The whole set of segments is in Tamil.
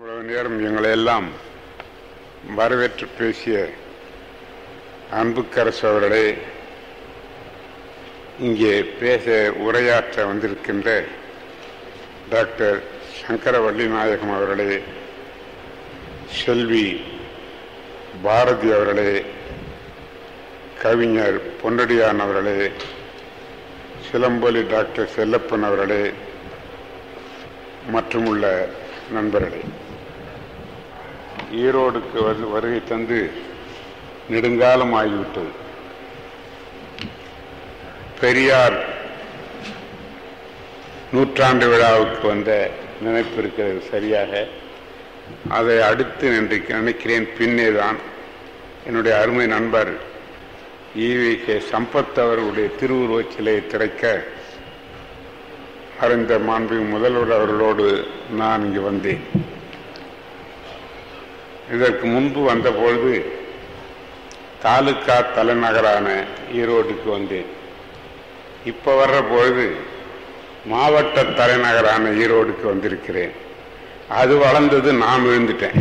இவ்வளவு நேரம் எங்களை எல்லாம் வரவேற்று பேசிய அன்புக்கரசு அவர்களே இங்கே பேச உரையாற்ற வந்திருக்கின்ற டாக்டர் சங்கரவள்ளி நாயகம் அவர்களே செல்வி பாரதி அவர்களே கவிஞர் பொன்னடியான் அவர்களே சிலம்பொலி டாக்டர் செல்லப்பன் அவர்களே மற்றும் உள்ள நண்பர்களே ஈரோடுக்கு வந்து வருகை தந்து நெடுங்காலம் ஆகிவிட்டது பெரியார் நூற்றாண்டு விழாவுக்கு வந்த நினைப்பு இருக்கிறது சரியாக அதை அடுத்து நின்று நினைக்கிறேன் பின்னே தான் என்னுடைய அருமை நண்பர் ஈவி கே சம்பத் அவர்களுடைய திருவுருவச் சிலையை திறக்க மறைந்த மாண்பு முதல்வர் அவர்களோடு நான் இங்கு வந்தேன் இதற்கு முன்பு வந்தபொழுது தாலுக்கா தலைநகரான ஈரோடுக்கு வந்தேன் இப்ப வர்ற பொழுது மாவட்ட தலைநகரான ஈரோடுக்கு வந்திருக்கிறேன் அது வளர்ந்தது நான் விழுந்துட்டேன்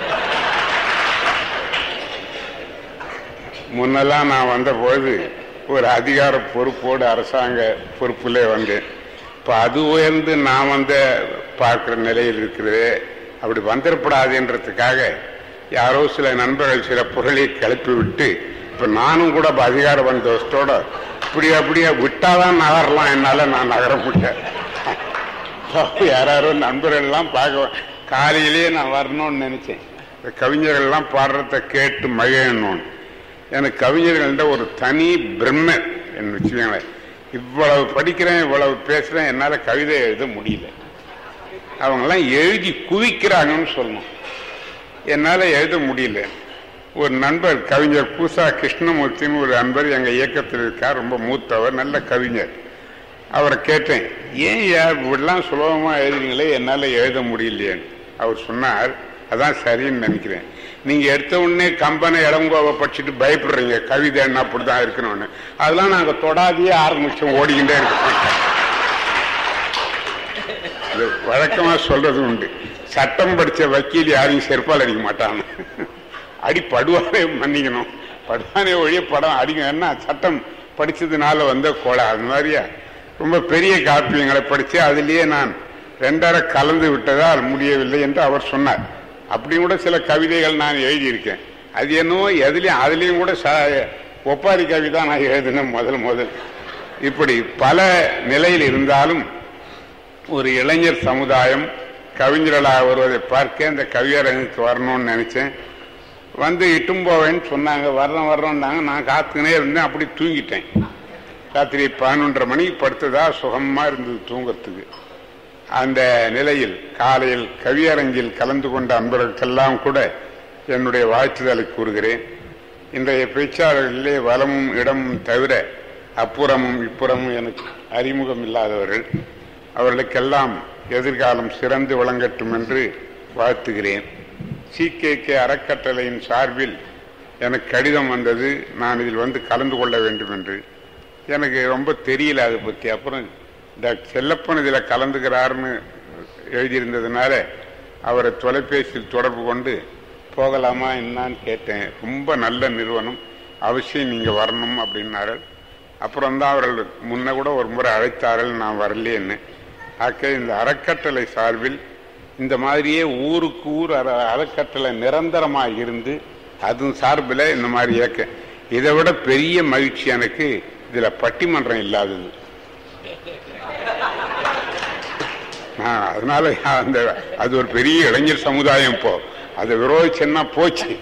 முன்னெல்லாம் நான் வந்த பொழுது ஒரு அதிகார பொறுப்போடு அரசாங்க பொறுப்பிலே வந்தேன் இப்ப அது உயர்ந்து நான் வந்த பார்க்கிற நிலையில் இருக்கிறது அப்படி வந்துடப்படாதுன்றதுக்காக யாரோ சில நண்பர்கள் சில பொருளை கிளப்பி விட்டு இப்ப நானும் கூட அதிகார பந்தோஸ்தோட இப்படி அப்படியே விட்டாதான் நகரலாம் என்னால நான் நகர முடியாது யாரோ நண்பர்கள் எல்லாம் பார்க்க காலையிலேயே நான் வரணும்னு நினைச்சேன் இந்த கவிஞர்கள் எல்லாம் பாடுறத கேட்டு மகிழணும்னு எனக்கு கவிஞர்கள்ட்ட ஒரு தனி பிரம்ம என்ன வச்சுக்கோங்களேன் இவ்வளவு படிக்கிறேன் இவ்வளவு பேசுறேன் என்னால கவிதை எழுத முடியல அவங்கெல்லாம் எழுதி குவிக்கிறாங்கன்னு சொல்லணும் என்னால எழுத முடியல ஒரு நண்பர் கவிஞர் பூசா கிருஷ்ணமூர்த்தின்னு ஒரு நண்பர் எங்க இயக்கத்தில் இருக்கார் ரொம்ப மூத்தவர் நல்ல கவிஞர் அவரை கேட்டேன் ஏன் யார் இப்படிலாம் சுலபமா எழுதுறீங்களே என்னால எழுத முடியலையேன்னு அவர் சொன்னார் அதான் சரின்னு நினைக்கிறேன் நீங்க எடுத்த உடனே கம்பனை இளங்கோவை படிச்சுட்டு பயப்படுறீங்க கவிதைன்னா அப்படிதான் இருக்கணும்னு அதெல்லாம் நாங்க தொடாதையே ஆரம்பிச்சோம் ஓடிக்கிட்டே இருக்கோம் இது வழக்கமா சொல்றது உண்டு சட்டம் படிச்ச வக்கீல் யாரையும் செருப்பால் அடிக்க மாட்டாங்க அடி படுவானே மன்னிக்கணும் படுவானே ஒழிய படம் அடிக்க என்ன சட்டம் படிச்சதுனால வந்த கொலை அது மாதிரியா ரொம்ப பெரிய காப்பியங்களை படிச்சு அதுலயே நான் ரெண்டரை கலந்து விட்டதால் முடியவில்லை என்று அவர் சொன்னார் அப்படி கூட சில கவிதைகள் நான் எழுதியிருக்கேன் அது என்னவோ எதுலயும் அதுலயும் கூட ஒப்பாரி கவிதை நான் எழுதினேன் முதல் முதல் இப்படி பல நிலையில் இருந்தாலும் ஒரு இளைஞர் சமுதாயம் கவிஞர்களாக வருவதை பார்க்க இந்த கவியரங்குக்கு வரணும்னு நினைச்சேன் வந்து இட்டும் போவேன்னு சொன்னாங்க வர்றோம் வர்றோம்னாங்க நான் காத்துக்கினே இருந்தேன் அப்படி தூங்கிட்டேன் ராத்திரி பதினொன்றரை மணிக்கு படுத்ததா சுகமா இருந்தது தூங்கத்துக்கு அந்த நிலையில் காலையில் கவியரங்கில் கலந்து கொண்ட அன்பர்களுக்கெல்லாம் கூட என்னுடைய வாழ்த்துதலை கூறுகிறேன் இன்றைய பேச்சாளர்களிலே வளமும் இடமும் தவிர அப்புறமும் இப்புறமும் எனக்கு அறிமுகம் இல்லாதவர்கள் அவர்களுக்கெல்லாம் எதிர்காலம் சிறந்து விளங்கட்டும் என்று வாழ்த்துகிறேன் சி கே கே அறக்கட்டளையின் சார்பில் எனக்கு கடிதம் வந்தது நான் இதில் வந்து கலந்து கொள்ள வேண்டும் என்று எனக்கு ரொம்ப தெரியல அதை பற்றி அப்புறம் டாக்டர் செல்லப்பன் இதில் கலந்துக்கிறாருன்னு எழுதியிருந்ததுனால அவரை தொலைபேசியில் தொடர்பு கொண்டு போகலாமா என்னான்னு கேட்டேன் ரொம்ப நல்ல நிறுவனம் அவசியம் நீங்கள் வரணும் அப்படின்னாரு அப்புறம் தான் அவர்கள் முன்ன கூட ஒரு முறை அழைத்தார்கள் நான் வரலேன்னு ஆக்க இந்த அறக்கட்டளை சார்பில் இந்த மாதிரியே ஊருக்கு ஊர் அற அறக்கட்டளை நிரந்தரமாக இருந்து அதுவும் சார்பில் இந்த மாதிரி இயக்க இதை விட பெரிய மகிழ்ச்சி எனக்கு இதில் பட்டிமன்றம் இல்லாதது அதனால அந்த அது ஒரு பெரிய இளைஞர் சமுதாயம் இப்போ அதை விரோதிச்சேன்னா போச்சு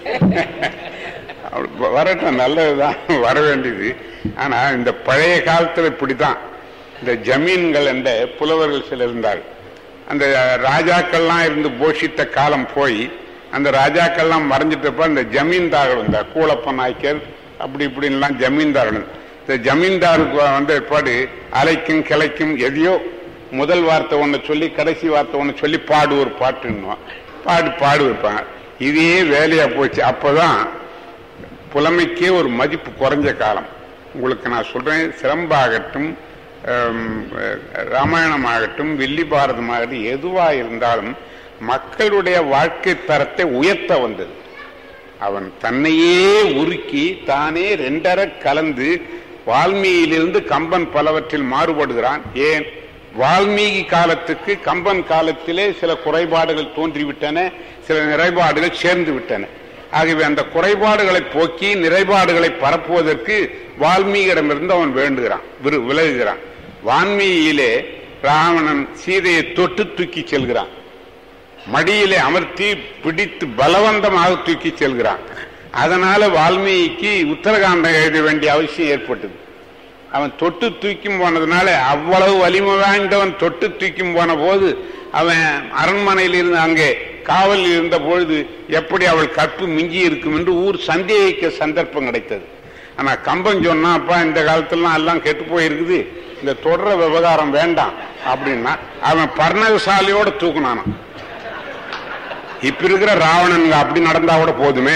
வரட்டும் நல்லதுதான் வர வேண்டியது ஆனா இந்த பழைய காலத்துல இப்படிதான் இந்த ஜமீன்கள் என்ற புலவர்கள் சிலர் இருந்தார்கள் அந்த ராஜாக்கள்லாம் இருந்து போஷித்த காலம் போய் அந்த ராஜாக்கள்லாம் மறைஞ்சிட்டப்ப அந்த ஜமீன்தார்கள் இந்த கூலப்ப நாய்க்கர் அப்படி இப்படின்லாம் ஜமீன்தார்கள் இந்த ஜமீன்தாருக்கு வந்த ஏற்பாடு அலைக்கும் கிளைக்கும் எதையோ முதல் வார்த்தை ஒன்று சொல்லி கடைசி வார்த்தை ஒன்று சொல்லி பாடு ஒரு பாட்டுன்னுவான் பாடு பாடு வைப்பாங்க இதே வேலையா போச்சு அப்பதான் புலமைக்கே ஒரு மதிப்பு குறைஞ்ச காலம் உங்களுக்கு நான் சொல்றேன் சிரம்பாகட்டும் ராமாயணமாகட்டும் வில்லி பாரதமாகட்டும் எதுவா இருந்தாலும் மக்களுடைய வாழ்க்கை தரத்தை உயர்த்த வந்தது அவன் தன்னையே உருக்கி தானே ரெண்டர கலந்து வால்மீகியிலிருந்து கம்பன் பலவற்றில் மாறுபடுகிறான் ஏன் வால்மீகி காலத்துக்கு கம்பன் காலத்திலே சில குறைபாடுகள் தோன்றிவிட்டன சில நிறைபாடுகள் சேர்ந்து விட்டன ஆகவே அந்த குறைபாடுகளை போக்கி நிறைபாடுகளை பரப்புவதற்கு வால்மீகியிடமிருந்து அவன் வேண்டுகிறான் விரு- விலகுகிறான் வால்மீகியிலே ராவணன் சீதையை தொட்டு தூக்கி செல்கிறான் மடியிலே அமர்த்தி பிடித்து பலவந்தமாக தூக்கி செல்கிறான் அதனால வால்மீகிக்கு உத்தரகாண்டம் எழுத வேண்டிய அவசியம் ஏற்பட்டது அவன் தொட்டு தூக்கும் போனதுனால அவ்வளவு வலிமை வாய்ந்தவன் தொட்டு தூக்கும் போன போது அவன் அரண்மனையில் இருந்து அங்கே காவலில் இருந்த பொழுது எப்படி அவள் கற்பு மிஞ்சி இருக்கும் என்று ஊர் சந்தேகிக்க சந்தர்ப்பம் கிடைத்தது ஆனா கம்பன் சொன்னா அப்பா இந்த காலத்துலாம் எல்லாம் கெட்டு போயிருக்குது இந்த தொடர விவகாரம் வேண்டாம் அப்படின்னா அவன் பர்ணகசாலியோட தூக்குனானான் இப்ப இருக்கிற ராவணன் அப்படி நடந்தா கூட போதுமே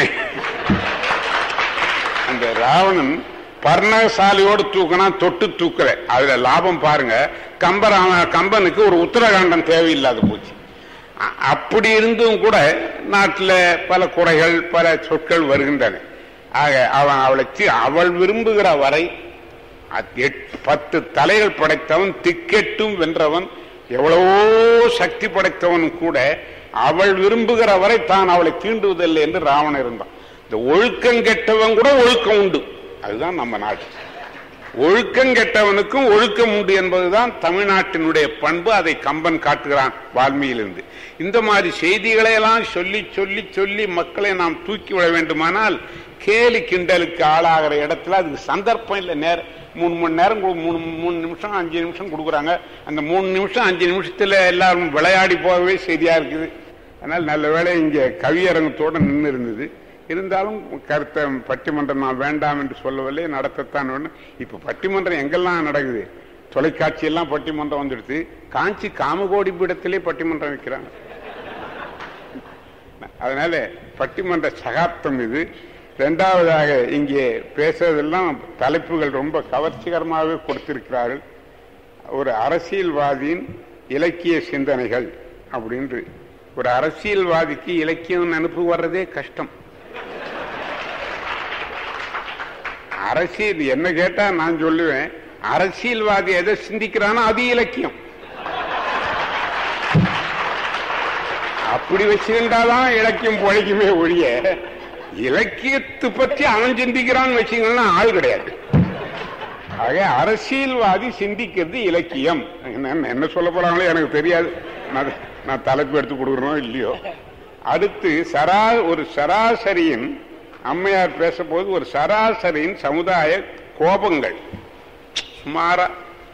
அந்த ராவணன் பர்ணசாலியோடு தூக்கினா தொட்டு தூக்கல அதுல லாபம் பாருங்க கம்பராம கம்பனுக்கு ஒரு உத்தரகாண்டம் தேவையில்லாத போச்சு அ- அப்படி இருந்தும் கூட நாட்டில் பல குறைகள் பல சொற்கள் வருகின்றன ஆக அவன் அவளை தி- அவள் விரும்புகிற வரை அத்- எட்- பத்து தலைகள் படைத்தவன் திக்கெட்டும் வென்றவன் எவ்வளவோ சக்தி படைத்தவன் கூட அவள் விரும்புகிற வரை தான் அவளை தீண்டுவதில்லை என்று ராவணன் இருந்தான் இந்த ஒழுக்கம் கெட்டவன் கூட ஒழுக்கம் உண்டு அதுதான் நம்ம நாடு ஒழுக்கம் கெட்டவனுக்கும் ஒழுக்கம் உண்டு என்பதுதான் தமிழ்நாட்டினுடைய பண்பு அதை கம்பன் காட்டுகிறான் வால்மீகிலிருந்து இந்த மாதிரி செய்திகளை எல்லாம் சொல்லி சொல்லி சொல்லி மக்களை நாம் தூக்கி விட வேண்டுமானால் கேலி கிண்டலுக்கு ஆளாகிற இடத்துல அதுக்கு சந்தர்ப்பம் இல்லை நேரம் மூணு மணி நேரம் கொடு- மூணு மூணு நிமிஷம் அஞ்சு நிமிஷம் கொடுக்குறாங்க அந்த மூணு நிமிஷம் அஞ்சு நிமிஷத்துல எல்லாரும் விளையாடி போகவே சரியா இருக்குது அதனால் நல்ல வேளை இங்கே கவியரங்கத்தோட நின்று இருந்தது இருந்தாலும் கருத்தை பட்டிமன்றம் நான் வேண்டாம் என்று சொல்லவில்லை நடத்தத்தான் வேணும் இப்ப பட்டிமன்றம் எங்கெல்லாம் நடக்குது தொலைக்காட்சி எல்லாம் பட்டிமன்றம் வந்துடுது காஞ்சி காமகோடி பீடத்திலே பட்டிமன்றம் வைக்கிறாங்க அதனால பட்டிமன்ற சகாப்தம் இது இரண்டாவதாக இங்கே பேசுறதெல்லாம் தலைப்புகள் ரொம்ப கவர்ச்சிகரமாகவே கொடுத்திருக்கிறார்கள் ஒரு அரசியல்வாதியின் இலக்கிய சிந்தனைகள் அப்படின்று ஒரு அரசியல்வாதிக்கு இலக்கியம் நினைப்பு வர்றதே கஷ்டம் அரசியல் என்ன கேட்டா நான் சொல்லுவேன் அரசியல்வாதி எதை சிந்திக்கிறானோ அது இலக்கியம் அப்படி வச்சுக்கிட்டாதான் இலக்கியம் பொழைக்குமே ஒழிய இலக்கியத்தை பற்றி அவன் சிந்திக்கிறான்னு வச்சுங்கன்னா ஆள் கிடையாது ஆக அரசியல்வாதி சிந்திக்கிறது இலக்கியம் என்ன என்ன சொல்ல போறாங்களோ எனக்கு தெரியாது நான் நான் தலைப்பு எடுத்து கொடுக்குறோம் இல்லையோ அடுத்து சரா ஒரு சராசரியின் அம்மையார் பேசப்போது ஒரு சராசரியின் சமுதாய கோபங்கள் சுமாரா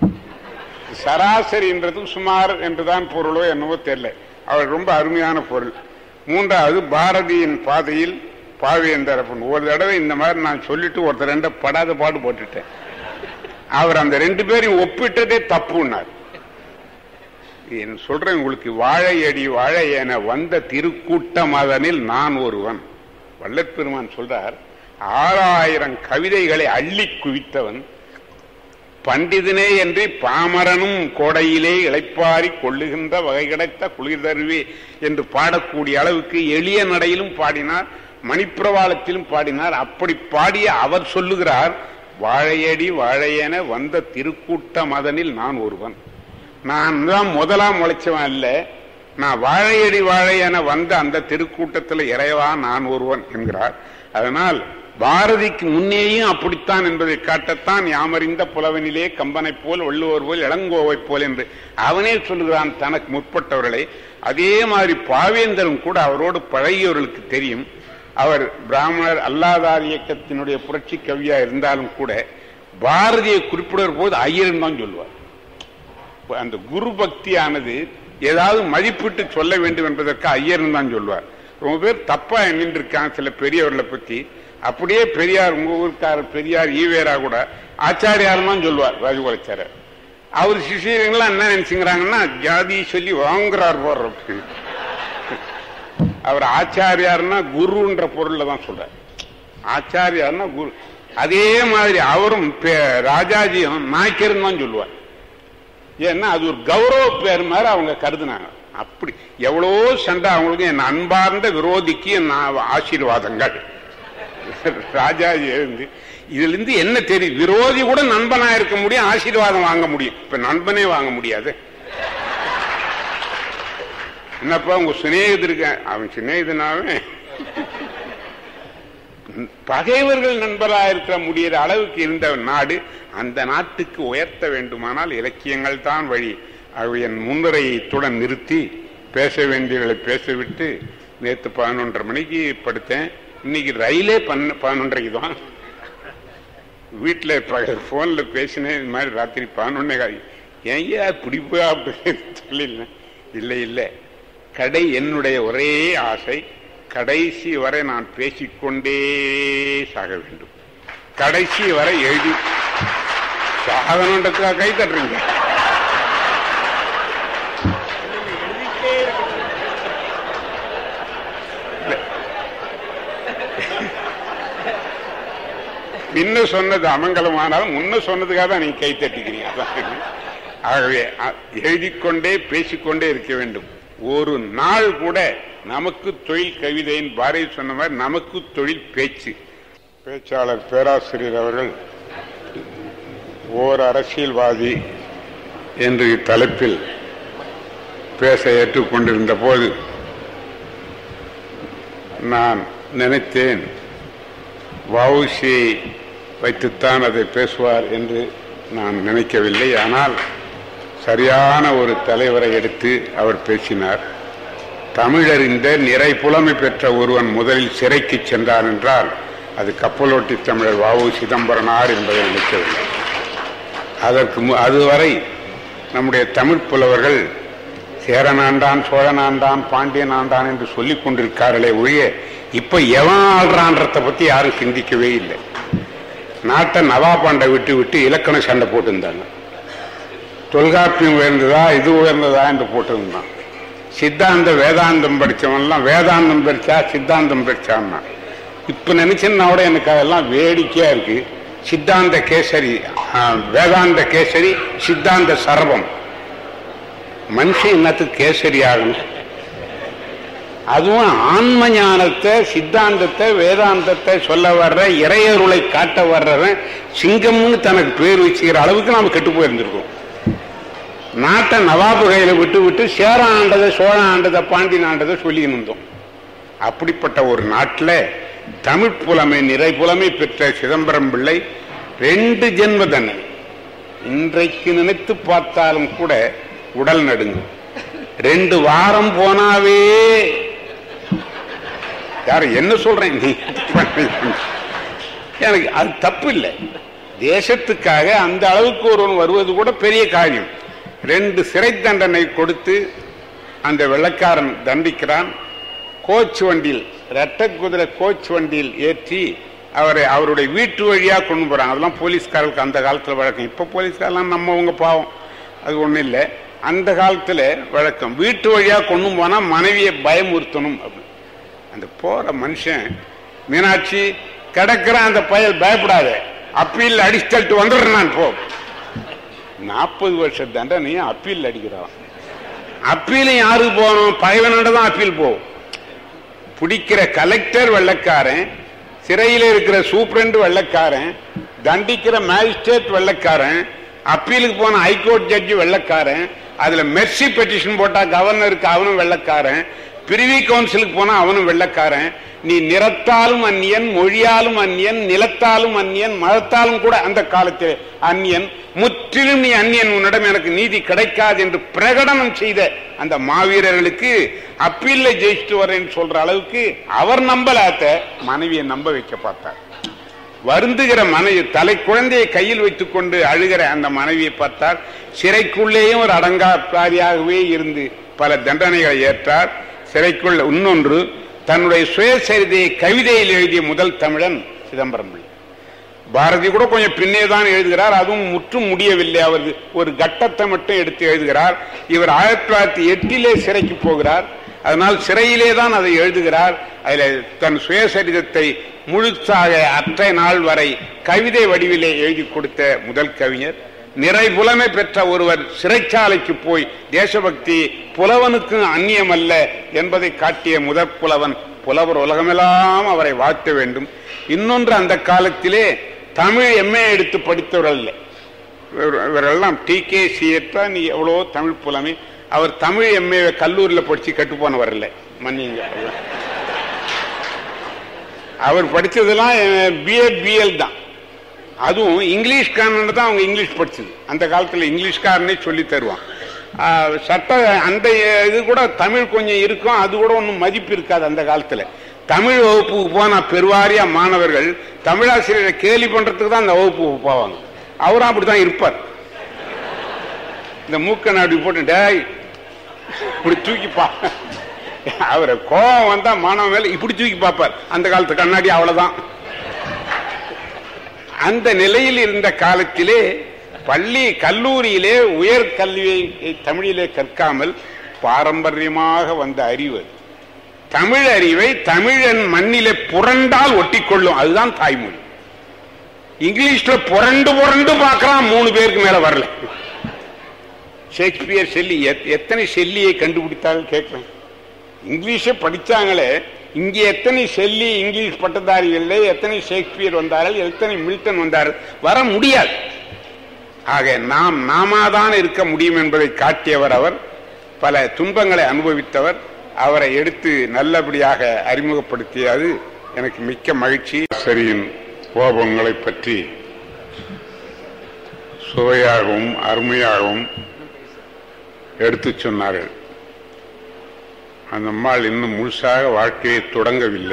சராசரின்றது சுமார் என்றுதான் பொருளோ என்னவோ தெரியல அவள் ரொம்ப அருமையான பொருள் மூன்றாவது பாரதியின் பாதையில் பாவேந்தரப்பன் ஒரு தடவை இந்த மாதிரி நான் சொல்லிட்டு ஒருத்தர் ரெண்ட படாத பாடு போட்டுட்டேன் அவர் அந்த ரெண்டு பேரையும் ஒப்பிட்டதே தப்புன்னார் என்ன சொல்றேன் உங்களுக்கு வாழை அடி வாழை என வந்த திருக்கூட்டம் அதனில் நான் ஒருவன் வல்லற்பெருமான் சொல்றார் ஆறாயிரம் கவிதைகளை அள்ளி குவித்தவன் பண்டிதனே என்று பாமரனும் கோடையிலே இளைப்பாரி கொள்ளுகின்ற வகை கிடைத்த குளிர் தருவே என்று பாடக்கூடிய அளவுக்கு எளிய நடையிலும் பாடினார் மணிப்பிரவாளத்திலும் பாடினார் அப்படி பாடிய அவர் சொல்லுகிறார் வாழையடி வாழையென வந்த திருக்கூட்ட மதனில் நான் ஒருவன் நான் தான் முதலா முளைச்சவன் அல்ல நான் வாழையடி வாழையென வந்த அந்த திருக்கூட்டத்தில் இறைவா நான் ஒருவன் என்கிறார் அதனால் பாரதிக்கு முன்னேயும் அப்படித்தான் என்பதை காட்டத்தான் யாமறிந்த புலவனிலே கம்பனைப் போல் வள்ளுவர் போல் இளங்கோவைப் போல் என்று அவனே சொல்லுகிறான் தனக்கு முற்பட்டவர்களை அதே மாதிரி பாவேந்தரும் கூட அவரோடு பழகியவர்களுக்கு தெரியும் அவர் பிராமணர் அல்லாதார் இயக்கத்தினுடைய புரட்சி கவியா இருந்தாலும் கூட பாரதியை குறிப்பிடுற போது ஐயரன் தான் சொல்லுவார் அந்த குரு பக்தியானது ஏதாவது மதிப்பிட்டு சொல்ல வேண்டும் என்பதற்கு ஐயர்னு தான் சொல்லுவார் ரொம்ப பேர் தப்பா எண்ணிட்டு இருக்காங்க சில பெரியவர்களை பத்தி அப்படியே பெரியார் உங்க ஊருக்காரர் பெரியார் ஈவேரா கூட ஆச்சாரியார் தான் சொல்லுவார் ராஜகோலாச்சாரியர் அவர் சிஷியர்கள்லாம் என்ன நினைச்சுங்கிறாங்கன்னா ஜாதி சொல்லி வாங்குறார் போடுற அவர் ஆச்சாரியார்னா குருன்ற பொருள்ல தான் சொல்றார் ஆச்சாரியார்னா குரு அதே மாதிரி அவரும் பே- ராஜாஜியும் நாய்க்கர்னு தான் சொல்லுவார் ஏன்னா அது ஒரு கௌரவ பேர் மாதிரி அவங்க கருதுனாங்க அப்படி எவ்வளோ சண்டை அவங்களுக்கு என் அன்பார்ந்த விரோதிக்கு என் ஆ- ஆசீர்வாதங்கள் ராஜாஜி எழுந்து இதுல இருந்து என்ன தெரியும் விரோதி கூட நண்பனா இருக்க முடியும் ஆசீர்வாதம் வாங்க முடியும் இப்ப நண்பனே வாங்க முடியாது என்னப்பா உங்க சிநேகிதருக்க அவன் சிநேகிதனாவே பகைவர்கள் நண்பரா இருக்க முடியிற அளவுக்கு இருந்த நாடு அந்த நாட்டுக்கு உயர்த்த வேண்டுமானால் இலக்கியங்கள் தான் வழி அவை என் முன்னுரையை இத்துடன் நிறுத்தி பேச வேண்டியவர்களை பேசவிட்டு நேற்று பதினொன்றரை மணிக்கு படுத்தேன் இன்னைக்கு ரயிலே பன்ன பதினொன்றரைக்கு தான் வீட்டில் போன்ல பேசினேன் இது மாதிரி ராத்திரி பதினொன்னே கால் ஏன் பிடிப்பா அப்படின்னு சொல்லிடலாம் இல்லை இல்லை கடை என்னுடைய ஒரே ஆசை கடைசி வரை நான் பேசிக்கொண்டே சாக வேண்டும் கடைசி வரை எழுதி சாகணுன்றதுக்காக கை தட்டுறீங்க பின்ன சொன்னது அமங்கலமானாலும் முன்ன சொன்னதுக்காக தான் நீங்க கை தட்டிக்கிறீங்க அதான். ஆகவே அ- எழுதிக்கொண்டே பேசிக்கொண்டே இருக்க வேண்டும் ஒரு நாள் கூட நமக்கு தொழில் கவிதையின் பாரதி சொன்ன மாதிரி நமக்கு தொழில் பேச்சு பேச்சாளர் பேராசிரியர் அவர்கள் ஓர் அரசியல்வாதி என்று தலைப்பில் பேச ஏற்றுக்கொண்டிருந்த போது நான் நினைத்தேன் வவுசியை வைத்துத்தான் அதை பேசுவார் என்று நான் நினைக்கவில்லை ஆனால் சரியான ஒரு தலைவரை எடுத்து அவர் பேசினார் தமிழறிந்த நிறை புலமை பெற்ற ஒருவன் முதலில் சிறைக்கு சென்றார் என்றால் அது கப்பலோட்டி தமிழர் வாவு சிதம்பரனார் என்பதை நினைக்கவில்லை அதற்கு மு- அதுவரை நம்முடைய தமிழ் புலவர்கள் சேரனாண்டான் சோழனாண்டான் பாண்டியனாண்டான் என்று சொல்லிக் கொண்டிருக்கார்களே ஒழிய இப்ப எவன் ஆள்றான்றத பத்தி யாரும் சிந்திக்கவே இல்லை நாட்டை நவாபாண்டை விட்டு விட்டு இலக்கண சண்டை போட்டிருந்தாங்க தொல்காப்பியம் உயர்ந்ததா இது உயர்ந்ததா என்று போட்டிருந்தான் சித்தாந்த வேதாந்தம் படிச்சவன்லாம் வேதாந்தம் படிச்சா சித்தாந்தம் படிச்சான்னா இப்ப நினைச்சேன்னா கூட எனக்கு அதெல்லாம் வேடிக்கையா இருக்கு சித்தாந்த கேசரி ஆ, வேதாந்த கேசரி சித்தாந்த சரபம் மனுஷன் என்னத்துக்கு கேசரி ஆகணும் அதுவும் ஆன்ம ஞானத்தை சித்தாந்தத்தை வேதாந்தத்தை சொல்ல வர்ற இறையருளை காட்ட வர்றவன் சிங்கம்னு தனக்கு பேர் வச்சுக்கிற அளவுக்கு நாம கெட்டு போயிருந்திருக்கோம் நாட்டை நவாபு கையில விட்டு விட்டு சேர ஆண்டதை சோழ ஆண்டதை பாண்டியன் ஆண்டதை சொல்லின்னு இருந்தோம் அப்படிப்பட்ட ஒரு நாட்டில் தமிழ் புலமை நிறை புலமை பெற்ற சிதம்பரம் பிள்ளை ரெண்டு ஜென்ம தண்டனை இன்றைக்கு நினைத்து பார்த்தாலும் கூட உடல் நடுங்கும் ரெண்டு வாரம் போனாவே யார் என்ன சொல்றேன் நீ எனக்கு அது தப்பு இல்லை தேசத்துக்காக அந்த அளவுக்கு ஒருவன் வருவது கூட பெரிய காரியம் ரெண்டு சிறை தண்டனை கொடுத்து அந்த வெள்ளக்காரன் தண்டிக்கிறான் கோச் வண்டியில் ரெட்டை குதிரை கோச் வண்டியில் ஏற்றி அவரை அவருடைய வீட்டு வழியா கொண்டு போறாங்க அதெல்லாம் போலீஸ்காரர்களுக்கு அந்த காலத்துல வழக்கம் இப்ப போலீஸ்காரெல்லாம் நம்மவங்க பாவம் அது ஒண்ணும் இல்லை அந்த காலத்துல வழக்கம் வீட்டு வழியா கொண்டு போனா மனைவியை பயமுறுத்தணும் அப்படி அந்த போற மனுஷன் மீனாட்சி கிடக்குறான் அந்த பயல் பயப்படாத அப்பீல் அடிச்சு தள்ளிட்டு வந்துடுறேன் நான் போ நாற்பது வருஷ தண்டனையும் அப்பீல் அடிக்கிறான் அப்பீலும் யாருக்கு போகணும் பகைவனோட தான் அப்பீல் போகும் பிடிக்கிற கலெக்டர் வெள்ளக்காரன் சிறையில் இருக்கிற சூப்பரண்ட் வெள்ளக்காரன் தண்டிக்கிற மேஜிஸ்ட்ரேட் வெள்ளக்காரன் அப்பீலுக்கு போன ஹைகோர்ட் ஜட்ஜி வெள்ளக்காரன் அதுல மெர்சி பெட்டிஷன் போட்டா கவர்னருக்கு அவனும் வெள்ளக்காரன் பிரிவி கவுன்சிலுக்கு போனா அவனும் வெள்ளக்காரன் நீ நிறத்தாலும் அந்நியன் மொழியாலும் அந்நியன் நிலத்தாலும் அந்நியன் மதத்தாலும் கூட அந்த காலத்தில் அந்நியன் முற்றிலும் நீ அந்நியன் உன்னிடம் எனக்கு நீதி கிடைக்காது என்று பிரகடனம் செய்த அந்த மாவீரர்களுக்கு அப்பீல்ல ஜெயிச்சுட்டு வரேன்னு சொல்ற அளவுக்கு அவர் நம்பலாத்த மனைவியை நம்ப வைக்க பார்த்தார் வருந்துகிற மனைவி தலை குழந்தையை கையில் வைத்துக் கொண்டு அழுகிற அந்த மனைவியை பார்த்தார் சிறைக்குள்ளேயும் ஒரு அடங்காப்பாரியாகவே இருந்து பல தண்டனைகளை ஏற்றார் சிறைக்குள்ள இன்னொன்று தன்னுடைய சுயசரிதையை கவிதையில் எழுதிய முதல் தமிழன் சிதம்பரம் பிள்ளை பாரதி கூட கொஞ்சம் பின்னே தான் எழுதுகிறார் அதுவும் முற்றும் முடியவில்லை அவர் ஒரு கட்டத்தை மட்டும் எடுத்து எழுதுகிறார் இவர் ஆயிரத்தி தொள்ளாயிரத்தி எட்டிலே சிறைக்கு போகிறார் அதனால் சிறையிலே தான் அதை எழுதுகிறார் அதில் தன் சுயசரிதத்தை முழுசாக அற்றை நாள் வரை கவிதை வடிவிலே எழுதி கொடுத்த முதல் கவிஞர் நிறை புலமை பெற்ற ஒருவர் சிறைச்சாலைக்கு போய் தேசபக்தி புலவனுக்கு அந்நியம் அல்ல என்பதை காட்டிய முதற் புலவன் புலவர் உலகமெல்லாம் அவரை வாழ்த்த வேண்டும் இன்னொன்று அந்த காலத்திலே தமிழ் எம்ஏ எடுத்து படித்தவர்கள் இல்லை இவர்- இவரெல்லாம் டி கே சியத்தா நீ எவ்வளோ தமிழ் புலமை அவர் தமிழ் எம்ஏ கல்லூரியில் படிச்சு கட்டு போனவர் இல்லை மன்னிங்க அவர் படிச்சதெல்லாம் பிஏ பிஎல் தான் அதுவும் இங்கிலீஷ்காரன் தான் அவங்க இங்கிலீஷ் படிச்சது அந்த காலத்தில் இங்கிலீஷ்காரனே சொல்லி தருவான் ஆஹ் சட்ட அந்த இது கூட தமிழ் கொஞ்சம் இருக்கும் அது கூட ஒன்றும் மதிப்பு இருக்காது அந்த காலத்தில் தமிழ் வகுப்புக்கு போனா பெருவாரியா மாணவர்கள் தமிழாசிரியரை கேலி பண்றதுக்கு தான் அந்த வகுப்புக்கு போவாங்க அவரும் அப்படிதான் இருப்பார் இந்த மூக்க நாடி போட்டு டேய் இப்படி தூக்கி பா அவரை கோபம் வந்தா மாணவன் மேல இப்படி தூக்கி பார்ப்பார் அந்த காலத்து கண்ணாடி அவ்வளவுதான் அந்த நிலையில் இருந்த காலத்திலே பள்ளி கல்லூரியிலே உயர் கல்வியை தமிழிலே கற்காமல் பாரம்பரியமாக வந்த அறிவு அது. தமிழ் அறிவை தமிழன் மண்ணிலே புரண்டால் ஒட்டிக்கொள்ளும் அதுதான் தாய்மொழி இங்கிலீஷ்ல புரண்டு புரண்டு பார்க்கலாம் மூணு பேருக்கு மேல வரல ஷேக்ஸ்பியர் செல்லி எத்- எத்தனை செல்லியை கண்டுபிடித்தார்கள் கேட்கிறேன் இங்கிலீஷை படிச்சாங்களே இங்க எத்தனை செல்லி இங்கிலீஷ் பட்டதாரிகள் எத்தனை ஷேக்ஸ்பியர் வந்தார்கள் எத்தனை மில்டன் வந்தார்கள் வர முடியாது ஆக நாம் நாமாதான் இருக்க முடியும் என்பதை காட்டியவர் அவர் பல துன்பங்களை அனுபவித்தவர் அவரை எடுத்து நல்லபடியாக அறிமுகப்படுத்தியது எனக்கு மிக்க மகிழ்ச்சி சரியின் கோபங்களை பற்றி சுவையாகவும் அருமையாகவும் எடுத்துச் சொன்னார்கள் அந்த அம்மாள் இன்னும் முழுசாக வாழ்க்கையை தொடங்கவில்லை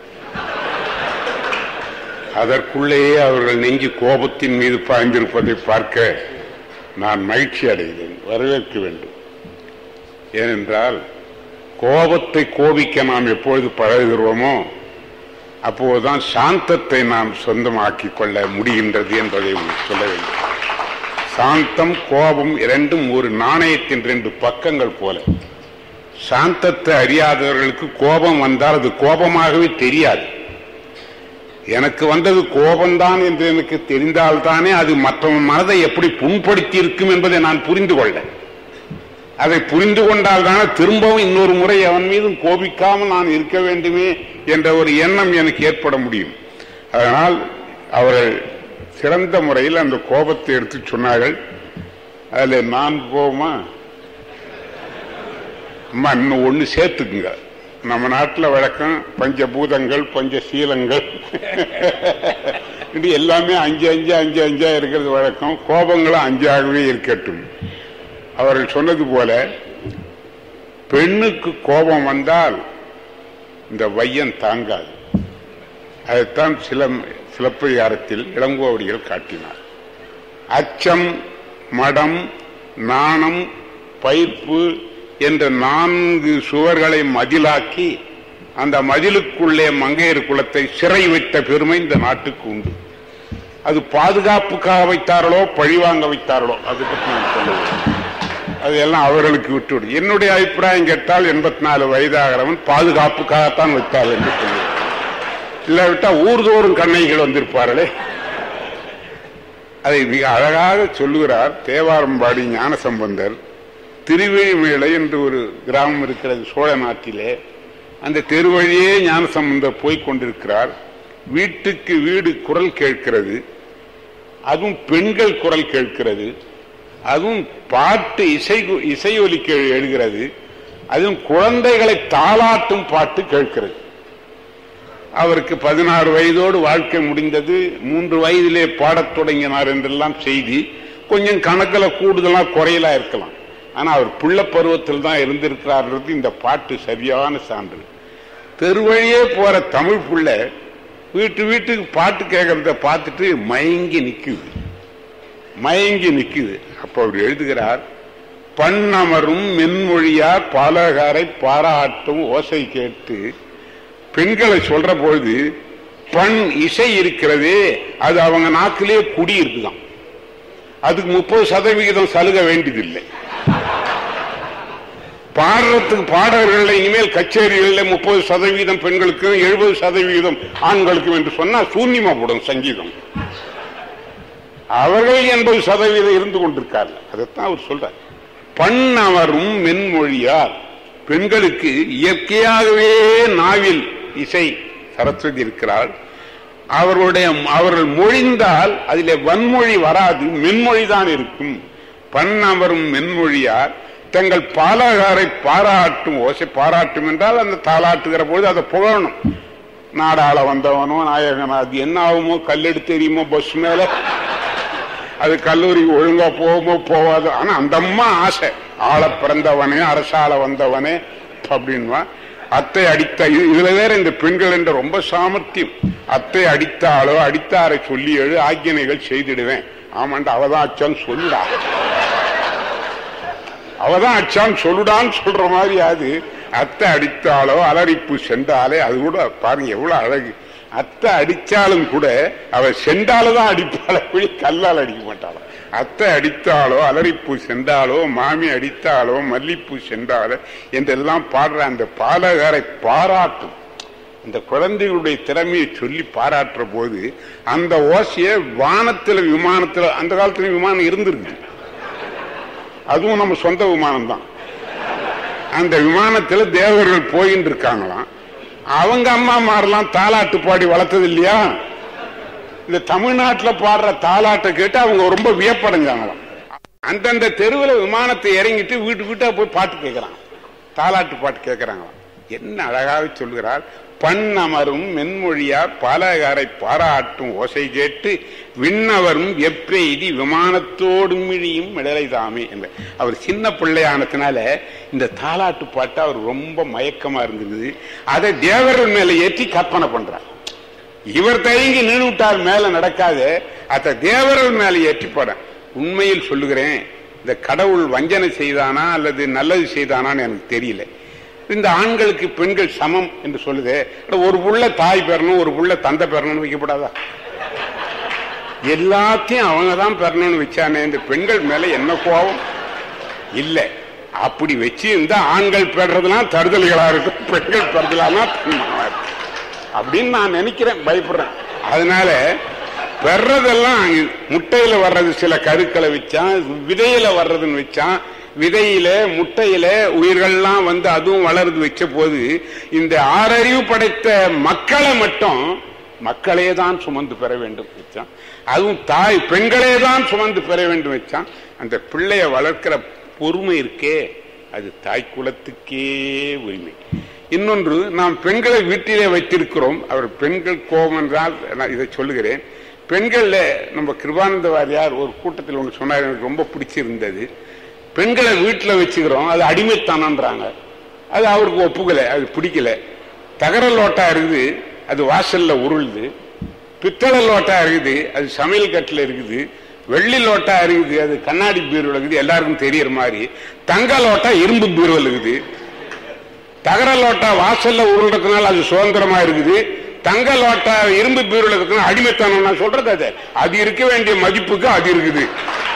அதற்குள்ளேயே அவர்கள் நெஞ்சு கோபத்தின் மீது பாய்ந்திருப்பதை பார்க்க நான் மகிழ்ச்சி அடைகிறேன் வரவேற்க வேண்டும் ஏனென்றால் கோபத்தை கோபிக்க நாம் எப்பொழுது பழகுகிறோமோ அப்போதுதான் சாந்தத்தை நாம் சொந்தமாக்கிக் கொள்ள முடிகின்றது என்பதை உங்களுக்கு சொல்ல வேண்டும் சாந்தம் கோபம் இரண்டும் ஒரு நாணயத்தின் ரெண்டு பக்கங்கள் போல சாந்தத்தை அறியாதவர்களுக்கு கோபம் வந்தால் அது கோபமாகவே தெரியாது எனக்கு வந்தது கோபம்தான் என்று எனக்கு தெரிந்தால்தானே அது மற்றவன் மனதை எப்படி புண்படுத்தி இருக்கும் என்பதை நான் புரிந்து கொள்ள அதை புரிந்து கொண்டால் தானே திரும்பவும் இன்னொரு முறை அவன் மீதும் கோபிக்காமல் நான் இருக்க வேண்டுமே என்ற ஒரு எண்ணம் எனக்கு ஏற்பட முடியும் அதனால் அவர்கள் சிறந்த முறையில் அந்த கோபத்தை எடுத்து சொன்னார்கள் அதில் நான் கோபமா அம்மா இன்னும் ஒண்ணு சேர்த்துக்குங்க நம்ம நாட்டுல வழக்கம் பஞ்சபூதங்கள் பஞ்சசீலங்கள் இது எல்லாமே அஞ்சு அஞ்சு அஞ்சு அஞ்சா இருக்கிறது வழக்கம் கோபங்களும் அஞ்சாகவே இருக்கட்டும் அவர்கள் சொன்னது போல பெண்ணுக்கு கோபம் வந்தால் இந்த வையம் தாங்காது அதைத்தான் சில சிலப்பதிகாரத்தில் இளங்கோவடிகள் காட்டினார் அச்சம் மடம் நாணம் பயிர்ப்பு என்ற நான்கு சுவர்களை மதிலாக்கி அந்த மதிலுக்குள்ளே மங்கையர் குலத்தை சிறை வைத்த பெருமை இந்த நாட்டுக்கு உண்டு அது பாதுகாப்புக்காக வைத்தார்களோ பழிவாங்க வைத்தார்களோ அது பற்றி நான் சொல்லுவேன் அது எல்லாம் அவர்களுக்கு விட்டுவிடு என்னுடைய அபிப்பிராயம் கேட்டால் எண்பத்தி நாலு வயதாகிறவன் பாதுகாப்புக்காகத்தான் வைத்தார் என்று சொல்லுவேன் இல்லாவிட்டா ஊர்தோறும் கண்ணைகள் வந்திருப்பார்களே அதை மிக அழகாக சொல்லுகிறார் தேவாரம்பாடி ஞானசம்பந்தர் திருவேழிமேளை என்று ஒரு கிராமம் இருக்கிறது சோழ நாட்டிலே அந்த தெருவழியே ஞானசம்பந்தர் போய்க் கொண்டிருக்கிறார் வீட்டுக்கு வீடு குரல் கேட்கிறது அதுவும் பெண்கள் குரல் கேட்கிறது அதுவும் பாட்டு இசை இசையொலி கே- எழுகிறது அதுவும் குழந்தைகளை தாளாட்டும் பாட்டு கேட்கிறது அவருக்கு பதினாறு வயதோடு வாழ்க்கை முடிந்தது மூன்று வயதிலே பாடத் தொடங்கினார் என்றெல்லாம் செய்தி கொஞ்சம் கணக்குல கூடுதலா குறையலா இருக்கலாம் ஆனா அவர் பிள்ளை பருவத்தில் தான் இருந்திருக்கிறார்ன்றது இந்த பாட்டு சரியான சான்று தெருவழியே போற தமிழ் புள்ள வீட்டு வீட்டுக்கு பாட்டு கேட்கறத பார்த்துட்டு மயங்கி நிக்குது மயங்கி நிக்குது அப்ப அவர் எழுதுகிறார் பண்ணமரும் மென்மொழியார் பாலகாரை பாராட்டும் ஓசை கேட்டு பெண்களை சொல்ற பொழுது பண் இசை இருக்கிறதே அது அவங்க நாக்கிலே குடி இருக்குதாம் அதுக்கு முப்பது சதவிகிதம் சலுக வேண்டியதில்லை பாடுறதுக்கு பாடகர்கள் இனிமேல் கச்சேரிகளில் முப்பது சதவீதம் பெண்களுக்கும் எழுபது சதவீதம் ஆண்களுக்கும் என்று சொன்னா சூன்யமா போடும் சங்கீதம் அவர்கள் எண்பது சதவீதம் இருந்து கொண்டிருக்கார்கள் அதைத்தான் அவர் சொல்றார் பண்ணவரும் மென்மொழியார் பெண்களுக்கு இயற்கையாகவே நாவில் இசை சரஸ்வதி இருக்கிறாள் அவர்களுடைய அவர்கள் மொழிந்தால் அதிலே வன்மொழி வராது மென்மொழி தான் இருக்கும் பண்ணவரும் மென்மொழியார் தங்கள் பாலகாரை பாராட்டும் ஓசை பாராட்டும் என்றால் அந்த தாளாட்டுகிற பொழுது அதை புகழணும் நாடாள வந்தவனோ நாயகன் அது என்ன ஆகுமோ கல்லெடுத்து தெரியுமோ பஸ் மேல அது கல்லூரிக்கு ஒழுங்கா போகுமோ போவாதோ ஆனா அந்த அம்மா ஆசை ஆள பிறந்தவனே அரசால வந்தவனே அப்படின்வா அத்தை அடித்த இது- இதுல வேற இந்த பெண்கள் என்ற ரொம்ப சாமர்த்தியம் அத்தை அடித்தாளோ அடித்தாரை சொல்லி எழு ஆக்கியனைகள் செய்திடுவேன் ஆமாண்டா அவதான் அச்சான்னு சொல்லுடா அவதான் அச்சான் சொல்லுடான்னு சொல்ற மாதிரி அது அத்தை அடித்தாலோ அலறிப்பு சென்றாலே அது கூட பாருங்க எவ்வளவு அழகு அத்தை அடிச்சாலும் கூட அவ செண்டால தான் அடிப்பாள போய் கல்லால் அடிக்க மாட்டாள அத்தை அடித்தாலோ அலறிப்பூ சென்றாலோ மாமி அடித்தாலோ மல்லிப்பூ சென்றாலோ என்றெல்லாம் பாடுற அந்த பாலகாரை பாராட்டும் இந்த குழந்தைகளுடைய திறமையை சொல்லி பாராட்டுற போது அந்த ஓசையை வானத்துல விமானத்துல அந்த காலத்துல விமானம் இருந்திருக்கு அதுவும் நம்ம சொந்த விமானம் தான் அந்த விமானத்துல தேவர்கள் போயின்னு இருக்காங்களாம் அவங்க அம்மா மாரெல்லாம் தாலாட்டு பாடி வளர்த்தது இல்லையா இந்த தமிழ்நாட்டுல பாடுற தாலாட்டை கேட்டு அவங்க ரொம்ப வியப்படைஞ்சாங்களாம் அந்தந்த தெருவில் விமானத்தை இறங்கிட்டு வீட்டு வீட்டா போய் பாட்டு கேட்கறாங்க தாலாட்டு பாட்டு கேட்கறாங்களாம் என்ன அழகாக சொல்கிறார் பண்ணமரும் மென்மொழியார் பாலகாரை பாராட்டும் ஓசை கேட்டு விண்ணவரும் எப்பெய்தி விமானத்தோடு மிழியும் மிடலைதாமே என்ற அவர் சின்ன பிள்ளையானதுனால இந்த தாலாட்டு பாட்டு அவர் ரொம்ப மயக்கமா இருந்தது அதை தேவர்கள் மேல ஏற்றி கற்பனை பண்றார் இவர் தயங்கி நின்று விட்டால் மேல நடக்காது அத தேவர்கள் மேல ஏற்றி போட உண்மையில் சொல்லுகிறேன் இந்த கடவுள் வஞ்சனை செய்தானா அல்லது நல்லது செய்தானான்னு எனக்கு தெரியல இந்த ஆண்களுக்கு பெண்கள் சமம் என்று சொல்லுது அட, ஒரு புள்ள தாய் பெறணும் ஒரு புள்ள தந்தை பெறணும்னு வைக்கப்படாதா எல்லாத்தையும் அவங்க தான் பெறணும்னு வச்சானே இந்த பெண்கள் மேல என்ன கோபம் இல்ல அப்படி வச்சு இந்த ஆண்கள் பெறதுலாம் தருதல்களா இருக்கும் பெண்கள் பெறதுலாம் தன்மானமா இருக்கும் அப்படின்னு நான் நினைக்கிறேன் பயப்படுறேன் அதனால பெறதெல்லாம் முட்டையில வர்றது சில கருக்களை வச்சான் விதையில வர்றதுன்னு வச்சான் விதையில முட்டையில உயிர்கள்லாம் வந்து அதுவும் வளருது வச்ச போது இந்த ஆறறிவு படைத்த மக்களை மட்டும் மக்களே தான் சுமந்து பெற வேண்டும் வச்சான் அதுவும் தாய் பெண்களே தான் சுமந்து பெற வேண்டும் வச்சான் அந்த பிள்ளைய வளர்க்கிற பொறுமை இருக்கே அது தாய் குலத்துக்கே உரிமை இன்னொன்று நாம் பெண்களை வீட்டிலே வைத்திருக்கிறோம் அவர் பெண்கள் கோபம் என்றால் நான் இதை சொல்லுகிறேன் பெண்கள்ல நம்ம கிருபானந்த வாரியார் ஒரு கூட்டத்தில் ஒன்று சொன்னார் எனக்கு ரொம்ப பிடிச்சிருந்தது பெண்களை வீட்டில் வச்சுக்கிறோம் அது அடிமைத்தானன்றாங்க அது அவருக்கு ஒப்புக்கல அது பிடிக்கல தகர லோட்டா இருக்குது அது வாசல்ல உருளுது பித்தளை லோட்டா இருக்குது அது சமையல் கட்டில் இருக்குது வெள்ளி லோட்டா இருக்குது அது கண்ணாடி பீரோல இருக்குது எல்லாருக்கும் தெரியற மாதிரி தங்க லோட்டா இரும்பு பீரோல இருக்குது தகர லோட்டா வாசல்ல உருள்றதுனால அது சுதந்திரமா இருக்குது தங்க லோட்டா இரும்பு பீரோல இருக்குன்னா அடிமைத்தனம் நான் சொல்றது அது அது இருக்க வேண்டிய மதிப்புக்கு அது இருக்குது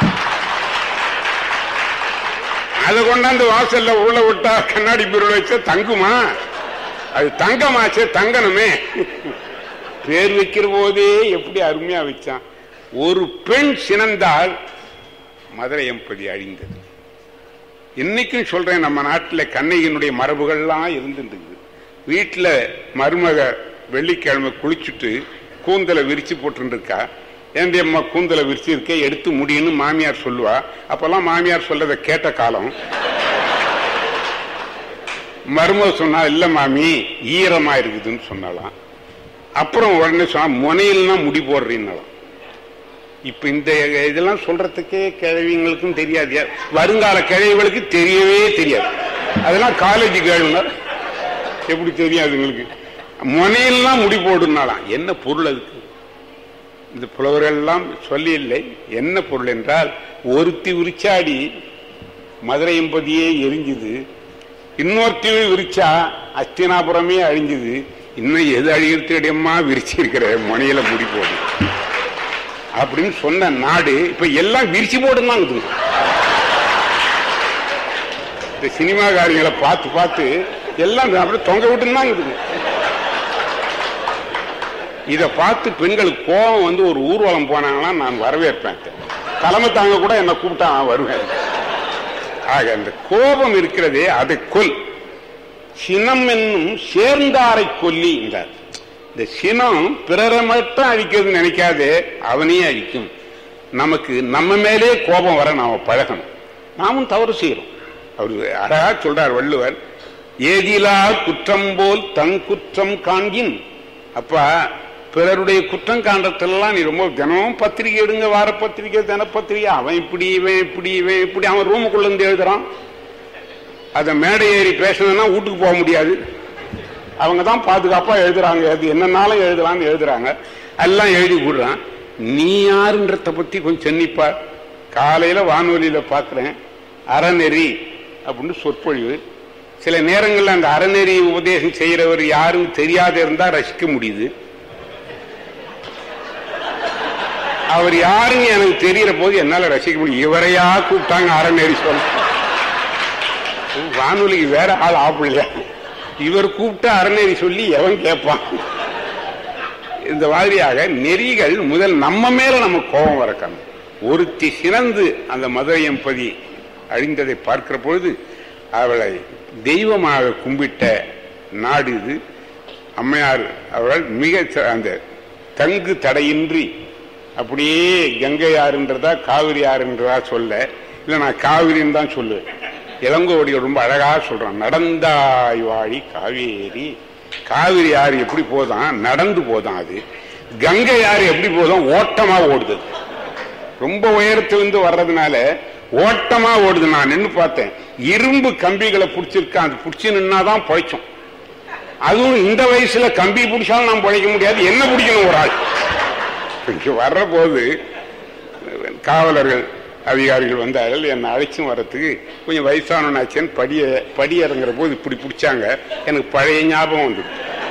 அதை கொண்டாந்து வாசல்ல உள்ள விட்டா கண்ணாடி பீரோல வச்சா தங்குமா அது தங்கமாச்சே தங்கணுமே பேர் வைக்கிற போதே எப்படி அருமையா வச்சான் ஒரு பெண் சினந்தால் மதுரை எம்பதி அழிந்தது இன்னைக்கும் சொல்றேன் நம்ம நாட்டில் கண்ணையினுடைய மரபுகள்லாம் இருந்துருக்கு வீட்டில் மருமக வெள்ளிக்கிழமை குளிச்சுட்டு கூந்தலை விரிச்சு போட்டுருக்கா ஏண்டி அம்மா கூந்தலை விரிச்சு இருக்கே எடுத்து முடியும்னு மாமியார் சொல்லுவா அப்பெல்லாம் மாமியார் சொல்லதை கேட்ட காலம் மருமக சொன்னா இல்ல மாமி ஈரமா இருக்குதுன்னு சொன்னாலாம் அப்புறம் உடனே சொன்னா முனையில்னா முடி போடுறீன்னாலாம் இப்ப இந்த இதெல்லாம் சொல்றதுக்கே கிழவிங்களுக்கும் தெரியாது வருங்கால கிழவிகளுக்கு தெரியவே தெரியாது அதெல்லாம் காலேஜ் கேளுங்க எப்படி தெரியாது உங்களுக்கு முனையெல்லாம் முடி போடுனாலாம் என்ன பொருள் அதுக்கு இந்த புலவர்கள் எல்லாம் சொல்லி இல்லை என்ன பொருள் என்றால் ஒருத்தி உரிச்சாடி மதுரை எம்பதியே எரிஞ்சுது இன்னொருத்தி விரிச்சா அஸ்தினாபுரமே அழிஞ்சுது இன்னும் எது அழிகிறதுடையமா விரிச்சு இருக்கிற முனையில முடி போடு அப்படின்னு சொன்ன நாடு இப்ப எல்லாம் விரிச்சு போடுதான் இந்த சினிமாக்காரங்களை பார்த்து பார்த்து எல்லாம் அப்படியே தொங்க விட்டுன்னு தான் இருக்குது இதை பார்த்து பெண்களுக்கு கோபம் வந்து ஒரு ஊர்வலம் போனாங்கன்னா நான் வரவேற்பேன் தலைமை தாங்க கூட என்ன கூப்பிட்டா நான் வருவேன் ஆக அந்த கோபம் இருக்கிறதே அதை கொல் சினம் என்னும் சேர்ந்தாரை கொல்லி என்றார் இந்த சினம் பிறரை மட்டும் அழிக்கிறது நினைக்காதே அவனையே அழிக்கும் நமக்கு நம்ம மேலே கோபம் வர நாம பழகணும் நாமும் தவறு செய்யறோம் அவர் அழகா சொல்றார் வள்ளுவர் ஏதிலா குற்றம் போல் தன் குற்றம் காண்கின் அப்பா பிறருடைய குற்றம் காண்றதுலாம் நீ ரொம்ப தினமும் பத்திரிகை எடுங்க வார பத்திரிகை தினப்பத்திரிகை அவன் இப்படி இவன் இப்படி இவன் இப்படி அவன் ரூமுக்குள்ள இருந்து எழுதுறான் அதை மேடை ஏறி பேசணும்னா வீட்டுக்கு போக முடியாது அவங்க தான் பாதுகாப்பா எழுதுறாங்க அது என்னன்னாலும் எழுதலாம்னு எழுதுறாங்க எல்லாம் எழுதி விடுறான் நீ யாருன்றத பத்தி கொஞ்சம் சென்னிப்பார் காலையில வானொலியில பாக்குறேன் அறநெறி அப்படின்னு சொற்பொழிவு சில நேரங்கள்ல அந்த அறநெறி உபதேசம் செய்யறவர் யாருன்னு தெரியாத இருந்தா ரசிக்க முடியுது அவர் யாருன்னு எனக்கு தெரியற போது என்னால ரசிக்க முடியும் இவரையா கூப்பிட்டாங்க அறநெறி சொல்ல வானொலிக்கு வேற ஆள் ஆப்பிடல இவர் கூப்பிட்டு அறநெறி சொல்லி எவன் கேட்பான் இந்த மாதிரியாக நெறிகள் முதல் நம்ம மேல நம்ம கோபம் வரக்கணும் ஒருத்தி சிறந்து அந்த மதுரையம்பதி அழிந்ததை பார்க்கிற பொழுது அவளை தெய்வமாக கும்பிட்ட நாடு இது அம்மையார் அவள் மிக ச- அந்த தங்கு தடையின்றி அப்படியே கங்கை யாருன்றதா காவிரி யாருன்றதா சொல்ல இல்ல நான் காவிரின்னு தான் சொல்லுவேன் இளங்கோவடி ரொம்ப அழகா சொல்றான் நடந்தாய் வாழி காவேரி காவிரி யாரு எப்படி போதான் நடந்து போதான் அது கங்கை யாரு எப்படி போதும் ஓட்டமா ஓடுது ரொம்ப உயரத்திலிருந்து வர்றதுனால ஓட்டமா ஓடுது நான் நின்னு பார்த்தேன் இரும்பு கம்பிகளை பிடிச்சிருக்கேன் அது பிடிச்சி நின்னாதான் பழைச்சோம் அதுவும் இந்த வயசுல கம்பி பிடிச்சாலும் நான் பிழைக்க முடியாது என்ன பிடிக்கணும் ஒரு ஆள் இங்க வர்ற போது காவலர்கள் அதிகாரிகள் வந்தார்கள் என்னை அழைச்சும் வர்றதுக்கு கொஞ்சம் வயசானவனாச்சேன்னு படிய படி இறங்குற போது இப்படி பிடிச்சாங்க எனக்கு பழைய ஞாபகம் வந்து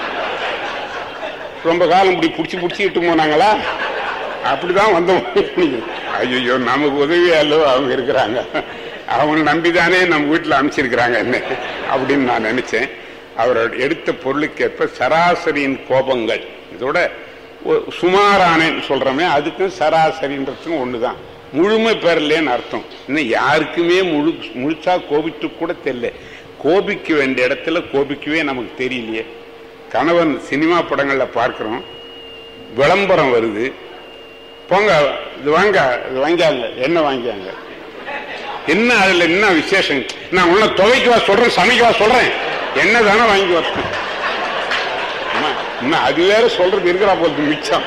ரொம்ப காலம் இப்படி பிடிச்சி பிடிச்சிக்கிட்டு போனாங்களா அப்படிதான் வந்தோம் ஐயோ நமக்கு உதவி அல்லவோ அவங்க இருக்கிறாங்க அவங்க நம்பிதானே நம்ம வீட்டில் அமைச்சிருக்கிறாங்க என்ன அப்படின்னு நான் நினைச்சேன் அவர் எடுத்த பொருளுக்கேற்ப சராசரியின் கோபங்கள் இதோட ஒரு சுமாரானேன்னு சொல்றோமே அதுக்கும் சராசரின்றதுக்கும் ஒண்ணுதான் முழுமை பெறலேன்னு அர்த்தம் இன்னும் யாருக்குமே முழு முழுசா கோபித்து கூட தெரியல கோபிக்க வேண்டிய இடத்துல கோபிக்கவே நமக்கு தெரியலையே கணவன் சினிமா படங்கள்ல பார்க்கிறோம் விளம்பரம் வருது போங்க இது வாங்க இது வாங்கியாங்க என்ன வாங்கியாங்க என்ன அதுல என்ன விசேஷம் நான் உன்ன துவைக்கவா சொல்றேன் சமைக்கவா சொல்றேன் என்ன தானே வாங்கி வரணும் அம்மா, இன்னும் அது வேற சொல்றது இருக்கிறா போது மிச்சம்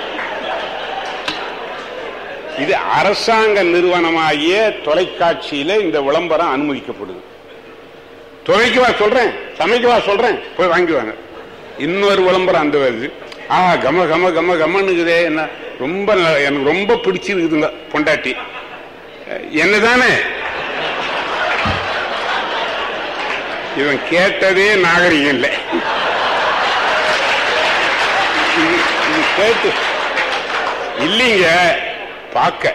இது அரசாங்க நிறுவனமாகிய தொலைக்காட்சியில இந்த விளம்பரம் அனுமதிக்கப்படுது துவைக்கவா சொல்றேன் சமைக்கவா சொல்றேன் போய் வாங்கி வாங்க இன்னொரு விளம்பரம் அந்த வருது ஆ கம கம கம கமன்னுக்குதே என்ன ரொம்ப நல்ல- எனக்கு ரொம்ப பிடிச்சிருக்குதுங்க பொண்டாட்டி அஹ், என்னதானே இவன் கேட்டதே நாகரிகம் இல்லை இது- இது கேட்டு இல்லைங்க பார்க்க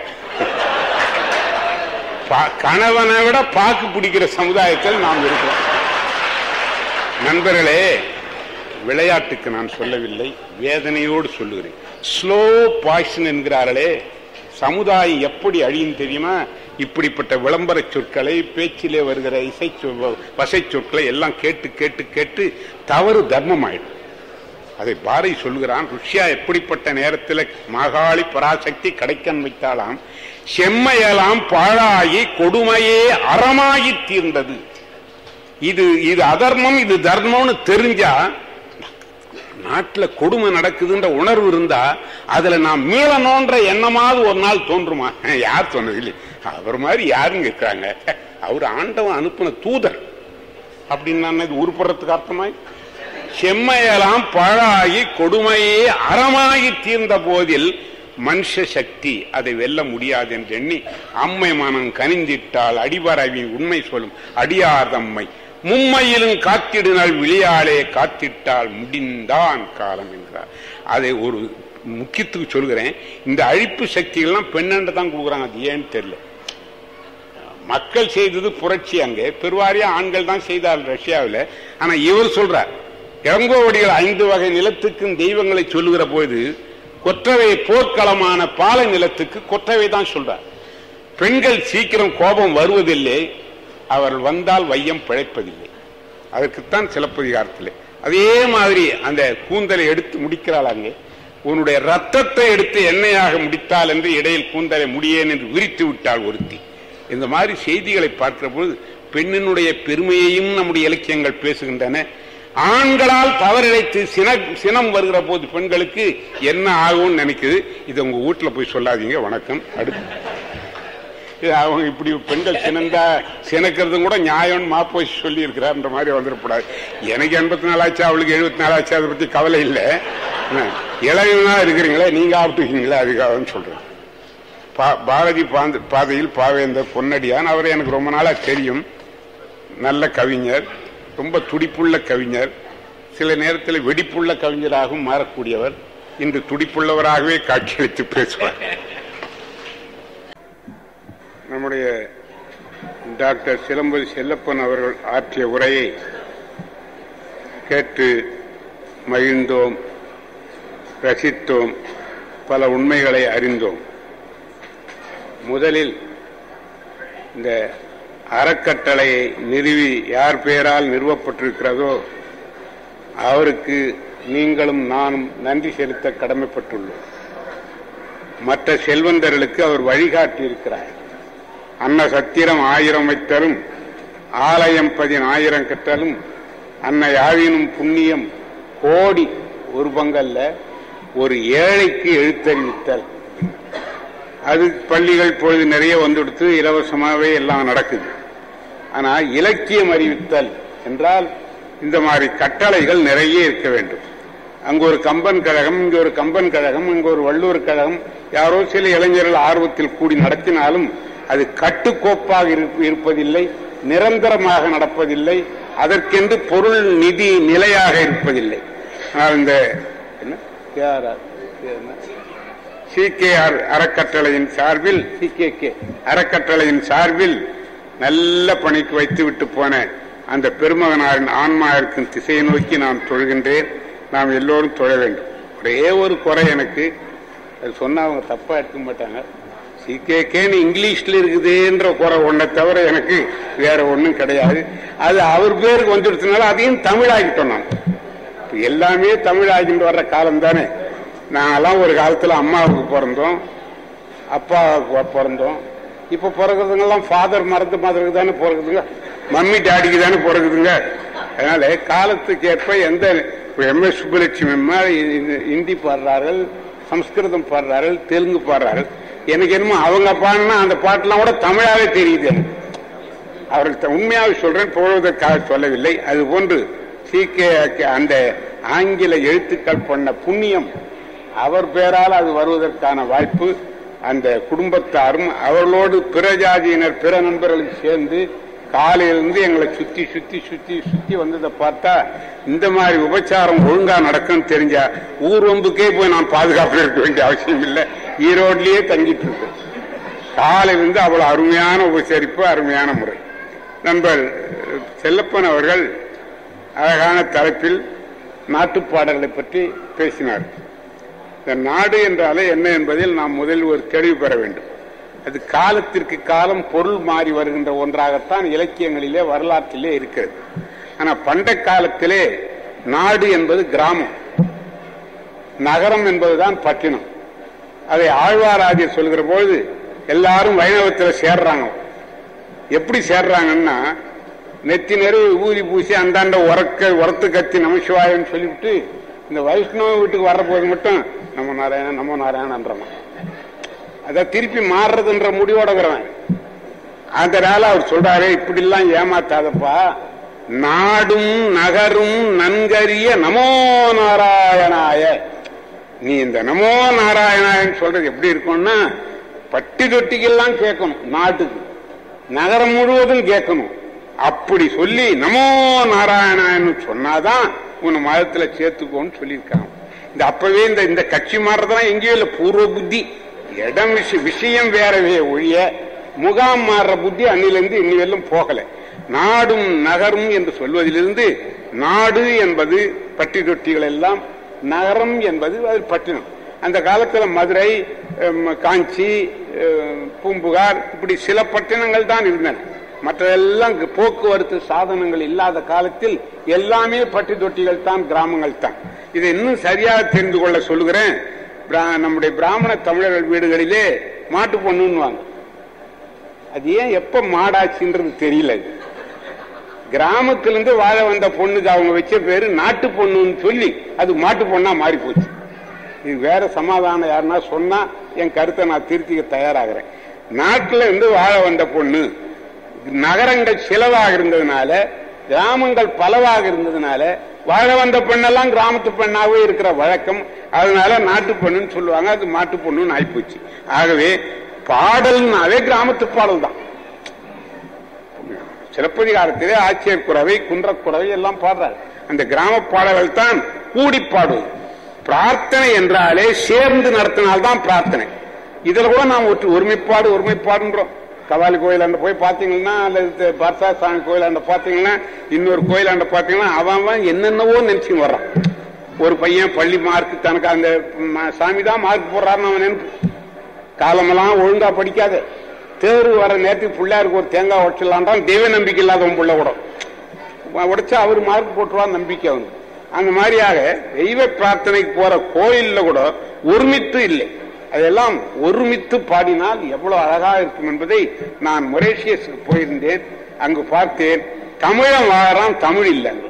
பா- கணவனை விட பாக்கு பிடிக்கிற சமுதாயத்தில் நாம் இருக்கிறோம் நண்பர்களே விளையாட்டுக்கு நான் சொல்லவில்லை வேதனையோடு சொல்லுகிறேன் ஸ்லோ பாய்சன் என்கிறார்களே சமுதாயம் எப்படி அழியும் தெரியுமா இப்படிப்பட்ட விளம்பர சொற்களை பேச்சிலே வருகிற இசை சொ- வசை சொற்களை எல்லாம் கேட்டு கேட்டு கேட்டு தவறு தர்மம் ஆயிடும் அதை பாரதி சொல்லுகிறான் ருஷ்யா எப்படிப்பட்ட நேரத்தில் மாகாளி பராசக்தி கடைக்கன் வைத்தாலாம் செம்மையெல்லாம் பாழாகி கொடுமையே அறமாகி தீர்ந்தது இது இது அதர்மம் இது தர்மம்னு தெரிஞ்சா நாட்டுல கொடுமை நடக்குதுன்ற உணர்வு இருந்தா அதுல நான் மீளணும்ன்ற எண்ணமாவது ஒரு நாள் தோன்றுமா யார் சொன்னது இல்லை அவர் மாதிரி யாருங்க இருக்காங்க அவர் ஆண்டவன் அனுப்பின தூதர் அப்படின்னு நான் இது உருப்படுறதுக்கு அர்த்தமாய் செம்மையெல்லாம் பழாகி கொடுமையே அறமாகி தீர்ந்த போதில் மனுஷ சக்தி அதை வெல்ல முடியாது என்று எண்ணி அம்மை மனம் கனிந்திட்டால் அடிபரவி உண்மை சொல்லும் அடியார்தம்மை மும்மையிலும் காத்திடுனால் விளையாளே காத்திட்டால் முடிந்தான் காலம் என்கிறார் அதை ஒரு முக்கியத்துக்கு சொல்கிறேன் இந்த அழிப்பு சக்திகள்லாம் பெண்ணண்ட தான் கொடுக்குறாங்க அது ஏன்னு தெரியல மக்கள் செய்தது புரட்சி அங்கே பெருவாரியா ஆண்கள் தான் செய்தார் ரஷ்யாவில் ஆனா இவர் சொல்றார் இளங்கோவடிகள் ஐந்து வகை நிலத்துக்கும் தெய்வங்களை சொல்லுகிற போது கொற்றவை போர்க்களமான பாலை நிலத்துக்கு கொற்றவை தான் சொல்றார் பெண்கள் சீக்கிரம் கோபம் வருவதில்லை அவர் வந்தால் வையம் பிழைப்பதில்லை அதற்குத்தான் சிலப்பதிகாரத்தில் அதே மாதிரி அந்த கூந்தலை எடுத்து முடிக்கிறாள் அங்கே உன்னுடைய ரத்தத்தை எடுத்து எண்ணெயாக முடித்தால் என்று இடையில் கூந்தலை முடியேன் என்று விரித்து விட்டாள் ஒருத்தி இந்த மாதிரி செய்திகளை பார்க்கிற பொழுது பெண்ணினுடைய பெருமையையும் நம்முடைய இலக்கியங்கள் பேசுகின்றன ஆண்களால் தவறிழைத்து சின சினம் வருகிற போது பெண்களுக்கு என்ன ஆகும்னு நினைக்குது இது உங்க வீட்டுல போய் சொல்லாதீங்க வணக்கம் அடுத்து இது அவங்க இப்படி பெண்கள் சினந்தா சினக்கிறதும் கூட நியாயம் மாப்போய் சொல்லி இருக்கிறார்ன்ற மாதிரி வந்துடக்கூடாது எனக்கு எண்பத்தி நாலு ஆச்சு அவளுக்கு எழுபத்தி நாலு ஆச்சு அதை பத்தி கவலை இல்லை இளைஞனா இருக்கிறீங்களே நீங்க ஆப்பிட்டுக்கீங்களே அதுக்காக சொல்றேன் பா- பாரதி பாந்த- பாதையில் பாவேந்தர் பொன்னடியான் அவர் எனக்கு ரொம்ப நாளா தெரியும் நல்ல கவிஞர் ரொம்ப துடிப்புள்ள கவிஞர் சில நேரத்தில் வெடிப்புள்ள கவிஞராகவும் மாறக்கூடியவர் இன்று துடிப்புள்ளவராகவே காட்சியளித்து பேசுவார் நம்முடைய டாக்டர் சிலம்பதி செல்லப்பன் அவர்கள் ஆற்றிய உரையை கேட்டு மகிழ்ந்தோம் ரசித்தோம் பல உண்மைகளை அறிந்தோம் முதலில் இந்த அறக்கட்டளையை நிறுவி யார் பெயரால் நிறுவப்பட்டிருக்கிறதோ அவருக்கு நீங்களும் நானும் நன்றி செலுத்த கடமைப்பட்டுள்ளோம் மற்ற செல்வந்தர்களுக்கு அவர் வழிகாட்டி இருக்கிறார் அன்ன சத்திரம் ஆயிரம் வைத்தலும் ஆலயம் பதினாயிரம் கற்றலும் அன்னை யாவினும் புண்ணியம் கோடி ஒரு பங்கல்ல ஒரு ஏழைக்கு எழுத்தறிவித்தல் அது பள்ளிகள் இப்பொழுது நிறைய வந்துடுத்து இலவசமாகவே எல்லாம் நடக்குது ஆனா இலக்கியம் அறிவித்தல் என்றால் இந்த மாதிரி கட்டளைகள் நிறைய இருக்க வேண்டும் அங்க ஒரு கம்பன் கழகம் இங்க ஒரு கம்பன் கழகம் இங்க ஒரு வள்ளுவர் கழகம் யாரோ சில இளைஞர்கள் ஆர்வத்தில் கூடி நடத்தினாலும் அது கட்டுக்கோப்பாக இருப்ப- இருப்பதில்லை நிரந்தரமாக நடப்பதில்லை அதற்கென்று பொருள் நிதி நிலையாக இருப்பதில்லை ஆனால் இந்த என்ன KRR, என்ன? சிகேஆர் அறக்கட்டளையின் சார்பில் சிகேகே அறக்கட்டளையின் சார்பில் நல்ல பணிக்கு வைத்து விட்டு போன அந்த பெருமகனாரின் ஆன்மா இருக்கும் திசையை நோக்கி நான் தொழுகின்றேன் நாம் எல்லோரும் தொழ வேண்டும் ஒரே ஒரு குறை எனக்கு அது சொன்னா அவங்க தப்பா எடுக்க மாட்டாங்க சிகேகேன்னு இங்கிலீஷ்ல இருக்குதுன்ற குறை ஒன்றை தவிர எனக்கு வேற ஒண்ணும் கிடையாது அது அவர் பேருக்கு வந்துடுச்சுனால அதையும் தமிழாக்கிட்டோம் நான் இப்ப எல்லாமே தமிழாகிட்டு வர்ற காலம் தானே நாங்கெல்லாம் ஒரு காலத்துல அம்மாவுக்கு பிறந்தோம் அப்பாவுக்கு பிறந்தோம் இப்ப பிறகுதுங்கெல்லாம் ஃபாதர் மறந்து மதருக்கு தானே பிறகுதுங்க மம்மி டாடிக்கு தானே பிறகுதுங்க அதனால காலத்துக்கு ஏற்ப எந்த எம் எஸ் சுப்புலட்சுமி அம்மா இ- ஹிந்தி பாடுறார்கள் சம்ஸ்கிருதம் பாடுறார்கள் தெலுங்கு பாடுறார்கள் எனக்கு என்னமோ அவங்க பாடினா அந்த பாட்டெல்லாம் கூட தமிழாவே தெரியுது எனக்கு அவர்கள் உண்மையாக சொல்றேன் போவதற்காக சொல்லவில்லை அது போன்று சீக்கிய அந்த ஆங்கில எழுத்துக்கள் பண்ண புண்ணியம் அவர் பேரால் அது வருவதற்கான வாய்ப்பு அந்த குடும்பத்தாரும் அவர்களோடு பிற ஜாதியினர் பிற நண்பர்களும் சேர்ந்து காலையிலிருந்து எங்களை சுத்தி சுத்தி சுத்தி சுத்தி வந்ததை பார்த்தா இந்த மாதிரி உபச்சாரம் ஒழுங்கா நடக்கும் தெரிஞ்சா ஊர் வம்புக்கே போய் நான் பாதுகாப்பு இருக்க வேண்டிய அவசியம் இல்லை ஈரோட்லயே தங்கிட்டு இருக்கேன் காலையிலிருந்து அவ்வளவு அருமையான உபசரிப்பு அருமையான முறை நண்பர் செல்லப்பன் அவர்கள் அழகான தலைப்பில் நாட்டுப்பாடல்களை பற்றி பேசினார் இந்த நாடு என்றாலே என்ன என்பதில் நாம் முதலில் ஒரு தெளிவு பெற வேண்டும் அது காலத்திற்கு காலம் பொருள் மாறி வருகின்ற ஒன்றாகத்தான் இலக்கியங்களிலே வரலாற்றிலே இருக்கிறது ஆனா பண்ட காலத்திலே நாடு என்பது கிராமம் நகரம் என்பதுதான் பட்டினம் அதை ஆழ்வாராஜர் சொல்கிற பொழுது எல்லாரும் வைணவத்தில் சேர்றாங்க எப்படி சேர்றாங்கன்னா நெத்தி நெருவு ஊதி பூசி அந்தாண்ட உரக்க உரத்து கத்தி நமசிவாயன்னு சொல்லிவிட்டு இந்த வைஷ்ணவ வீட்டுக்கு வர்ற போது மட்டும் நம்ம நாராயணன் நம்ம நாராயணன்றவன் அதை திருப்பி மாறுறதுன்ற முடிவோட இருக்கிறவன் அதனால அவர் சொல்றாரு இப்படி எல்லாம் ஏமாத்தாதப்பா நாடும் நகரும் நன்கரிய நமோ நாராயணாய நீ இந்த நமோ நாராயணாயன்னு சொல்றது எப்படி இருக்கும்னா பட்டி தொட்டிக்கெல்லாம் கேட்கணும் நாட்டுக்கு நகரம் முழுவதும் கேட்கணும் அப்படி சொல்லி நமோ நாராயணாயன்னு சொன்னாதான் உன்னை மதத்துல சேர்த்துக்கோன்னு சொல்லியிருக்காங்க இந்த அப்பவே இந்த இந்த கட்சி மாறுறதுலாம் எங்கேயும் இல்லை பூர்வ புத்தி இடம் விஷ- விஷயம் வேறவே ஒழிய முகாம் மாறுற புத்தி அன்னிலிருந்து இன்னிவெல்லும் போகல நாடும் நகரும் என்று சொல்வதிலிருந்து நாடு என்பது பட்டி தொட்டிகள் எல்லாம் நகரம் என்பது அது பட்டினம் அந்த காலத்துல மதுரை ஹம், காஞ்சி ஹம், பூம்புகார் இப்படி சில பட்டினங்கள் தான் இருந்தன மற்றதெல்லாம் இங்கு போக்குவரத்து சாதனங்கள் இல்லாத காலத்தில் எல்லாமே பட்டி தொட்டிகள் தான் கிராமங்கள் தான் இதை இன்னும் சரியாக தெரிந்து கொள்ள சொல்லுகிறேன் பிரா- நம்முடைய பிராமண தமிழர்கள் வீடுகளிலே மாட்டு பொண்ணுன்னுவாங்க அது ஏன் எப்ப மாடாச்சுன்றது தெரியல இது. கிராமத்திலிருந்து வாழ வந்த பொண்ணுக்கு அவங்க வச்ச பேரு நாட்டு பொண்ணுன்னு சொல்லி அது மாட்டு பொண்ணா மாறி போச்சு இது வேற சமாதானம் யாருன்னா சொன்னா என் கருத்தை நான் திருத்திக்க தயாராகிறேன் நாட்டுல இருந்து வாழ வந்த பொண்ணு நகரங்கள் சிலவாக இருந்ததுனால கிராமங்கள் பலவாக இருந்ததுனால வாழ வந்த பெண்ணெல்லாம் கிராமத்து பெண்ணாவே இருக்கிற வழக்கம் அதனால நாட்டு பொண்ணுன்னு சொல்லுவாங்க அது மாட்டு பொண்ணுன்னு ஆயிப்போச்சு ஆகவே பாடல்னாவே கிராமத்து பாடல் தான் சிலப்பதிகாரத்திலே ஆட்சியர் குறவை குன்றக்குறவை எல்லாம் பாடுறாரு அந்த கிராம பாடல்கள் தான் கூடி பாடுவது பிரார்த்தனை என்றாலே சேர்ந்து நடத்தினால்தான் பிரார்த்தனை இதுல கூட நாம் ஒற்று ஒருமைப்பாடு ஒருமைப்பாடுன்றோம் கவாலி கோயிலாண்ட போய் பாத்தீங்கன்னா அல்லது பர்சா சாமி கோயிலாண்ட பாத்தீங்கன்னா இன்னொரு கோயிலாண்ட பாத்தீங்கன்னா அவன் அவன் என்னென்னவோ நினைச்சு வர்றான் ஒரு பையன் பள்ளி மார்க் தனக்கு அந்த சாமி தான் மார்க் போடுறாருன்னு அவன் நினைப்பு காலமெல்லாம் ஒழுங்கா படிக்காத தேர்வு வர நேரத்துக்கு பிள்ளையாருக்கு ஒரு தேங்காய் உடச்சிடலான்றான் தெய்வ நம்பிக்கை இல்லாதவன் பிள்ளை கூட உடைச்சா அவர் மார்க் போட்டுருவா நம்பிக்கை அவனுக்கு அந்த மாதிரியாக தெய்வ பிரார்த்தனைக்கு போற கோயில்ல கூட ஒருமித்து இல்லை அதெல்லாம் ஒருமித்து பாடினால் எவ்வளவு அழகா இருக்கும் என்பதை நான் மொரேஷியஸுக்கு போயிருந்தேன் அங்கு பார்த்தேன் தமிழன் வாழறான் தமிழ் இல்லைங்க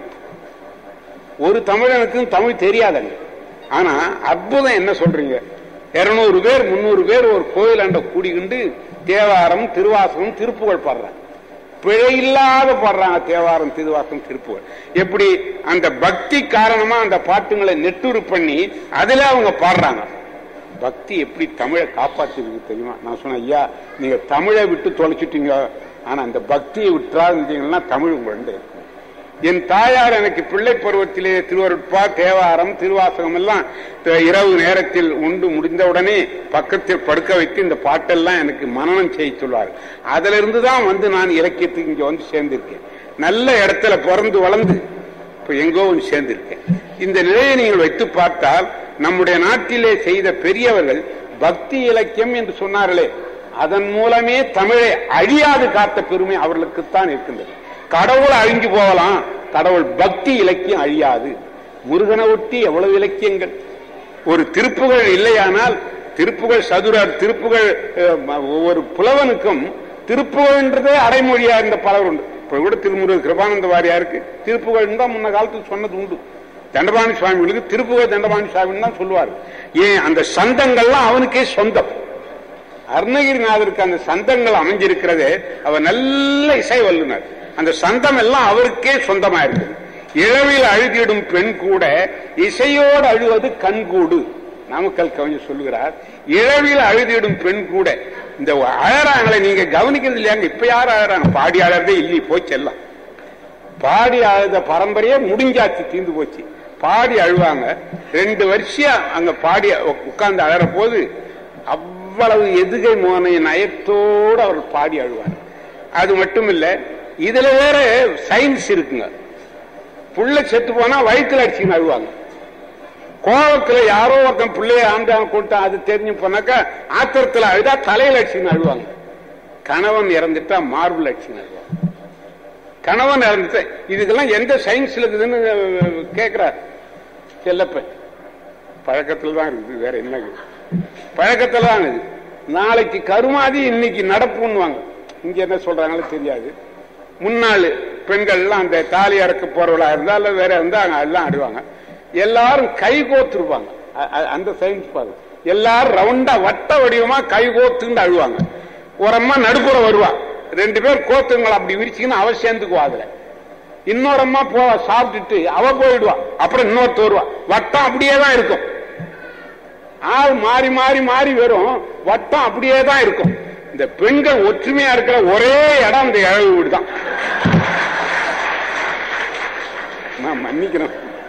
ஒரு தமிழனுக்கும் தமிழ் தெரியாதங்க ஆனா அற்புதம் என்ன சொல்றீங்க இருநூறு பேர் முன்னூறு பேர் ஒரு கோயில் அண்ட கூடிக்கிண்டு தேவாரம் திருவாசகம் திருப்புகழ் பாடுறாங்க பிழை இல்லாத பாடுறாங்க தேவாரம் திருவாசகம் திருப்புகழ் எப்படி அந்த பக்தி காரணமா அந்த பாட்டுங்களை நெட்டுரு பண்ணி அதுல அவங்க பாடுறாங்க பக்தி எப்படி தமிழை காப்பாத்திருக்கு தெரியுமா நான் சொன்னேன் ஐயா நீங்க தமிழை விட்டு தொலைச்சிட்டீங்க ஆனா அந்த பக்தியை விட்டுறாருந்தீங்கன்னா தமிழ் உங்கள்கிட்ட இருக்கும் என் தாயார் எனக்கு பிள்ளை பருவத்திலே திருவருட்பா தேவாரம் திருவாசகம் எல்லாம் த- இரவு நேரத்தில் உண்டு முடிந்தவுடனே பக்கத்தில் படுக்க வைத்து இந்த பாட்டெல்லாம் எனக்கு மனனம் செய்ய சொல்வார் அதுல இருந்து தான் வந்து நான் இலக்கியத்துக்கு இங்க வந்து சேர்ந்திருக்கேன் நல்ல இடத்துல பிறந்து வளர்ந்து இப்ப எங்கோ வந்து சேர்ந்திருக்கேன் இந்த நிலையை நீங்கள் வைத்து பார்த்தால் நம்முடைய நாட்டிலே செய்த பெரியவர்கள் பக்தி இலக்கியம் என்று சொன்னார்களே அதன் மூலமே தமிழை அழியாது காத்த பெருமை அவர்களுக்குத்தான் இருக்கின்றது கடவுள் அழிஞ்சு போகலாம் கடவுள் பக்தி இலக்கியம் அழியாது முருகனை ஒட்டி எவ்வளவு இலக்கியங்கள் ஒரு திருப்புகழ் இல்லையானால் திருப்புகழ் சதுரர் திருப்புகழ் அஹ், ஒவ்வொரு புலவனுக்கும் திருப்புகழ்ன்றதே அடைமொழியா இருந்த பலர் உண்டு இப்ப கூட திருமுருக கிருபானந்த வாரியாருக்கு திருப்புகழ் தான் முன்ன காலத்தில் சொன்னது உண்டு தண்டபாணி சுவாமிகளுக்கு திருப்புகழ் தண்டபாணி சுவாமின்னு தான் சொல்லுவார் ஏன் அந்த சந்தங்கள்லாம் அவனுக்கே சொந்தம் அருணகிரிநாதருக்கு அந்த சந்தங்கள் அமைஞ்சிருக்கிறதே அவர் நல்ல இசை வல்லுனர் அந்த சந்தம் எல்லாம் அவருக்கே சொந்தமா இருக்குது இழவில் அழுதிடும் பெண் கூட இசையோடு அழுவது கண்கூடு நாமக்கல் கவிஞர் சொல்லுகிறார் இழவில் அழுதிடும் பெண் கூட இந்த அழறாங்களே நீங்க கவனிக்கிறது இல்லையாங்க இப்ப யார் அழறாங்க பாடி அழறதே இல்லை போச்செல்லாம் பாடி அழுத பரம்பரையே முடிஞ்சாச்சு தீந்து போச்சு பாடி அழுவாங்க ரெண்டு வருஷம் அங்க பாடி உட்கார்ந்து அழற போது அவ்வளவு எதுகை மோனை நயத்தோடு அவர் பாடி அழுவாங்க அது மட்டும் இல்ல இதுல வேற சயின்ஸ் இருக்குங்க புள்ள செத்து போனா வயிற்றுல அடிச்சுன்னு அழுவாங்க கோபத்துல யாரோ ஒருத்தன் பிள்ளைய ஆண்டான் கூட்டம் அது தெரிஞ்சு போனாக்கா ஆத்திரத்துல அழுதா தலையில அடிச்சுன்னு அழுவாங்க கணவன் இறந்துட்டா மார்பிள் அடிச்சுன்னு அழுவாங்க கணவன் இறந்துட்டு இதுக்கெல்லாம் எந்த சயின்ஸ்ல இருக்குதுன்னு கேட்கிறார் செல்லப்ப பழக்கத்துல தான் இருக்குது வேற என்ன இருக்குது? பழக்கத்துல தான் இருக்குது நாளைக்கு கருமாதி இன்னைக்கு நடப்புன்னுவாங்க இங்க என்ன சொல்றாங்களோ தெரியாது முன்னாள் பெண்கள் எல்லாம் அந்த தாலி அறக்க போறவளா இருந்தா இல்ல வேற இருந்தா அங்க எல்லாம் ஆடுவாங்க எல்லாரும் கை கோத்துருப்பாங்க அ- அ- அந்த சயின்ஸ் பாருங்க எல்லாரும் ரவுண்டா வட்ட வடிவமா கை கோத்துன்னு அழுவாங்க ஒரு அம்மா நடுப்புற வருவா ரெண்டு பேர் கோத்துங்களை அப்படி விரிச்சுக்கின்னு அவ சேர்ந்துக்குவா அதுல இன்னொரு அம்மா போ சாப்பிட்டுட்டு அவ போயிடுவா அப்புறம் இன்னொருத்த வருவா வட்டம் அப்படியே தான் இருக்கும் ஆள் மாறி மாறி மாறி வரும் வட்டம் அப்படியே தான் இருக்கும் இந்த பெண்கள் ஒற்றுமையா இருக்கிற ஒரே இடம் அந்த இழவு வீடு தான் நான் மன்னிக்கிறேன்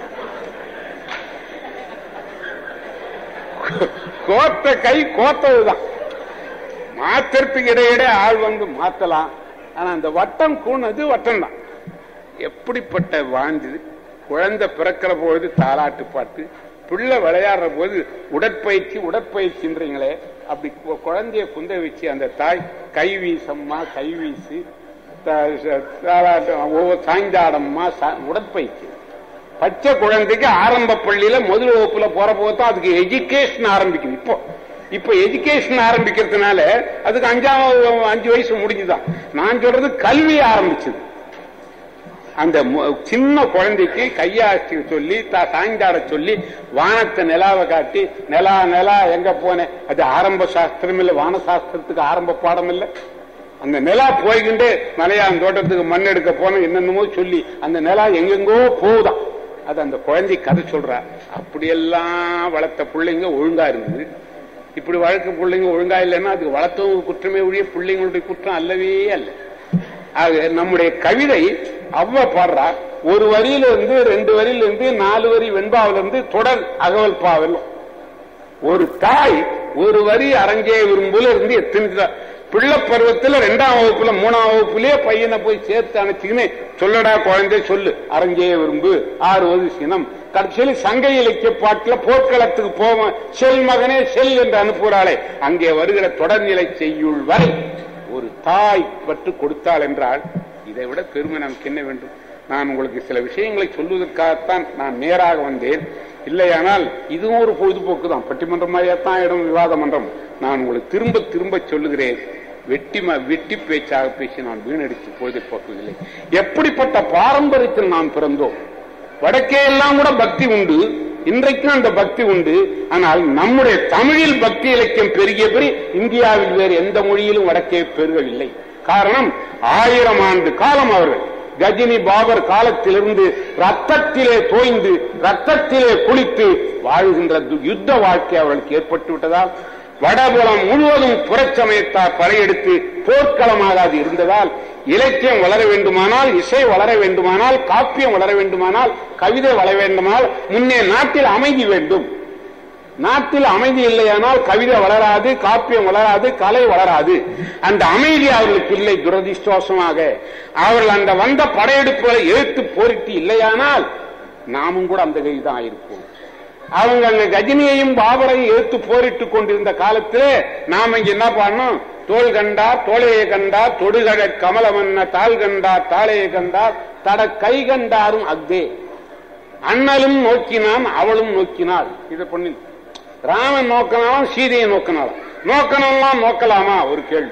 கோத்த கை கோத்ததுதான் மாத்திரத்துக்கு இடையிடையே ஆள் வந்து மாத்தலாம் ஆனா அந்த வட்டம் கூணது வட்டம் தான் எப்படிப்பட்ட வாழ்ந்தது குழந்தை பிறக்கிற பொழுது தாலாட்டு பாட்டு பிள்ளை விளையாடுற போது உடற்பயிற்சி உடற்பயிற்சின்றீங்களே அப்படி கு- குழந்தைய குந்த வச்சு அந்த தாய் கை வீசம்மா கை வீசு த- ச- தாலாட்டம், ஒவ்வொரு சாய்ந்தாடம்மா சா- உடற்பயிற்சி பச்சை குழந்தைக்கு ஆரம்ப பள்ளியில முதல் வகுப்புல போற போது தான் அதுக்கு எஜுகேஷன் ஆரம்பிக்குது இப்போ இப்ப எஜுகேஷன் ஆரம்பிக்கிறதுனால அதுக்கு அஞ்சாவது அஞ்சு வயசு முடிஞ்சுதான் நான் சொல்றது கல்வி ஆரம்பிச்சது அந்த மு- சின்ன குழந்தைக்கு கையாசி சொல்லி தா- சாய்ந்தாட சொல்லி வானத்தை நிலாவை காட்டி நிலா நிலா எங்க போனேன் அது ஆரம்ப சாஸ்திரம் இல்ல வான சாஸ்திரத்துக்கு ஆரம்ப பாடம் இல்ல அந்த நிலா போய்கிட்டு மலையான் தோட்டத்துக்கு மண் எடுக்க போன என்னென்னமோ சொல்லி அந்த நிலா எங்கெங்கோ போகுதாம் அது அந்த குழந்தை கதை சொல்றா அப்படியெல்லாம் வளர்த்த பிள்ளைங்க ஒழுங்கா இருந்தது இப்படி வளர்க்க பிள்ளைங்க ஒழுங்கா இல்லைன்னா அதுக்கு வளர்த்தவங்க குற்றமே ஒழிய பிள்ளைங்களுடைய குற்றம் அல்லவே அல்ல ஆக நம்முடைய கவிதை அவ்வ பாடுறா ஒரு வரியில இருந்து ரெண்டு வரியில இருந்து நாலு வரி வெண்பாவில இருந்து தொடர் அகவல் பாவல் ஒரு தாய் ஒரு வரி அரங்கே விரும்புல இருந்து எத்தனை பிள்ளை பருவத்துல ரெண்டாம் வகுப்புல மூணாம் வகுப்புலயே பையனை போய் சேர்த்து அணைச்சுக்கின்னு சொல்லடா குழந்தை சொல்லு அரங்கே விரும்பு ஆறுவது சினம் கடைசியில் சங்க இலக்கிய பாட்டுல போர்க்களத்துக்கு போவோம் செல் மகனே செல் என்று அனுப்புகிறாளே அங்கே வருகிற தொடர்நிலை செய்யுள் வரை ஒரு தாய் பற்று கொடுத்தாள் என்றால் இதை விட பெருமை நமக்கு என்ன வேண்டும் நான் உங்களுக்கு சில விஷயங்களை சொல்வதற்காகத்தான் நான் நேராக வந்தேன் இல்லையானால் இதுவும் ஒரு பொழுதுபோக்கு தான் பட்டிமன்றம் மாதிரியாத்தான் இடம் விவாத மன்றம் நான் உங்களுக்கு திரும்ப திரும்ப சொல்லுகிறேன் வெட்டி ம- வெட்டி பேச்சாக பேசி நான் வீணடித்து பொழுதுபோக்குவதில்லை எப்படிப்பட்ட பாரம்பரியத்தில் நாம் பிறந்தோம் வடக்கே எல்லாம் கூட பக்தி உண்டு இன்றைக்கும் அந்த பக்தி உண்டு ஆனால் நம்முடைய தமிழில் பக்தி இலக்கியம் பெருகிய பெரிய இந்தியாவில் வேறு எந்த மொழியிலும் வடக்கே பெருகவில்லை காரணம் ஆயிரம் ஆண்டு காலம் அவர்கள் கஜினி பாபர் காலத்திலிருந்து ரத்தத்திலே தோய்ந்து ரத்தத்திலே குளித்து வாழ்கின்ற து- யுத்த வாழ்க்கை அவர்களுக்கு ஏற்பட்டு விட்டதால் வடபுலம் முழுவதும் புறச்சமயத்தார் படையெடுத்து போர்க்களமாக அது இருந்ததால் இலக்கியம் வளர வேண்டுமானால் இசை வளர வேண்டுமானால் காப்பியம் வளர வேண்டுமானால் கவிதை வளர வேண்டுமானால் முன்னே நாட்டில் அமைதி வேண்டும் நாட்டில் அமைதி இல்லையானால் கவிதை வளராது காப்பியம் வளராது கலை வளராது அந்த அமைதி அவர்களுக்கு இல்லை துரதிருஷ்டவசமாக அவர்கள் அந்த வந்த படையெடுப்புகளை எழுத்து போரிட்டு இல்லையானால் நாமும் கூட அந்த கைதான் ஆயிருப்போம் அவங்க அங்க கஜினியையும் பாபரையும் எழுத்து போரிட்டுக் கொண்டிருந்த காலத்திலே நாம இங்க என்ன பண்ணோம் தோல் கண்டா தோளையை கண்டா தொடுகட கமலமன்ன தாள் கண்டா தாளையை கண்டா தட கை கண்டாரும் அக்தே அண்ணலும் நோக்கினான் அவளும் நோக்கினாள் இதை பண்ணி ராமன் நோக்கினாலும் சீதையை நோக்கினாலும் நோக்கணும்லாம் நோக்கலாமா ஒரு கேள்வி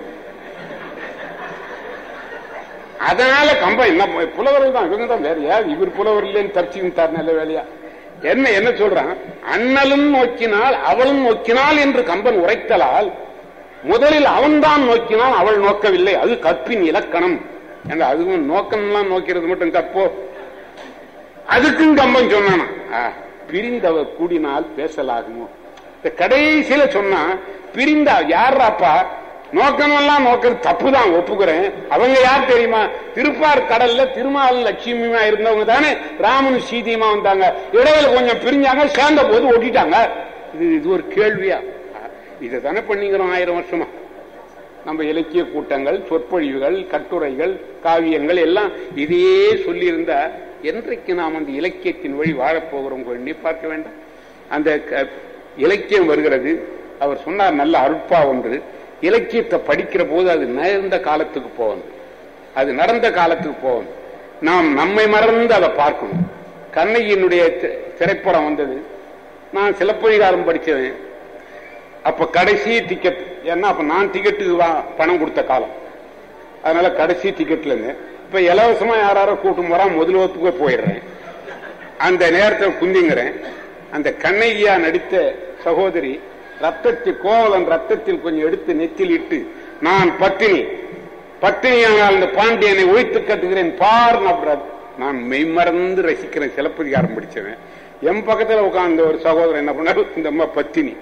அதனால கம்பம் என்ன ப- புலவர்கள் தான் இவங்க தான் வேற யார் இவர் புலவர் இல்லைன்னு தப்பிச்சுக்கிட்டார் நல்ல வேலையா என்ன என்ன சொல்றான் அண்ணலும் நோக்கினால் அவளும் நோக்கினாள் என்று கம்பன் உரைத்தலால் முதலில் அவன்தான் நோக்கினான் அவள் நோக்கவில்லை அது கற்பின் இலக்கணம் என்ற அதுவும் நோக்கம்லாம் நோக்கிறது மட்டும் கற்போ அதுக்கும் கம்பன் சொன்னானா ஆ, பிரிந்தவர் கூடினால் பேசலாகுமோ இந்த கடைசியில சொன்னா பிரிந்தா யாராப்பா நோக்கமெல்லாம் நோக்கிறது தப்புதான் ஒப்புக்கிறேன் அவங்க யார் தெரியுமா திருப்பார் கடல்ல திருமால் லட்சுமியுமா இருந்தவங்க தானே ராமனும் சீதையுமா வந்தாங்க இடையில கொஞ்சம் பிரிஞ்சாங்க சேர்ந்த போது ஒட்டிட்டாங்க இது இது ஒரு கேள்வியா இதை தானே பண்ணிக்கிறோம் ஆயிரம் வருஷமா நம்ம இலக்கிய கூட்டங்கள் சொற்பொழிவுகள் கட்டுரைகள் காவியங்கள் எல்லாம் இதையே சொல்லியிருந்தா என்றைக்கு நாம் அந்த இலக்கியத்தின் வழி வாழப்போகிறோம் எண்ணி பார்க்க வேண்டாம் அந்த க- இலக்கியம் வருகிறது அவர் சொன்னார் நல்ல அருட்பா ஒன்று இலக்கியத்தை படிக்கிற போது அது நேர்ந்த காலத்துக்கு போகணும் அது நடந்த காலத்துக்கு போகணும் நாம் நம்மை மறந்து அதை பார்க்கணும் கண்ணகியினுடைய தி- திரைப்படம் வந்தது நான் சிலப்பதிகாரம் படிச்சவன் அப்ப கடைசி டிக்கெட் ஏன்னா அப்ப நான் டிக்கெட்டுக்கு வா- பணம் கொடுத்த காலம் அதனால கடைசி டிக்கெட்ல இருந்து இப்ப இலவசமா யாராரோ கூட்டம் போறா முதல் வகுப்புக்கு போயிடுறேன் அந்த நேரத்தில் குந்திங்கிறேன் அந்த கண்ணகியா நடித்த சகோதரி ரத்தத்தில் கோவலன் ரத்தத்தில் கொஞ்சம் எடுத்து நெத்தில் இட்டு நான் பத்தினி பத்தினியானால் அந்த பாண்டியனை ஒழித்து கட்டுகிறேன் பார் அப்படின்றார். நான் மெய்மறந்து ரசிக்கிறேன் சிலப்பதிகாரம் படிச்சவன் என் பக்கத்துல உட்கார்ந்த ஒரு சகோதரன் என்ன பண்ணாரு இந்த அம்மா பத்தினி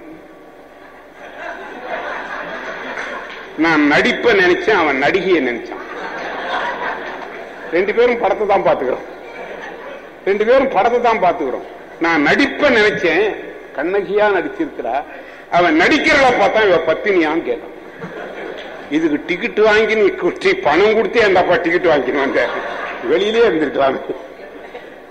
நான் நடிப்ப நினைச்சேன் அவன் நடிகையை நினைச்சான் ரெண்டு பேரும் படத்தை தான் பாத்துக்கிறோம் ரெண்டு பேரும் படத்தை தான் பாத்துக்கிறோம் நான் நடிப்ப நினைச்சேன் கண்ணகியா நடிச்சிருக்கிறா அவன் நடிக்கிறத பார்த்தா இவ பத்தினியான்னு கேட்டான் இதுக்கு டிக்கெட் வாங்கி நீ குட்டி பணம் கொடுத்தே அந்தப்பா டிக்கெட் வாங்கிக்கணும் வெளியிலே இருந்திருக்கலாம்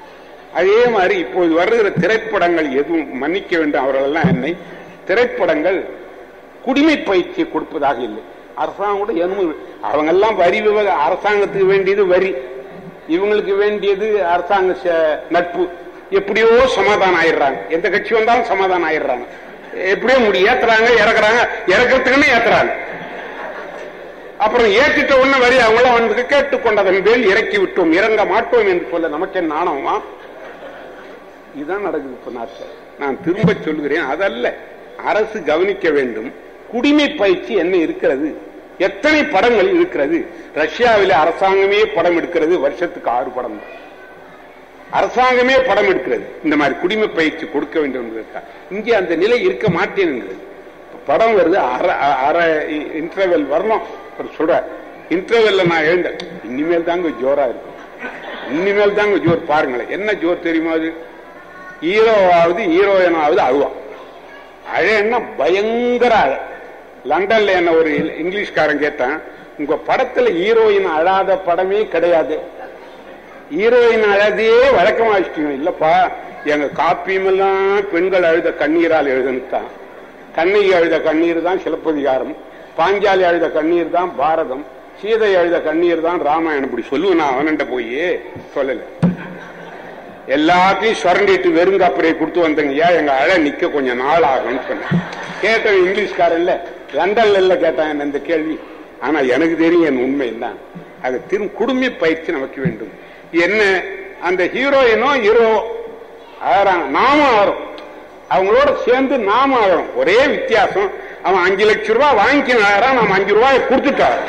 அதே மாதிரி இப்போது வருகிற திரைப்படங்கள் எதுவும் மன்னிக்க வேண்டும் அவர்களெல்லாம் என்னை திரைப்படங்கள் குடிமை பயிற்சி கொடுப்பதாக இல்லை அரசாங்கம் கூட எதுவும் அவங்க எல்லாம் வரி விவக அரசாங்கத்துக்கு வேண்டியது வரி இவங்களுக்கு வேண்டியது அரசாங்க ச- நட்பு எப்படியோ சமாதானம் ஆயிடுறாங்க எந்த கட்சி வந்தாலும் சமாதானம் ஆயிடுறாங்க எப்படியோ முடி ஏத்துறாங்க இறக்குறாங்க இறக்கிறதுக்குன்னு ஏத்துறாங்க அப்புறம் ஏற்றிட்ட உடனே வரி அவங்களாம் வந்து கேட்டுக்கொண்டதன் பேர் இறக்கி விட்டோம் இறங்க மாட்டோம் என்று சொல்ல நமக்கு என்ன ஆணவமா இதுதான் நடக்குது இப்ப நாட்டில் நான் திரும்ப சொல்கிறேன் அதல்ல அரசு கவனிக்க வேண்டும் குடிமை பயிற்சி என்ன இருக்கிறது எத்தனை படங்கள் இருக்கிறது ரஷ்யாவிலே அரசாங்கமே படம் எடுக்கிறது வருஷத்துக்கு ஆறு படம் தான். அரசாங்கமே படம் எடுக்கிறது இந்த மாதிரி குடிமை பயிற்சி கொடுக்க வேண்டும் என்பதற்காக இங்கே அந்த நிலை இருக்க மாட்டேன் படம் வருது அரை அரை இன்டர்வெல் வரணும் அவர் சொல்ற இன்டர்வெல்ல நான் எழுந்தேன் இனிமேல் தாங்க ஜோரா இருக்கும் இனிமேல் தாங்க ஜோர் பாருங்களேன் என்ன ஜோர் தெரியுமா அது ஹீரோவாவது ஹீரோயினாவது அழுவா அழன்னா பயங்கர அழ லண்டன்ல என்ன ஒரு இங்கிலீஷ்காரன் கேட்டான் உங்க படத்துல ஹீரோயின் அழாத படமே கிடையாது ஹீரோயின் அழதையே வழக்கமா வச்சுட்டீங்க இல்லப்பா எங்க காப்பியம் எல்லாம் பெண்கள் அழுத கண்ணீரால் எழுதுனுத்தான் கண்ணகி அழுத கண்ணீர் தான் சிலப்பதிகாரம் பாஞ்சாலி அழுத கண்ணீர் தான் பாரதம் சீதை அழுத கண்ணீர் தான் ராமாயணம் இப்படி சொல்லுவேன் நான் அவன்கிட்ட போய் சொல்லல எல்லாத்தையும் சுரண்டிட்டு வெறுங்காப்புரையை கொடுத்து வந்தங்க ஏன் எங்க அழ நிக்க கொஞ்சம் நாள் ஆகும்னு சொன்னேன் கேட்டவன் இங்கிலீஷ்காரன் இல்ல லண்டன்ல இல்ல கேட்டான் என்ன இந்த கேள்வி ஆனா எனக்கு தெரியும் என் உண்மை என்ன அது திரும் குடும்ப பயிற்சி நமக்கு வேண்டும் என்ன அந்த ஹீரோயினோ ஹீரோ ஆறாங்க நாமும் ஆறோம் அவங்களோட சேர்ந்து நாம ஆகிறோம் ஒரே வித்தியாசம் அவன் அஞ்சு லட்சம் ரூபாய் வாங்கிக்கின ஆறான் நம்ம அஞ்சு ரூபாய் கொடுத்துட்டான்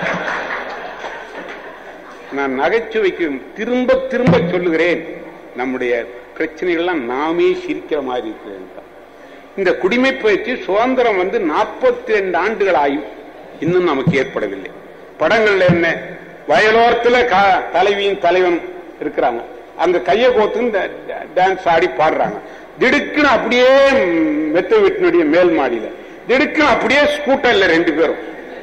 நான் நகைச்சுவைக்கு திரும்ப திரும்ப சொல்லுகிறேன் நம்முடைய பிரச்சனைகள்லாம் நாமே சிரிக்கிற மாதிரி இருக்கிறது இந்த குடிமை பயிற்சி சுதந்திரம் வந்து நாற்பத்தி ரெண்டு ஆண்டுகள் ஆயும் இன்னும் நமக்கு ஏற்படவில்லை படங்கள்ல என்ன வயலோரத்துல கா- தலைவியும் தலைவன் இருக்கிறாங்க அந்த கையை கோத்துன்னு டான்ஸ் ஆடி பாடுறாங்க திடுக்குன்னு அப்படியே ம், மெத்த வீட்டினுடைய மேல் மாடியில திடுக்குன்னு அப்படியே ஸ்கூட்டர்ல ரெண்டு பேரும்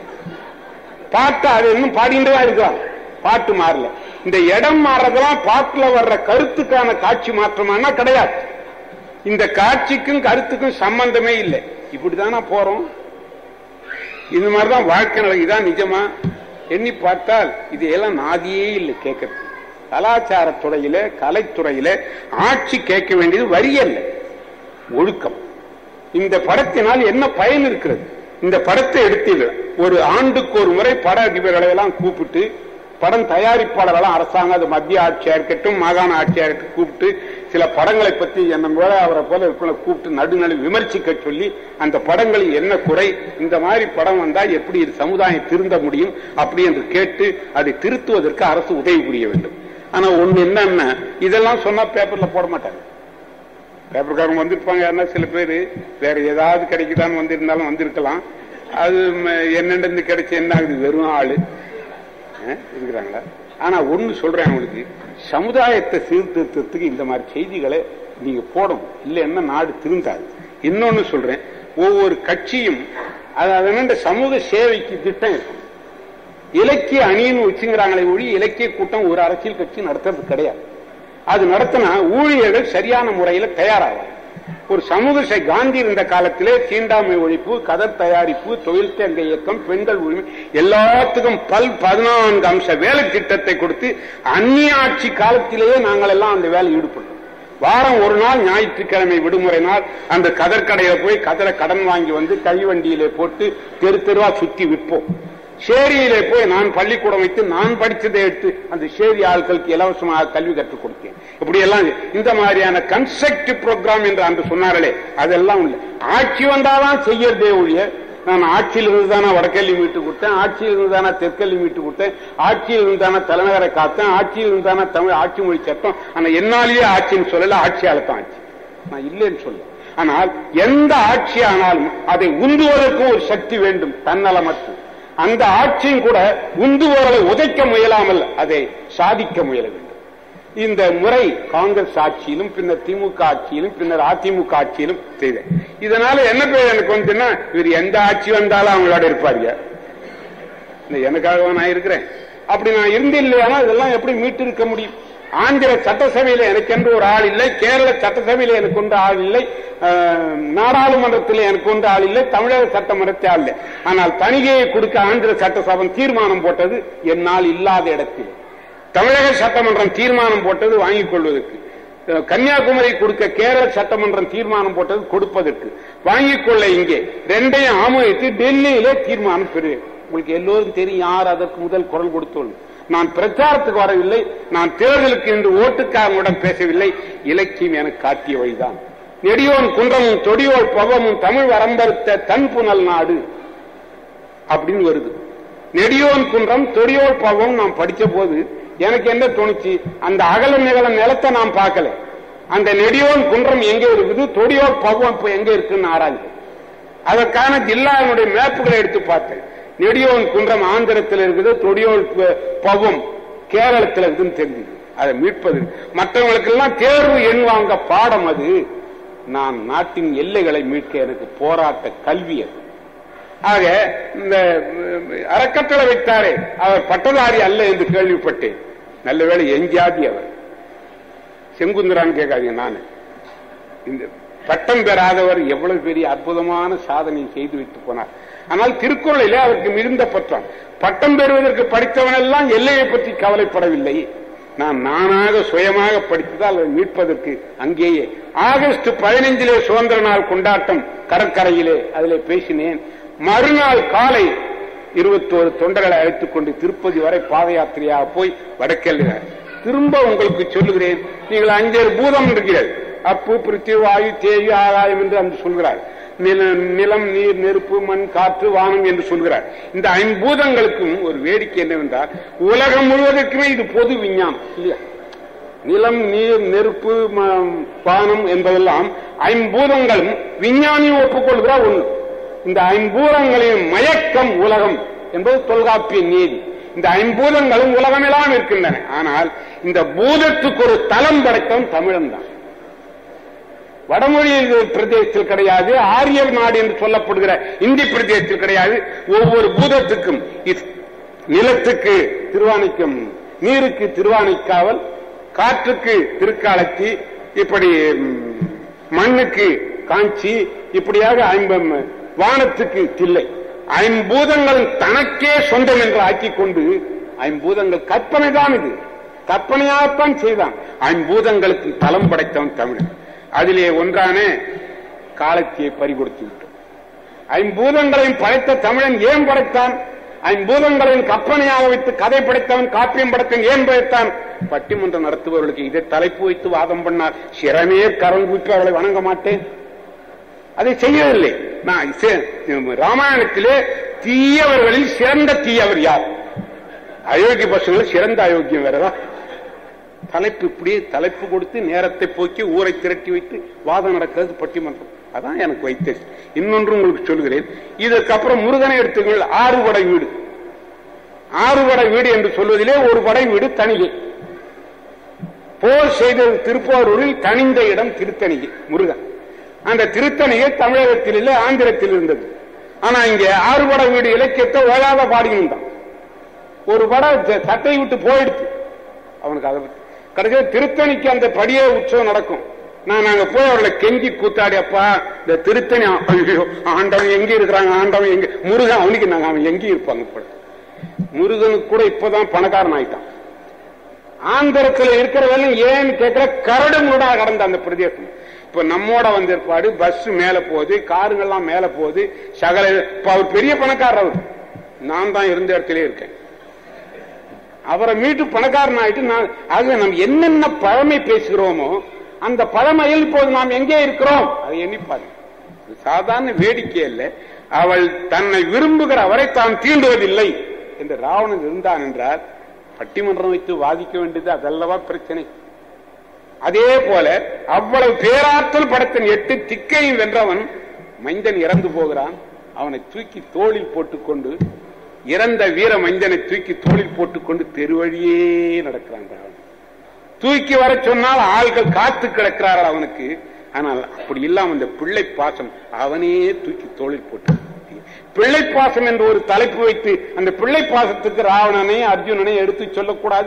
பாட்டு அது இன்னும் பாடிட்டு தான் இருக்காங்க பாட்டு மாறல இந்த இடம் மாறதெல்லாம் பாட்டுல வர்ற கருத்துக்கான காட்சி மாற்றமானா கிடையாது இந்த காட்சிக்கும் கருத்துக்கும் சம்பந்தமே இல்லை இப்படிதானா போறோம் இது மாதிரிதான் வாழ்க்கை நடக்கு இதான் நிஜமா எண்ணி பார்த்தால் இதையெல்லாம் நாதியே இல்லை கேட்கறது கலாச்சாரத்துறையில கலைத்துறையில ஆட்சி கேட்க வேண்டியது வரி அல்ல ஒழுக்கம் இந்த படத்தினால் என்ன பயன் இருக்கிறது இந்த படத்தை எடுத்தீங்க ஒரு ஆண்டுக்கு ஒரு முறை பட அதிபர்களை எல்லாம் கூப்பிட்டு படம் தயாரிப்பாளர்களாம் அரசாங்கம் அது மத்திய ஆட்சியா இருக்கட்டும் மாகாண ஆட்சியா இருக்க கூப்பிட்டு சில படங்களை பத்தி என்ன போல அவரை போல இருக்கிற கூப்பிட்டு நடுநடு விமர்சிக்க சொல்லி அந்த படங்களில் என்ன குறை இந்த மாதிரி படம் வந்தா எப்படி இது சமுதாயம் திருந்த முடியும் அப்படி என்று கேட்டு அதை திருத்துவதற்கு அரசு உதவி புரிய வேண்டும் ஆனா ஒண்ணு என்னன்னா இதெல்லாம் சொன்னா பேப்பர்ல போட மாட்டாங்க பேப்பர்காரங்க வந்திருப்பாங்க யாருன்னா சில பேர் வேற ஏதாவது கிடைக்குதான்னு வந்திருந்தாலும் வந்திருக்கலாம் அது ம- என்னென்னு கிடைச்ச என்ன ஆகுது வெறும் ஆளு அஹ், இருக்கிறாங்களா ஆனா ஒண்ணு சொல்றேன் உங்களுக்கு சமுதாயத்தை சீர்திருத்தத்துக்கு இந்த மாதிரி செய்திகளை நீங்க போடணும் இல்லைன்னா நாடு திருந்தாது இன்னொன்னு சொல்றேன் ஒவ்வொரு கட்சியும் அது அது என்னன்ற சமூக சேவைக்கு திட்டம் இருக்கும் இலக்கிய அணின்னு வச்சுங்கிறாங்களே ஒழி இலக்கிய கூட்டம் ஒரு அரசியல் கட்சி நடத்துறது கிடையாது அது நடத்தினா ஊழியர்கள் சரியான முறையில தயாராகும் ஒரு சமூக சே- காந்தி இருந்த காலத்திலே தீண்டாமை ஒழிப்பு கதர் தயாரிப்பு தொழில் தேங்க இயக்கம் பெண்கள் உரிமை எல்லாத்துக்கும் பல் பதினான்கு அம்ச வேலை திட்டத்தை கொடுத்து அந்நிய ஆட்சி காலத்திலேயே நாங்கள் எல்லாம் அந்த வேலை ஈடுபட்டோம் வாரம் ஒரு நாள் ஞாயிற்றுக்கிழமை விடுமுறை நாள் அந்த கதர் கடையில போய் கதரை கடன் வாங்கி வந்து கை வண்டியிலே போட்டு தெரு தெருவா சுத்தி விற்போம் சேரியிலே போய் நான் பள்ளிக்கூடம் வைத்து நான் படிச்சதை எடுத்து அந்த சேரி ஆட்களுக்கு இலவசமாக கல்வி கற்றுக் கொடுத்தேன் இப்படி எல்லாம் இந்த மாதிரியான கன்ஸ்ட்ரக்டிவ் ப்ரோக்ராம் என்று அன்று சொன்னார்களே அதெல்லாம் இல்லை ஆட்சி வந்தாதான் செய்யறதே ஒழிய நான் ஆட்சியில் இருந்து தானே வடக்கல்லி மீட்டு கொடுத்தேன் ஆட்சியில் இருந்து தானே தெற்கல்லி மீட்டு கொடுத்தேன் ஆட்சியில் இருந்து தானே தலைநகரை காத்தேன் ஆட்சியில் இருந்து தானே தமிழ் ஆட்சி மொழி சட்டம் ஆனா என்னாலேயே ஆட்சின்னு சொல்லல ஆட்சியால தான் ஆட்சி நான் இல்லைன்னு சொல்ல ஆனால் எந்த ஆட்சி ஆனாலும் அதை உந்துவதற்கும் ஒரு சக்தி வேண்டும் தன்னலமற்று அந்த ஆட்சியும் கூட உந்துவோரை உதைக்க முயலாமல் அதை சாதிக்க முயல வேண்டும் இந்த முறை காங்கிரஸ் ஆட்சியிலும் பின்னர் திமுக ஆட்சியிலும் பின்னர் அதிமுக ஆட்சியிலும் செய்த இதனால என்ன பேர் எனக்கு வந்துன்னா இவர் எந்த ஆட்சி வந்தாலும் அவங்களோட இருப்பாருங்க இந்த எனக்காக நான் இருக்கிறேன் அப்படி நான் இருந்து இல்லையானா இதெல்லாம் எப்படி மீட்டு இருக்க முடியும் ஆந்திர சட்டசபையில எனக்கு என்று ஒரு ஆள் இல்லை கேரள சட்டசபையில எனக்கு ஒன்று ஆள் இல்லை அஹ், நாடாளுமன்றத்தில் எனக்கு ஒன்று ஆள் இல்லை தமிழக சட்டமன்றத்தில் ஆள் இல்லை ஆனால் தணிகையை கொடுக்க ஆந்திர சட்டசபை தீர்மானம் போட்டது என்னால் இல்லாத இடத்தில் தமிழக சட்டமன்றம் தீர்மானம் போட்டது வாங்கிக் கொள்வதற்கு அஹ், கன்னியாகுமரி கொடுக்க கேரள சட்டமன்றம் தீர்மானம் போட்டது கொடுப்பதற்கு வாங்கிக் கொள்ள இங்கே ரெண்டையும் ஆமோதித்து டெல்லியிலே தீர்மானம் பெறு உங்களுக்கு எல்லோரும் தெரியும் யார் அதற்கு முதல் குரல் கொடுத்தோம் நான் பிரச்சாரத்துக்கு வரவில்லை நான் தேர்தலுக்கு இன்று ஓட்டுக்காரனுடன் பேசவில்லை இலக்கியம் எனக்கு காட்டிய வழிதான் நெடியோன் குன்றமும் தொடியோல் பவமும் தமிழ் வரம்பறுத்த தன் புனல் நாடு அப்படின்னு வருது நெடியோன் குன்றம் தொடியோல் பவம் நான் படிச்ச போது எனக்கு என்ன தோணுச்சு அந்த அகல நிகழ நிலத்தை நான் பார்க்கல அந்த நெடியோன் குன்றம் எங்க இருக்குது தொடியோல் பவம் இப்ப எங்க இருக்குன்னு ஆராய்ஞ்சு அதற்கான ஜில்லாவினுடைய மேப்புகளை எடுத்து பார்த்தேன் நெடியோன் குன்றம் ஆந்திரத்தில் இருக்குது தொடியோல் ப- பவம் கேரளத்தில் இருக்குன்னு தெரிஞ்சது அதை மீட்பது மற்றவங்களுக்கு எல்லாம் தேர்வு எண் வாங்க பாடம் அது நான் நாட்டின் எல்லைகளை மீட்க எனக்கு போராட்ட கல்வி அது ஆக இந்த உம், அறக்கட்டளை வைத்தாரே அவர் பட்டதாரி அல்ல என்று கேள்விப்பட்டேன் நல்ல வேளை என் ஜாதி அவர் செங்குந்தரான்னு கேட்காதீங்க நானு இந்த பட்டம் பெறாதவர் எவ்வளவு பெரிய அற்புதமான சாதனை செய்து விட்டு போனார் ஆனால் திருக்குறளிலே அவருக்கு மிகுந்த பற்றம் பட்டம் பெறுவதற்கு படித்தவன் எல்லாம் எல்லையை பற்றி கவலைப்படவில்லை நான் நானாக சுயமாக படித்ததால் அதை மீட்பதற்கு அங்கேயே ஆகஸ்ட் பதினைஞ்சிலே சுதந்திர நாள் கொண்டாட்டம் கடற்கரையிலே அதிலே பேசினேன் மறுநாள் காலை இருபத்தோரு தொண்டர்களை அழைத்துக் கொண்டு திருப்பதி வரை பாத யாத்திரையாக போய் வடக்கெல்கிறார் திரும்ப உங்களுக்கு சொல்லுகிறேன் நீங்கள் அஞ்சேறு பூதம் இருக்கிறீர்கள் அப்பு பிருத்தி வாயு தேயு ஆகாயம் என்று அன்று சொல்கிறார் நில- நிலம் நீர் நெருப்பு மண் காற்று வானம் என்று சொல்கிறார் இந்த ஐம்பூதங்களுக்கும் ஒரு வேடிக்கை என்னவென்றால் உலகம் முழுவதற்குமே இது பொது விஞ்ஞானம் இல்லையா நிலம் நீர் நெருப்பு ம- வானம் என்பதெல்லாம் ஐம்பூதங்களும் விஞ்ஞானியும் ஒப்புக்கொள்கிறார் ஒண்ணு இந்த ஐம்பூதங்களின் மயக்கம் உலகம் என்பது தொல்காப்பிய நீதி இந்த ஐம்பூதங்களும் உலகமெல்லாம் இருக்கின்றன ஆனால் இந்த பூதத்துக்கு ஒரு தலம் படைத்தவன் தமிழன் தான் வடமொழி பிரதேசத்தில் கிடையாது ஆரியர் நாடு என்று சொல்லப்படுகிற இந்தி பிரதேசத்தில் கிடையாது ஒவ்வொரு பூதத்துக்கும் இது- நிலத்துக்கு திருவானைக்கம் நீருக்கு திருவானைக்காவல் காற்றுக்கு திருக்காலத்தி இப்படி ம், மண்ணுக்கு காஞ்சி இப்படியாக ஐம்பம் வானத்துக்கு தில்லை ஐம்பூதங்கள் தனக்கே சொந்தம் என்று ஆக்கிக் கொண்டு ஐம்பூதங்கள் கற்பனை தான் இது கற்பனையாகத்தான் செய்தான் ஐம்பூதங்களுக்கு தலம் படைத்தவன் தமிழன் அதிலே ஒன்றான காலத்தியை பறிகொடுத்து விட்டோம் ஐம்பூதங்களையும் படைத்த தமிழன் ஏன் படைத்தான் ஐம்பூதங்களையும் கற்பனையாக வைத்து கதை படைத்தவன் காப்பியம் படைத்தவன் ஏன் படைத்தான் பட்டிமன்றம் நடத்துபவர்களுக்கு இதை தலைப்பு வைத்து வாதம் பண்ணார் சிறநேர் கரல் கூப்பி அவளை வணங்க மாட்டேன் அதை செய்யவில்லை நான் சே- ராமாயணத்திலே தீயவர்களில் சிறந்த தீயவர் யார் அயோக்கிய பசங்களை சிறந்த அயோக்கியம் வேறதா தலைப்பு இப்படியே தலைப்பு கொடுத்து நேரத்தை போக்கி ஊரை திரட்டி வைத்து வாதம் நடக்கிறது பட்டிமன்றம் அதான் எனக்கு வைத்தது இன்னொன்று உங்களுக்கு சொல்கிறேன் இதற்கப்புறம் முருகனை எடுத்துங்கள் ஆறு படை வீடு ஆறு படை வீடு என்று சொல்வதிலே ஒரு படை வீடு தணிகை போர் செய்தது திருப்போரூரில் தனிந்த இடம் திருத்தணிகை முருகன் அந்த திருத்தணிகை தமிழகத்தில் இல்லை ஆந்திரத்தில் இருந்தது ஆனா இங்க ஆறு படை வீடு இலக்கியத்தை ஓயாத பாடிக்கிட்டான் ஒரு படம் ச- சட்டை விட்டு போயிடுச்சு அவனுக்கு அதை பத்தி கடைசியில் திருத்தணிக்கு அந்த படியே உற்சவம் நடக்கும் நான் அங்க போய் அவர்களை கெஞ்சி கூத்தாடி அப்பா இந்த திருத்தணி ஆ- ஐயோ ஆண்டவன் எங்க இருக்கிறாங்க ஆண்டவன் எங்க முருகன் அவனுக்கு நாங்க அவன் எங்க இருப்பாங்க போல முருகனுக்கு கூட இப்பதான் பணக்காரன் ஆயிட்டான் ஆந்திரத்தில் இருக்கிறவெல்லாம் ஏன்னு கேட்கிற கரடு முரடா கடந்த அந்த பிரதேசம் இப்ப நம்மோட வந்திருப்பாடு பஸ் மேல போகுது காருங்கெல்லாம் மேல போகுது சகல இப்ப அவர் பெரிய பணக்காரர் அவர் நான் தான் இருந்த இடத்திலே இருக்கேன் அவரை மீட்டு பணக்காரன் ஆயிட்டு நான் ஆகவே நாம் என்னென்ன பழமை பேசுகிறோமோ அந்த பழமையில் இப்போது நாம் எங்கே இருக்கிறோம் அதை எண்ணிப்பாரு இது சாதாரண வேடிக்கை அல்ல அவள் தன்னை விரும்புகிற அவரை தான் தீண்டுவதில்லை என்று ராவணன் இருந்தான் என்றால் பட்டிமன்றம் வைத்து வாதிக்க வேண்டியது அதல்லவா பிரச்சனை அதே போல அவ்வளவு பேராற்றல் படத்தின் எட்டு திக்கையும் வென்றவன் மைந்தன் இறந்து போகிறான் அவனை தூக்கி தோளில் போட்டுக்கொண்டு இறந்த வீர மைந்தனை தூக்கி தோளில் போட்டுக்கொண்டு தெருவழியே நடக்கிறான் ராவணன் தூக்கி வர சொன்னால் ஆள்கள் காத்து கிடக்கிறார்கள் அவனுக்கு ஆனால் அப்படி இல்லாம அந்த பிள்ளை பாசம் அவனே தூக்கி தோளில் போட்டு பிள்ளை பாசம் என்று ஒரு தலைப்பு வைத்து அந்த பிள்ளை பாசத்துக்கு ராவணனை அர்ஜுனனை எடுத்து சொல்லக்கூடாது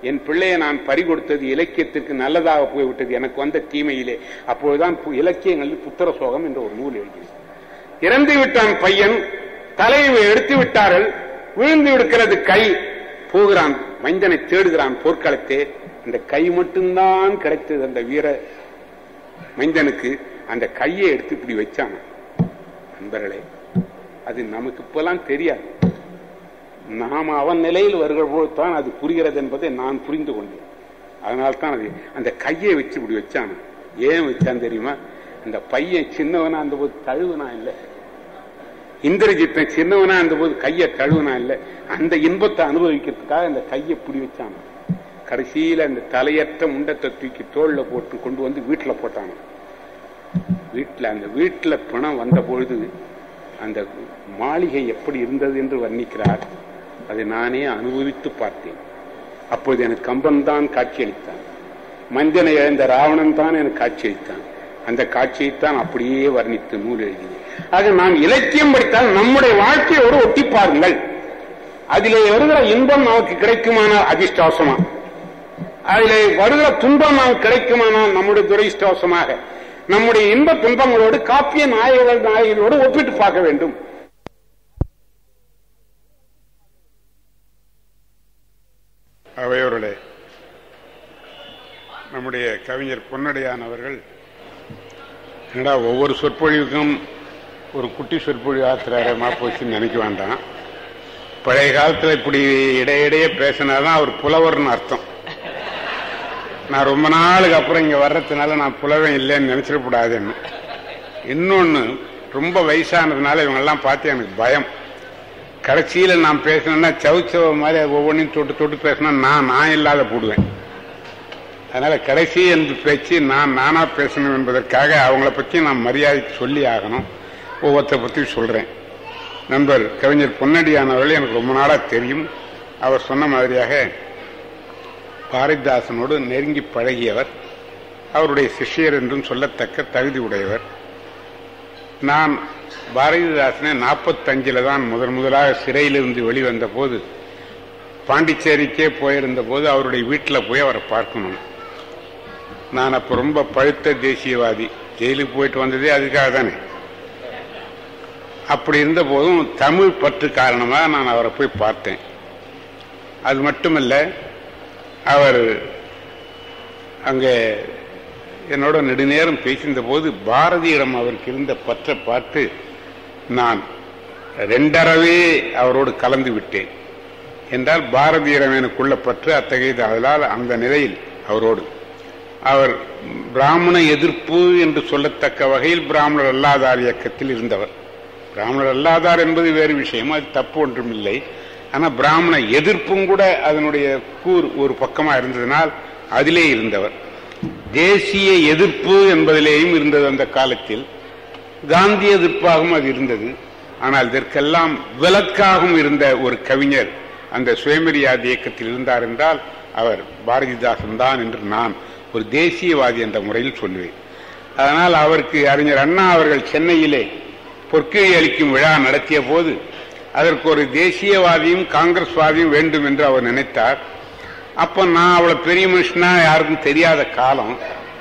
என் பிள்ளையை நான் பறி கொடுத்தது இலக்கியத்திற்கு நல்லதாக போய்விட்டது எனக்கு வந்த தீமையிலே அப்போதுதான் பு- இலக்கியங்களில் புத்திர சோகம் என்ற ஒரு நூல் எழுதியது இறந்து விட்டான் பையன் தலையை எடுத்து விட்டார்கள் விழுந்து விடுக்கிறது கை போகிறான் மைந்தனை தேடுகிறான் போர்க்களத்தே அந்த கை மட்டும்தான் கிடைத்தது அந்த வீர மைந்தனுக்கு அந்த கையை எடுத்து இப்படி வச்சான் நண்பர்களே அது நமக்கு இப்பெல்லாம் தெரியாது நாம் அவன் நிலையில் வருகிற போதுதான் அது புரிகிறது என்பதை நான் புரிந்து கொண்டேன் அதனால தான் அது அந்த கையை வச்சு இப்படி வச்சான் ஏன் வச்சான் தெரியுமா அந்த பையன் சின்னவனா அந்த போது தழுவுனா இல்லை இந்திரஜித்தன் சின்னவனா அந்த போது கையை தழுவுனா இல்லை அந்த இன்பத்தை அனுபவிக்கிறதுக்காக அந்த கையை இப்படி வச்சான் கடைசியில அந்த தலையற்ற முண்டத்தை தூக்கி தோல்ல போட்டு கொண்டு வந்து வீட்டுல போட்டாங்க வீட்டுல அந்த வீட்டுல பிணம் வந்த பொழுது அந்த மாளிகை எப்படி இருந்தது என்று வர்ணிக்கிறார் அதை நானே அனுபவித்து பார்த்தேன் அப்போது எனக்கு கம்பன் தான் காட்சியளித்தான் மஞ்சனை இழந்த ராவணன் தான் எனக்கு காட்சியளித்தான் அந்த காட்சியைத்தான் அப்படியே வர்ணித்து நூல் எழுதினேன் ஆக நாம் இலக்கியம் படித்தால் நம்முடைய வாழ்க்கையோடு ஒட்டி பாருங்கள் அதிலே வருகிற இன்பம் நமக்கு கிடைக்குமானால் அதிர்ஷ்டவசமா அதிலே வருகிற துன்பம் நமக்கு கிடைக்குமானால் நம்முடைய துரைஷ்டவசமாக நம்முடைய இன்ப துன்பங்களோடு காப்பிய நாயகர்கள் நாயகிகளோடு ஒப்பிட்டு பார்க்க வேண்டும் அவையோர்களே நம்முடைய கவிஞர் பொன்னடியான் அவர்கள் என்னடா ஒவ்வொரு சொற்பொழிவுக்கும் ஒரு குட்டி சொற்பொழிவு ஆத்துறாரமா போச்சுன்னு நினைக்க வேண்டாம் பழைய காலத்துல இப்படி இடையிடையே பேசினாதான் அவர் புலவர்னு அர்த்தம் நான் ரொம்ப நாளுக்கு அப்புறம் இங்க வர்றதுனால நான் புலவன் இல்லைன்னு நினைச்சிடக்கூடாதுன்னு இன்னொன்னு ரொம்ப வயசானதுனால இவங்கெல்லாம் பார்த்து எனக்கு பயம் கடைசியில நான் பேசினேன்னா சவுச்சவ மாதிரி அது ஒவ்வொன்றையும் தொட்டு தொட்டு பேசினா நான் நான் இல்லாத போடுவேன் அதனால கடைசி என்று பேச்சு நான் நானா பேசணும் என்பதற்காக அவங்கள பத்தி நான் மரியாதை சொல்லி ஆகணும் ஒவ்வொருத்த பத்தி சொல்றேன் நண்பர் கவிஞர் பொன்னடியானவர்கள் எனக்கு ரொம்ப நாளா தெரியும் அவர் சொன்ன மாதிரியாக பாரதிதாசனோடு நெருங்கி பழகியவர் அவருடைய சிஷ்யர் என்றும் சொல்லத்தக்க தகுதி உடையவர் நான் பாரதிதாசனை நாற்பத்தஞ்சில் தான் முதன் முதலாக சிறையிலிருந்து வெளிவந்த போது பாண்டிச்சேரிக்கே போயிருந்த போது அவருடைய வீட்டில் போய் அவரை பார்க்கணும் நான் அப்போ ரொம்ப பழுத்த தேசியவாதி ஜெயிலுக்கு போயிட்டு வந்ததே அதுக்காக தானே அப்படி இருந்த போதும் தமிழ் பற்று காரணமாக நான் அவரை போய் பார்த்தேன் அது மட்டுமல்ல அவர் அங்கே என்னோட நெடுநேரம் பேசியிருந்த போது பாரதியிடம் அவருக்கு இருந்த பற்றை பார்த்து நான் ரெண்டறவே அவரோடு கலந்து விட்டேன் என்றால் பாரதியிடம் எனக்குள்ள பற்று அத்தகையது அதனால் அந்த நிலையில் அவரோடு அவர் பிராமண எதிர்ப்பு என்று சொல்லத்தக்க வகையில் பிராமணர் அல்லாதார் இயக்கத்தில் இருந்தவர் பிராமணர் அல்லாதார் என்பது வேறு விஷயம் அது தப்பு ஒன்றும் இல்லை ஆனால் பிராமண எதிர்ப்பும் கூட அதனுடைய கூர் ஒரு பக்கமா இருந்ததனால் அதிலே இருந்தவர் தேசிய எதிர்ப்பு என்பதிலேயும் இருந்தது அந்த காலத்தில் காந்தி எதிர்ப்பாகவும் அது இருந்தது ஆனால் இதற்கெல்லாம் விலக்காகவும் இருந்த ஒரு கவிஞர் அந்த சுயமரியாதை இயக்கத்தில் இருந்தார் என்றால் அவர் பாரதிதாசன் தான் என்று நான் ஒரு தேசியவாதி என்ற முறையில் சொல்லுவேன் அதனால் அவருக்கு அறிஞர் அண்ணா அவர்கள் சென்னையிலே பொற்கிழி அளிக்கும் விழா நடத்திய போது அதற்கு ஒரு தேசியவாதியும் காங்கிரஸ்வாதியும் வேண்டும் என்று அவர் நினைத்தார் அப்ப நான் அவ்வளவு பெரிய மனுஷனா யாருக்கும் தெரியாத காலம்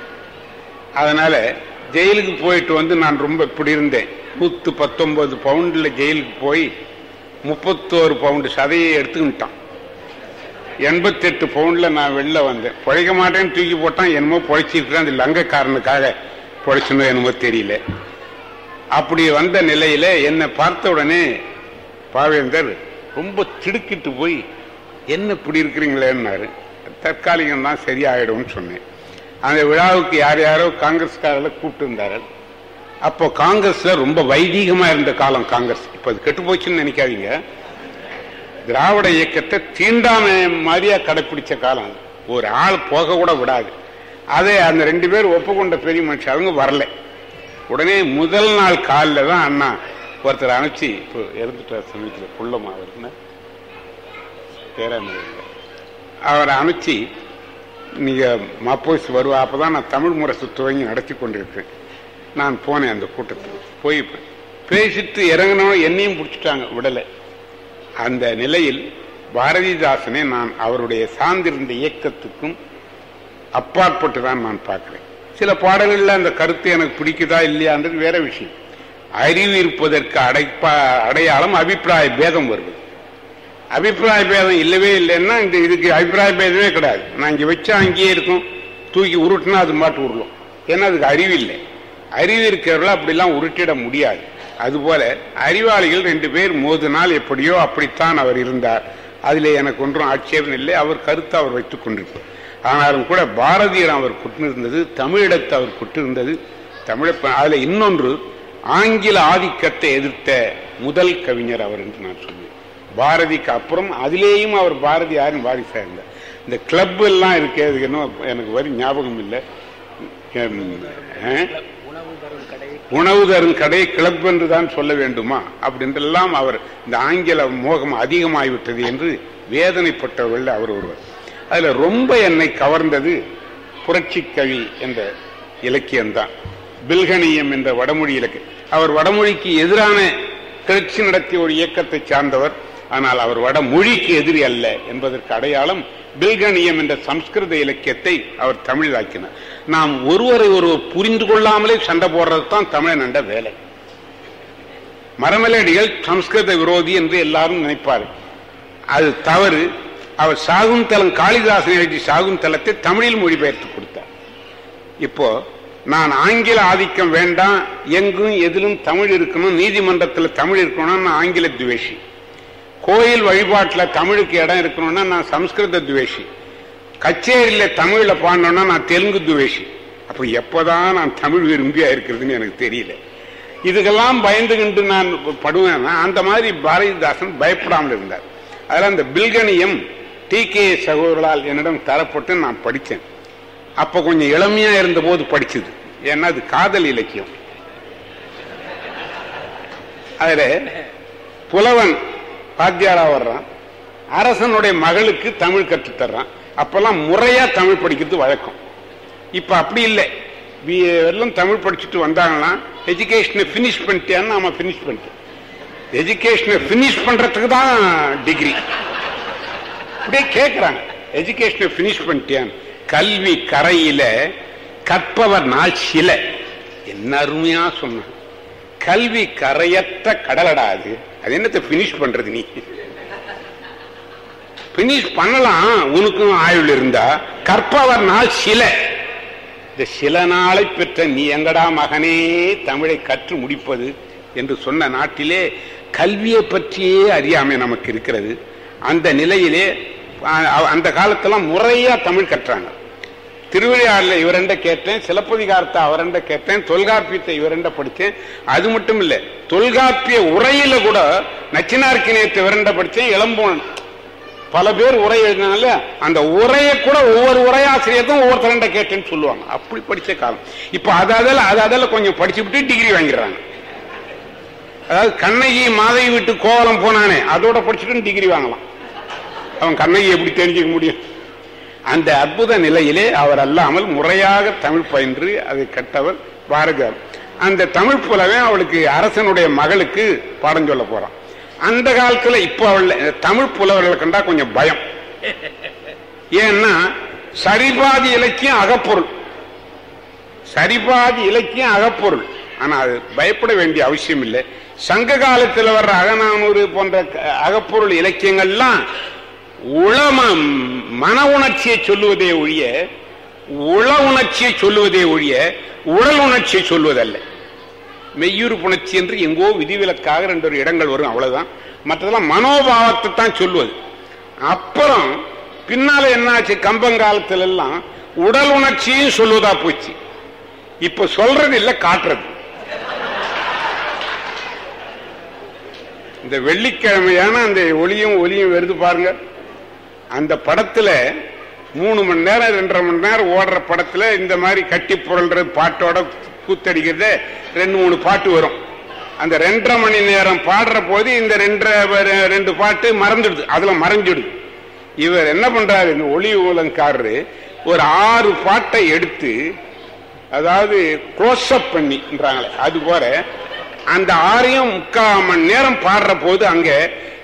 அதனால ஜெயிலுக்கு போயிட்டு வந்து நான் ரொம்ப இப்படி இருந்தேன் நூத்து பத்தொன்பது பவுண்ட்ல ஜெயிலுக்கு போய் முப்பத்தோரு பவுண்டு சதையை எடுத்துக்கிட்டான் எண்பத்தெட்டு பவுண்ட்ல நான் வெளில வந்தேன் பொழைக்க மாட்டேன்னு தூக்கி போட்டான் என்னமோ பொழைச்சிருக்கிறேன் அந்த லங்கக்காரனுக்காக பொழைச்சனோ என்னமோ தெரியல அப்படி வந்த நிலையில என்னை பார்த்த உடனே பாவேந்தர் ரொம்ப திடுக்கிட்டு போய் என்ன இப்படி இருக்கிறீங்களேன்னாரு தற்காலிகம் தான் சரியாயிடும்னு சொன்னேன் அந்த விழாவுக்கு யார் யாரோ காங்கிரஸ்காரர்களை கூப்பிட்டு இருந்தார்கள் அப்போ காங்கிரஸ்ல ரொம்ப வைதீகமா இருந்த காலம் காங்கிரஸ் இப்ப அது கெட்டு போச்சுன்னு நினைக்காதீங்க திராவிட இயக்கத்தை தீண்டாமை மாதிரியா கடைப்பிடிச்ச காலம் அது. ஒரு ஆள் போக கூட விடாது அதை அந்த ரெண்டு பேர் ஒப்புக்கொண்ட பெரிய மனுஷன் அவங்க வரல உடனே முதல் நாள் காலில் தான் அண்ணா ஒருத்தர் அனுப்பிச்சு இப்போ இறந்துட்டார் சமயத்தில் புள்ளமா அவருக்குன்னா பேராமலை அவரை அனுப்பிச்சு நீங்க மாப்போஸ் வருவா அப்பதான் நான் தமிழ் முரசு துவங்கி நடத்தி கொண்டிருக்கேன் நான் போனேன் அந்த கூட்டத்துக்கு போய் பேசிட்டு இறங்கினோம் என்னையும் பிடிச்சிட்டாங்க விடலை அந்த நிலையில் பாரதிதாசனை நான் அவருடைய சார்ந்திருந்த இயக்கத்துக்கும் அப்பாற்பட்டு தான் நான் பார்க்கிறேன் சில பாடல்கள்ல அந்த கருத்து எனக்கு பிடிக்குதா இல்லையான்றது வேற விஷயம் அறிவு இருப்பதற்கு அடைப்பா அடையாளம் அபிப்பிராய பேதம் வருது அபிப்பிராய பேதம் இல்லவே இல்லைன்னா இந்த இதுக்கு அபிப்பிராய பேதமே கிடையாது நான் இங்க வச்சா அங்கேயே இருக்கும் தூக்கி உருட்டுனா அது மாட்டு உருளும் ஏன்னா அதுக்கு அறிவு இல்லை அறிவு இருக்கிறவர்கள் அப்படிலாம் உருட்டிட முடியாது அதுபோல அறிவாளிகள் ரெண்டு பேர் மோதினால் எப்படியோ அப்படித்தான் அவர் இருந்தார் அதில் எனக்கு ஒன்றும் ஆட்சேபம் இல்லை அவர் கருத்தை அவர் வைத்துக் கொண்டிருப்பார் ஆனாலும் கூட பாரதியர் அவர் குட்டிருந்தது தமிழிடத்தை அவர் குட்டிருந்தது தமிழ அதுல இன்னொன்று ஆங்கில ஆதிக்கத்தை எதிர்த்த முதல் கவிஞர் அவர் என்று நான் சொல்லுவேன் பாரதிக்கு அப்புறம் அதிலேயும் அவர் பாரதியாரின் வாரிசா இருந்தார் இந்த கிளப் எல்லாம் இருக்கு அதுக்கு இன்னும் எனக்கு வரி ஞாபகம் இல்லை அஹ், உணவு தரும் கடை கிளப் என்று தான் சொல்ல வேண்டுமா அப்படின்றெல்லாம் அவர் இந்த ஆங்கில மோகம் அதிகமாகிவிட்டது என்று வேதனைப்பட்டவர்கள் அவர் ஒருவர் அதுல ரொம்ப என்னை கவர்ந்தது புரட்சி கவி என்ற இலக்கியம்தான் பில்கணியம் என்ற வடமொழி இலக்கியம் அவர் வடமொழிக்கு எதிரான கிளர்ச்சி நடத்திய ஒரு இயக்கத்தை சார்ந்தவர் ஆனால் அவர் வடமொழிக்கு எதிரி அல்ல என்பதற்கு அடையாளம் பில்கணியம் என்ற சம்ஸ்கிருத இலக்கியத்தை அவர் தமிழாக்கினார் நாம் ஒருவரை ஒருவர் புரிந்து கொள்ளாமலே சண்டை போடுறது தான் தமிழன் என்ற வேலை மரமலடிகள் சம்ஸ்கிருத விரோதி என்று எல்லாரும் நினைப்பார் அது தவறு அவர் சாகுந்தலம் காளிதாசன் எழுதி சாகுந்தலத்தை தமிழில் மொழிபெயர்த்து கொடுத்தார் இப்போ நான் ஆங்கில ஆதிக்கம் வேண்டாம் எங்கும் எதிலும் தமிழ் இருக்கணும் நீதிமன்றத்தில் தமிழ் இருக்கணும்னு நான் ஆங்கில துவேஷி கோயில் வழிபாட்டில் தமிழுக்கு இடம் இருக்கணும்னா நான் சம்ஸ்கிருத துவேஷி கச்சேரியில தமிழ்ல பாடணும்னா நான் தெலுங்கு துவேஷி அப்ப எப்பதான் நான் தமிழ் விரும்பியா இருக்கிறதுன்னு எனக்கு தெரியல இதுக்கெல்லாம் பயந்துகிட்டு நான் படுவேன்னா அந்த மாதிரி பாரதிதாசன் பயப்படாமல் இருந்தார் அதில் அந்த பில்கணியம் டி கே சகோதரர்களால் என்னிடம் தரப்பட்டு நான் படித்தேன் அப்ப கொஞ்சம் இளமையா இருந்த போது படிச்சது ஏன்னா அது காதல் இலக்கியம் அதுல புலவன் பாத்தியாரா வர்றான் அரசனுடைய மகளுக்கு தமிழ் கற்றுத் தர்றான் அப்பெல்லாம் முறையா தமிழ் படிக்கிறது வழக்கம் இப்ப அப்படி இல்லை BA எல்லாம் தமிழ் படிச்சுட்டு வந்தாங்கன்னா எஜுகேஷனை பினிஷ் பண்ணிட்டேன்னு நாம பினிஷ் பண்ணிட்டோம் எஜுகேஷனை பினிஷ் பண்றதுக்கு தான் டிகிரி அப்படியே கேட்கிறாங்க எஜுகேஷனை பினிஷ் பண்ணிட்டேன் கல்வி கரையில கற்பவர் நாள் சில என்ன அருமையா சொன்ன கல்வி கரையற்ற கடலடா அது அது என்னத்தை பினிஷ் பண்றது நீ பினிஷ் பண்ணலாம் உனக்கும் ஆயுள் இருந்தா கற்பவர் நாள் சில இந்த சில நாளை பெற்ற நீ எங்கடா மகனே தமிழை கற்று முடிப்பது என்று சொன்ன நாட்டிலே கல்வியை பற்றியே அறியாமை நமக்கு இருக்கிறது அந்த நிலையிலே அ- அந்த காலத்தெல்லாம் முறையா தமிழ் கற்றாங்க திருவிளையாடல இவரெண்ட கேட்டேன் சிலப்பதிகாரத்தை அவரெண்ட கேட்டேன் தொல்காப்பியத்தை இவரெண்ட படித்தேன் அது மட்டும் இல்ல தொல்காப்பிய உரையில கூட நச்சினார்க்கு நேற்று இவரெண்ட படித்தேன் இளம்போன் பல பேர் உரை எழுதினால அந்த உரையை கூட ஒவ்வொரு உரையாசிரியருக்கும் ஒவ்வொருத்தரண்ட கேட்டேன்னு சொல்லுவாங்க அப்படி படிச்ச காலம் இப்ப அதாதல அதாதல கொஞ்சம் படிச்சுவிட்டு டிகிரி வாங்கிடுறாங்க அதாவது கண்ணகி மாதவி விட்டு கோவலம் போனானே அதோட படிச்சுட்டு டிகிரி வாங்கலாம் அவன் கண்ணகி எப்படி தெரிஞ்சுக்க முடியும் அந்த அற்புத நிலையிலே அவர் அல்லாமல் முறையாக தமிழ் பயின்று அதை கற்றவர் பாரதியார் அந்த தமிழ் புலவே அவளுக்கு அரசனுடைய மகளுக்கு பாடம் சொல்ல போறான் அந்த காலத்துல இப்ப அவள் தமிழ் புலவர்களை கண்டா கொஞ்சம் பயம் ஏன்னா சரிபாதி இலக்கியம் அகப்பொருள் சரிபாதி இலக்கியம் அகப்பொருள் ஆனா அது பயப்பட வேண்டிய அவசியம் இல்லை சங்க காலத்தில் வர்ற அகநானூறு போன்ற க- அகப்பொருள் இலக்கியங்கள்லாம் உளம மன உணர்ச்சியை சொல்லுவதே ஒழிய உள உணர்ச்சியை சொல்லுவதே ஒழிய உடல் உணர்ச்சியை சொல்வதல்ல மெய்யூறு புணர்ச்சி என்று எங்கோ விதிவிலக்காக ரெண்டு ஒரு இடங்கள் வரும் அவ்வளவுதான் மற்றதெல்லாம் மனோபாவத்தை தான் சொல்லுவது அப்புறம் பின்னால என்னாச்சு கம்பங்காலத்துல எல்லாம் உடல் உணர்ச்சியும் சொல்லுவதா போச்சு இப்ப சொல்றது இல்ல காட்டுறது இந்த வெள்ளிக்கிழமையான அந்த ஒளியும் ஒலியும் வருது பாருங்க அந்த படத்துல மூணு மணி நேரம் ரெண்டரை மணி நேரம் ஓடுற படத்துல இந்த மாதிரி கட்டி புரள்றது பாட்டோட கூத்தடிக்கிறத ரெண்டு மூணு பாட்டு வரும் அந்த ரெண்டரை மணி நேரம் பாடுற போது இந்த ரெண்டரை வ- ரெண்டு பாட்டு மறந்துடுது அதுல மறைஞ்சிடுது இவர் என்ன பண்றாரு இந்த ஒளி ஊலங்காரரு ஒரு ஆறு பாட்டை எடுத்து அதாவது க்ளோஸ் அப் பண்ணின்றாங்களே அது போல அந்த ஆறையும் முக்கால் மணி நேரம் பாடுற போது அங்க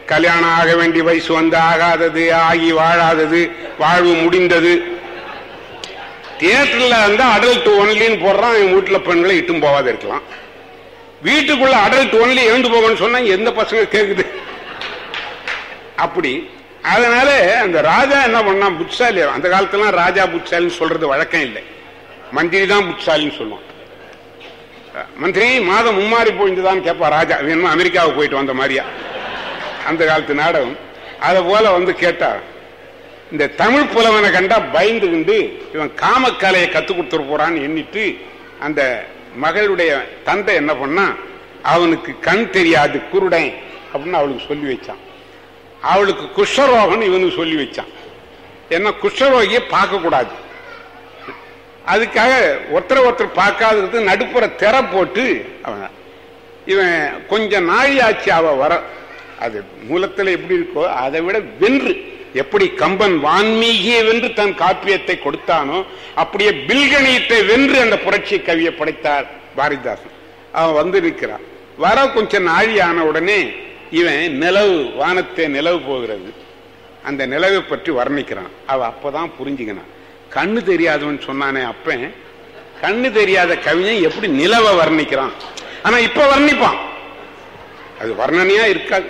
கல்யாணம் ஆக வேண்டிய வயசு வந்து ஆகாதது ஆகி வாழாதது வாழ்வு முடிந்தது தியேட்டர்ல வந்து அடல்ட் ஒன்லின்னு போடுறான் என் வீட்டுல பெண்களை இட்டும் போகாத இருக்கலாம் வீட்டுக்குள்ள அடல்ட் ஒன்லி எழுந்து போகணும்னு சொன்னா எந்த பசங்க கேக்குது அப்படி அதனால அந்த ராஜா என்ன பண்ணா புட்சாலி அந்த காலத்துல ராஜா புட்சாலின்னு சொல்றது வழக்கம் இல்லை மந்திரி தான் புட்சாலின்னு சொல்லுவான் மந்திரி மாதம் மும்மாறி போயிருந்துதான் கேட்பா ராஜா வேணுமா அமெரிக்காவுக்கு போயிட்டு வந்த மாதிரியா அந்த காலத்து நாடகம் அதை போல வந்து கேட்டா இந்த தமிழ் புலவனை கண்டா பயந்துகிண்டு இவன் காமக்கலையை கத்து கொடுத்துட போறான்னு எண்ணிட்டு அந்த மகளுடைய தந்தை என்ன பண்ணா அவனுக்கு கண் தெரியாது குருடன் அப்படின்னு அவளுக்கு சொல்லி வச்சான் அவளுக்கு குஷ்டரோகம் இவனுக்கு சொல்லி வச்சான் ஏன்னா குஷ்டரோகியை பார்க்க கூடாது அதுக்காக ஒருத்தரை ஒருத்தர் பார்க்காதது நடுப்புற திரை போட்டு அவன் இவன் கொஞ்சம் நாழியாச்சு அவ வர அது மூலத்துல எப்படி இருக்கோ அதை விட வென்று எப்படி கம்பன் வான்மீகியை வென்று தன் காப்பியத்தை கொடுத்தானோ அப்படியே பில்கணியத்தை வென்று அந்த புரட்சி கவியை படைத்தார் பாரதிதாசன் அவன் வந்து நிற்கிறான் வர கொஞ்சம் நாழி ஆன உடனே இவன் நிலவு வானத்தை நிலவு போகிறது அந்த நிலவை பற்றி வர்ணிக்கிறான் அவ அப்பதான் புரிஞ்சுக்கினான் கண்ணு தெரியாதவன் சொன்னானே அப்பன் கண்ணு தெரியாத கவிஞன் எப்படி நிலவை வர்ணிக்கிறான் ஆனா இப்ப வர்ணிப்பான் அது வர்ணனையா இருக்காது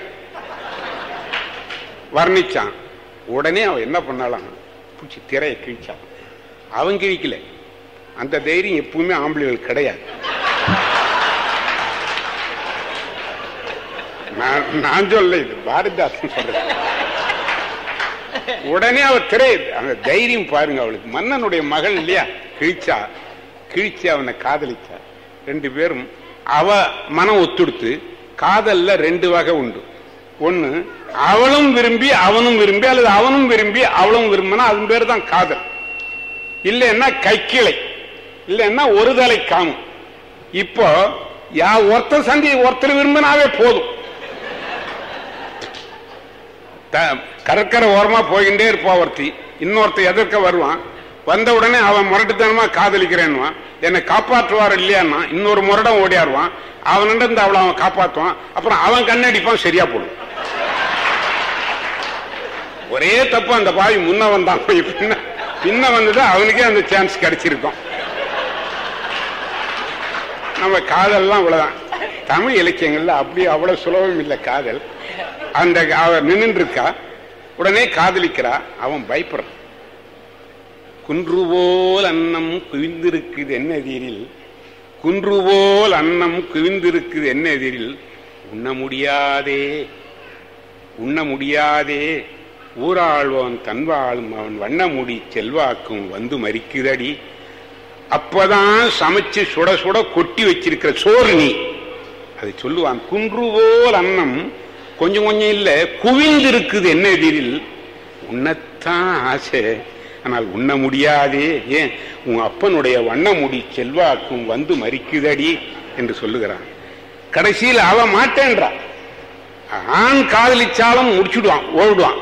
வர்ணிச்சான் உடனே அவன் என்ன பண்ணாலாம் பிடிச்சி திரையை கிழிச்சான் அவன் கிழிக்கல அந்த தைரியம் எப்பவுமே ஆம்பளைகள் கிடையாது நான் நான் சொல்ல இது பாரதிதாசன் சொல்றேன் உடனே அவர் திரை அந்த தைரியம் பாருங்க அவளுக்கு மன்னனுடைய மகள் இல்லையா கிழிச்சா கிழிச்சு அவனை காதலிச்சா ரெண்டு பேரும் அவ மனம் ஒத்துடுத்து காதல்ல ரெண்டு வகை உண்டு ஒண்ணு அவளும் விரும்பி அவனும் விரும்பி அல்லது அவனும் விரும்பி அவளும் விரும்பினா அதன் பேர் தான் காதல் இல்லைன்னா கைக்கிளை இல்லைன்னா ஒரு தலை காமம் இப்போ யா ஒருத்தர் சந்தி ஒருத்தர் விரும்பினாவே போதும் த- கடற்கரை ஓரமா போய்கிட்டே இருப்பா ஒருத்தி இன்னொருத்த எதிர்க்க வருவான் வந்த உடனே அவன் முரட்டுத்தனமா காதலிக்கிறேன்னுவான் என்னை காப்பாற்றுவார் இல்லையான்னா இன்னொரு முரடம் ஓடியாருவான் அவனிடம் இருந்து அவளை அவன் காப்பாத்துவான் அப்புறம் அவன் கண்ணடிப்பான் சரியா போடும் ஒரே தப்பு அந்த பாவி முன்ன வந்தான் போய் பின்ன பின்ன வந்தது அவனுக்கே அந்த சான்ஸ் கிடைச்சிருக்கும் நம்ம காதல்லாம் இவ்வளவுதான் தமிழ் இலக்கியங்கள்ல அப்படி அவ்வளவு சுலபம் இல்லை காதல் அந்த அவ நின்று இருக்கா உடனே காதலிக்கிறா அவன் பயப்படுறான் குன்றுபோல் அன்னம் குவிந்திருக்குது என்ன எதிரில் குன்றுபோல் அன்னம் குவிந்திருக்குது என்ன எதிரில் உண்ண முடியாதே உண்ண முடியாதே ஊராழ்வான் தன்வாழும் அவன் வண்ணமுடி செல்வாக்கும் வந்து மறிக்குதடி அப்பதான் சமைச்சு சுட சுட கொட்டி வச்சிருக்கிற சோறு நீ அதை சொல்லுவான் குன்றுபோல் அன்னம் கொஞ்சம் கொஞ்சம் இல்ல குவிந்திருக்குது என்ன எதிரில் உண்ணத்தான் ஆசை ஆனால் உண்ண முடியாதே ஏன் உன் அப்பனுடைய வண்ணமுடி செல்வாக்கும் வந்து மறிக்குதடி என்று சொல்லுகிறான் கடைசியில் அவ மாட்டேன்றா ஆண் காதலிச்சாலும் முடிச்சுடுவான் ஓடுவான்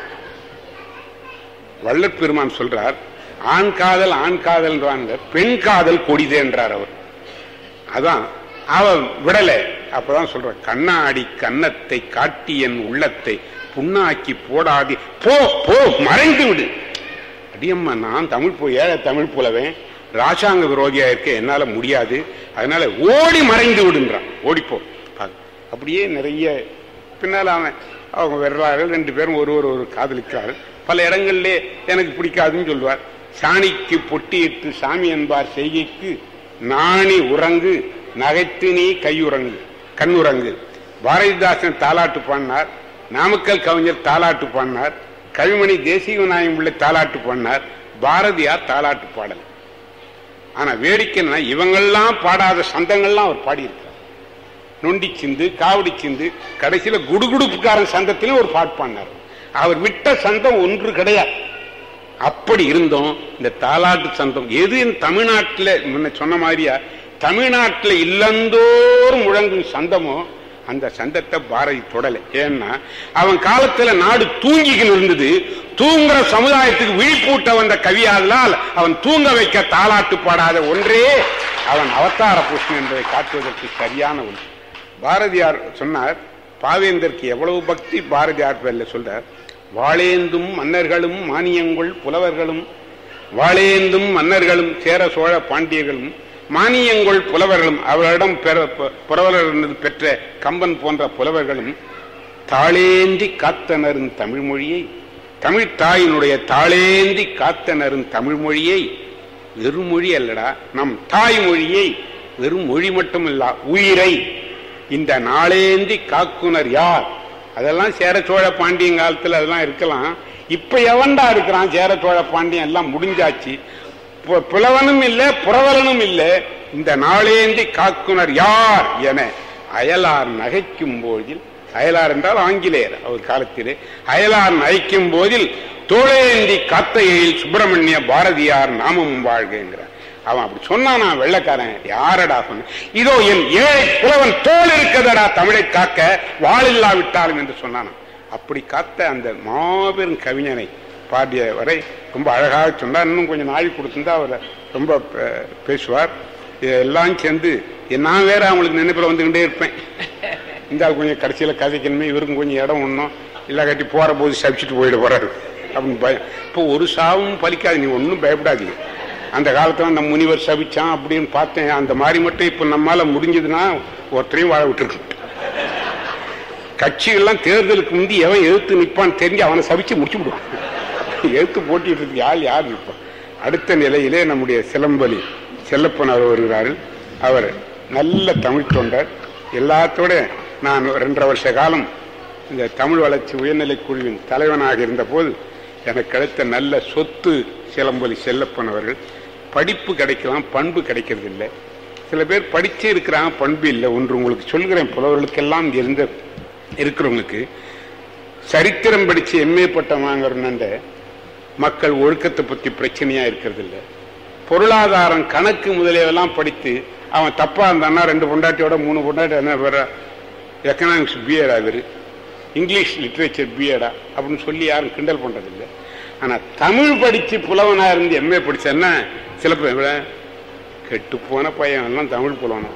வள்ளற் பெருமான் சொல்றார் ஆண் காதல் ஆண் காதல்ன்றாங்க பெண் காதல் கொடிதேன்றார் அவர் அதான் அவன் விடல அப்பதான் சொல்ற கண்ணாடி கன்னத்தை காட்டி என் உள்ளத்தை புண்ணாக்கி போடாதே போ போ மறைந்து விடு அடியம்மா நான் தமிழ் போ ஏழை தமிழ் புலவன் ராசாங்க விரோதியா இருக்க என்னால முடியாது அதனால ஓடி மறைந்து விடுன்றான் ஓடிப்போ பாரு. அப்படியே நிறைய பின்னால அவன் அவங்க வர்றார்கள் ரெண்டு பேரும் ஒருவர் ஒரு காதலிக்கிறார்கள் பல இடங்களிலே எனக்கு பிடிக்காதுன்னு சொல்லுவார் சாணிக்கு பொட்டியிட்டு சாமி என்பார் செய்கைக்கு நாணி உறங்கு நகைத்து நீ கையுறங்கு கண்ணுறங்கு பாரதிதாசன் தாலாட்டு பாடினார் நாமக்கல் கவிஞர் தாலாட்டு பாடினார் கவிமணி தேசிய விநாயகம் உள்ள தாலாட்டு பாடினார் பாரதியார் தாலாட்டு பாடல் ஆனா வேடிக்கைன்னா இவங்கெல்லாம் பாடாத சந்தங்கள்லாம் அவர் பாடியிருக்கார் நொண்டி சிந்து காவடி சிந்து கடைசியில குடுகுடுப்புக்காரன் சந்தத்திலும் ஒரு பாட்டு பாடினார் அவர் விட்ட சந்தம் ஒன்று கிடையாது அப்படி இருந்தோம் இந்த தாலாட்டு சந்தம் எது இந்த தமிழ்நாட்டில் முன்ன சொன்ன மாதிரியா தமிழ்நாட்டில் இல்லந்தோறும் முழங்கும் சந்தமோ அந்த சந்தத்தை பாரதி தொடலை ஏன்னா அவன் காலத்துல நாடு தூங்கிக்கின்னு இருந்தது தூங்குற சமுதாயத்துக்கு விழிப்பூட்ட வந்த கவியாதலால் அவன் தூங்க வைக்க தாலாட்டு பாடாத ஒன்றே அவன் அவதார புருஷன் என்பதை காட்டுவதற்கு சரியான ஒன்று பாரதியார் சொன்னார் பாவேந்தருக்கு எவ்வளவு பக்தி பாரதியார் பேர்ல சொல்றார் வாழேந்தும் மன்னர்களும் மானியங்குள் புலவர்களும் வாழேந்தும் மன்னர்களும் சேர சோழ பாண்டியர்களும் மானியங்குள் புலவர்களும் அவரிடம் பெற- பு- புலவர்கள் பெற்ற கம்பன் போன்ற புலவர்களும் தாளேந்தி காத்தனரும் தமிழ் மொழியை தமிழ் தாயினுடைய தாளேந்தி காத்தனரும் தமிழ் மொழியை வெறும் மொழி அல்லடா நம் தாய்மொழியை வெறும் மொழி மட்டுமில்ல உயிரை இந்த நாளேந்தி காக்குனர் யார் அதெல்லாம் சேர சோழ பாண்டியன் காலத்துல அதெல்லாம் இருக்கலாம் இப்ப எவன்டா இருக்கிறான் சேர சோழ பாண்டியன் எல்லாம் முடிஞ்சாச்சு பு- புலவனும் இல்ல புறவலனும் இல்ல இந்த நாளேந்தி காக்குனர் யார் என அயலார் நகைக்கும் போதில் அயலார் என்றால் ஆங்கிலேயர் அவர் காலத்திலே அயலார் நகைக்கும் போதில் தோழேந்தி காத்தையில் சுப்பிரமணிய பாரதியார் நாமம் வாழ்கிறார் அவன் அப்படி சொன்னானா வெள்ளக்காரன் யாரடா சொன்ன இதோ என் ஏழை புலவன் தோல் இருக்கதடா தமிழை காக்க வாழில்லாவிட்டாலும் என்று சொன்னானா அப்படி காத்த அந்த மாபெரும் கவிஞனை பாடிய வரை ரொம்ப அழகாக சொன்னார் இன்னும் கொஞ்சம் நாள் கொடுத்திருந்தா அவர் ரொம்ப பே- பேசுவார் எல்லாம் சேர்ந்து நான் வேற அவங்களுக்கு நினைப்பில் வந்துகிட்டே இருப்பேன் இந்த ஆள் கொஞ்சம் கடைசியில் கதைக்கணுமே இவருக்கும் கொஞ்சம் இடம் ஒன்றும் இல்லை கட்டி போற போது சபிச்சுட்டு போயிட போறாரு அப்படின்னு பயம் இப்போ ஒரு சாவும் பலிக்காது நீ ஒன்றும் பயப்படாதீங்க அந்த காலத்துல அந்த முனிவர் சபிச்சான் அப்படின்னு பார்த்தேன் அந்த மாதிரி மட்டும் இப்போ நம்மால முடிஞ்சதுன்னா ஒருத்தரையும் வாழ விட்டுருக்கு கட்சிகள்லாம் தேர்தலுக்கு முந்தி எவன் எதிர்த்து நிற்பான்னு தெரிஞ்சு அவனை சபிச்சு முடிச்சு விடுவான் எதிர்த்து போட்டிட்டு இருக்கு யார் யார் நிற்பான் அடுத்த நிலையிலே நம்முடைய சிலம்பலி செல்லப்பன் அவர் வருகிறார்கள் அவர் நல்ல தமிழ் தொண்டர் எல்லாத்தோட நான் ரெண்டரை வருஷ காலம் இந்த தமிழ் வளர்ச்சி உயர்நிலைக் குழுவின் தலைவனாக இருந்தபோது எனக்கு கிடைத்த நல்ல சொத்து சிலம்பலி செல்லப்பன் அவர்கள் படிப்பு கிடைக்கலாம் பண்பு கிடைக்கிறது இல்லை சில பேர் படிச்சே இருக்கிறாங்க பண்பு இல்லை ஒன்று உங்களுக்கு சொல்கிறேன் புலவர்களுக்கெல்லாம் இங்க இருந்த இருக்கிறவங்களுக்கு சரித்திரம் படிச்சு எம்ஏ பட்டம் வாங்குறோன்னு மக்கள் ஒழுக்கத்தை பத்தி பிரச்சனையா இருக்கிறது இல்ல பொருளாதாரம் கணக்கு முதலியெல்லாம் படித்து அவன் தப்பா இருந்தான்னா ரெண்டு பொண்டாட்டியோட மூணு பொண்டாட்டி என்ன பேர எக்கனாமிக்ஸ் பிஏடா இவரு இங்கிலீஷ் லிட்ரேச்சர் பிஏடா அப்படின்னு சொல்லி யாரும் கிண்டல் பண்றதில்லை ஆனா தமிழ் படிச்சு புலவனா இருந்து எம்ஏ படிச்சேன்னா சில பேர் கெட்டு போன பையன் எல்லாம் தமிழ் புலவனா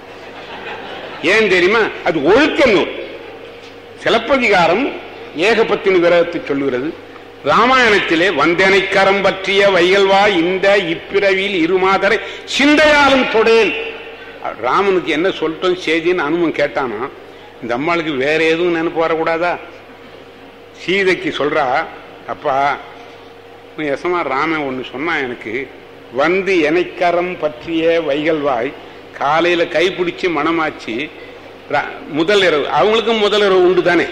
ஏன் தெரியுமா அது ஒழுக்க நூல் சிலப்பதிகாரம் ஏகபத்தினி விரதத்தை சொல்லுகிறது ராமாயணத்திலே வந்தனைக்கரம் பற்றிய வைகல்வா இந்த இப்பிறவியில் இருமாதரை சிந்தையாலும் தொடேன் ராமனுக்கு என்ன சொல்லிட்டோம் செய்தின்னு அனுமன் கேட்டானா இந்த அம்மாளுக்கு வேற எதுவும் நினைப்பு வரக்கூடாதா சீதைக்கு சொல்றா அப்பா நீ எசமா ராமன் ஒன்று சொன்னான் எனக்கு வந்து எனைக்கரம் பற்றிய வைகல்வாய் காலையில கைப்பிடிச்சு மனமாச்சு ரா- முதல் இரவு அவங்களுக்கும் முதல் இரவு உண்டு தானே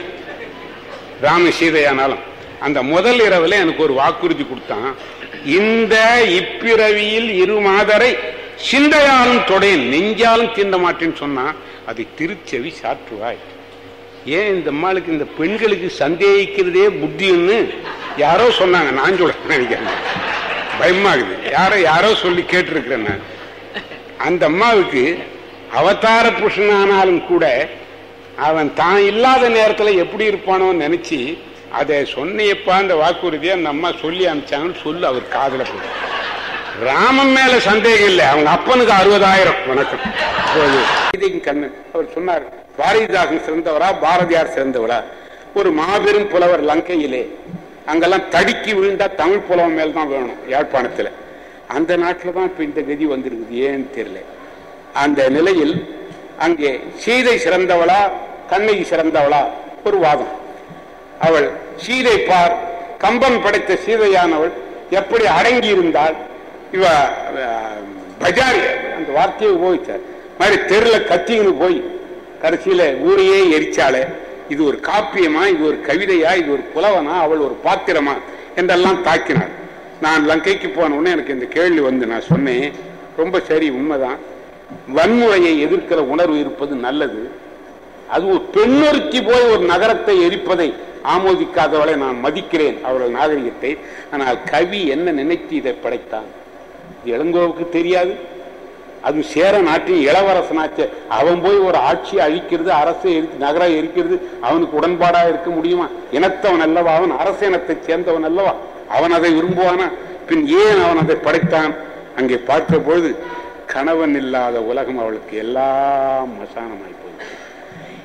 ராம சீதையானாலும் அந்த முதல் இரவுல எனக்கு ஒரு வாக்குறுதி கொடுத்தான் இந்த இப்பிறவியில் இரு மாதரை சிந்தையாலும் தொடேன் நெஞ்சாலும் தீண்ட மாட்டேன்னு சொன்னா அதை திருச்செவி சாற்றுவாய் ஏன் இந்த அம்மாளுக்கு இந்த பெண்களுக்கு சந்தேகிக்கிறதே புத்தின்னு யாரோ சொன்னாங்க நான் சொல்ல நினைக்கிறேன் பயமாகுது யாரோ யாரோ சொல்லி கேட்டிருக்கிறேன் நான் அந்த அம்மாவுக்கு அவதார புருஷனானாலும் கூட அவன் தான் இல்லாத நேரத்துல எப்படி இருப்பானோன்னு நினைச்சு அதை சொன்னியப்பா அந்த வாக்குறுதியை அந்த அம்மா சொல்லி அனுப்பிச்சாங்கன்னு சொல்லு அவர் காதுல போய் ராமன் மேல சந்தேகம் இல்லை அவங்க அப்பனுக்கு அறுபதாயிரம் வணக்கம் இப்போது சீதையின் கண்ணன் அவர் சொன்னார் பாரதிதாசன் சிறந்தவரா பாரதியார் சிறந்தவரா ஒரு மாபெரும் புலவர் லங்கையிலே அங்கெல்லாம் தடுக்கி விழுந்தா தமிழ் புலவன் மேல் தான் வேணும் யாழ்ப்பாணத்துல அந்த நாட்டில் தான் இப்ப இந்த கதி வந்திருக்குது ஏன்னு தெரியல அந்த நிலையில் அங்கே சீதை சிறந்தவளா கண்ணகி சிறந்தவளா ஒரு வாதம் அவள் சீதை பார் கம்பன் படைத்த சீதையானவள் எப்படி அடங்கி இருந்தால் இவ அஹ், பஜாரி அந்த வார்த்தையை உபயோகிச்சார் மாதிரி தெருல கத்திங்கன்னு போய் கடைசியில ஊரையே எரிச்சாலே இது ஒரு காப்பியமா இது ஒரு கவிதையா இது ஒரு புலவனா அவள் ஒரு பாத்திரமா என்றெல்லாம் தாக்கினார் நான் லங்கைக்கு போன உடனே எனக்கு இந்த கேள்வி வந்து நான் சொன்னேன் ரொம்ப சரி உண்மைதான் வன்முறையை எதிர்க்கிற உணர்வு இருப்பது நல்லது அது ஒரு பெண்ணொருத்தி போய் ஒரு நகரத்தை எரிப்பதை ஆமோதிக்காதவளை நான் மதிக்கிறேன் அவர்கள் நாகரிகத்தை ஆனால் கவி என்ன நினைத்து இதை படைத்தான் இது இளங்கோவுக்கு தெரியாது அது சேர நாட்டின் இளவரசனாச்சு அவன் போய் ஒரு ஆட்சியை அழிக்கிறது அரசை எரித்து நகரம் எரிக்கிறது அவனுக்கு உடன்பாடா இருக்க முடியுமா இனத்தவன் அல்லவா அவன் அரச இனத்தை சேர்ந்தவன் அல்லவா அவன் அதை விரும்புவானா பின் ஏன் அவன் அதை படைத்தான் அங்கே பார்க்கிற பொழுது கணவன் இல்லாத உலகம் அவளுக்கு எல்லாம் மசானமாய் போகுது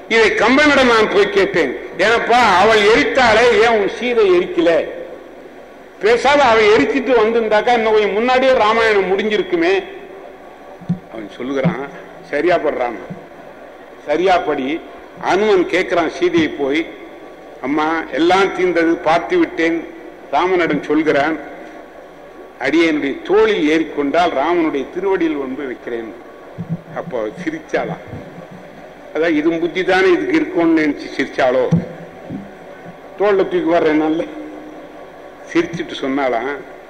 இதை கம்பனிடம் நான் போய் கேட்டேன் ஏனப்பா அவள் எரித்தாலே ஏன் உன் சீதை எரிக்கல பேசாத அவன் எரிச்சிட்டு வந்திருந்தாக்கா இன்னும் கொஞ்சம் முன்னாடியே ராமாயணம் முடிஞ்சிருக்குமே அவன் சொல்லுகிறான் சரியா படுறான் சரியா படி அனுமன் கேட்கிறான் சீதையை போய் அம்மா எல்லாம் தீர்ந்தது பார்த்து விட்டேன் ராமனிடம் சொல்கிறான் அடியனுடைய தோளில் ஏறிக்கொண்டால் ராமனுடைய திருவடியில் ஒன்று வைக்கிறேன் அப்போ சிரிச்சாளாம் அதான் இது புத்தி தானே இதுக்கு இருக்கும்னு நினைச்சு சிரிச்சாளோ தோல்ல தூக்கி வர்றேன் நல்ல சிரிச்சிட்டு சொன்னாலாம்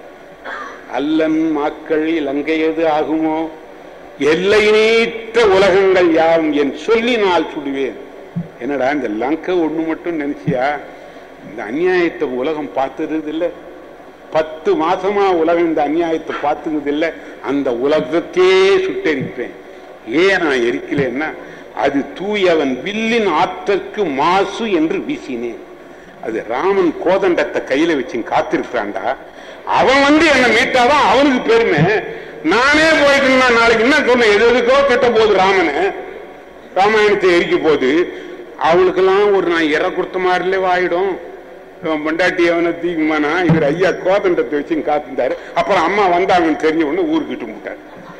அல்லன் மாக்கள் இலங்கையது ஆகுமோ எல்லை நீட்ட உலகங்கள் யாரும் என் சொல்லி நான் சுடுவேன் என்னடா இந்த லங்கை ஒண்ணு மட்டும் நினைச்சியா இந்த அநியாயத்தை உலகம் பார்த்தது இல்ல பத்து மாசமா உலகம் இந்த அநியாயத்தை பார்த்துக்கிறது இல்ல அந்த உலகத்தையே சுட்டெரிப்பேன் ஏன் நான் எரிக்கலன்னா அது தூயவன் வில்லின் ஆற்றற்கு மாசு என்று வீசினேன் அது ராமன் கோதண்டத்தை கையில வச்சு காத்திருக்கான்டா அவன் வந்து என்ன மீட்டாதான் அவனுக்கு பெருமை நானே போயிட்டு இருந்தா நாளைக்கு என்ன சொன்ன எது எதுக்கோ கெட்ட போகுது ராமனை ராமாயணத்தை எரிக்க போது அவளுக்கெல்லாம் ஒரு நான் இற கொடுத்த மாதிரிலே வாயிடும் இவன் பொண்டாட்டி அவனை தீக்குமானா இவர் ஐயா கோதண்டத்தை வச்சு காத்திருந்தாரு அப்புறம் அம்மா வந்தாங்கன்னு தெரிஞ்ச உடனே ஊருக்கிட்டு முட்டார்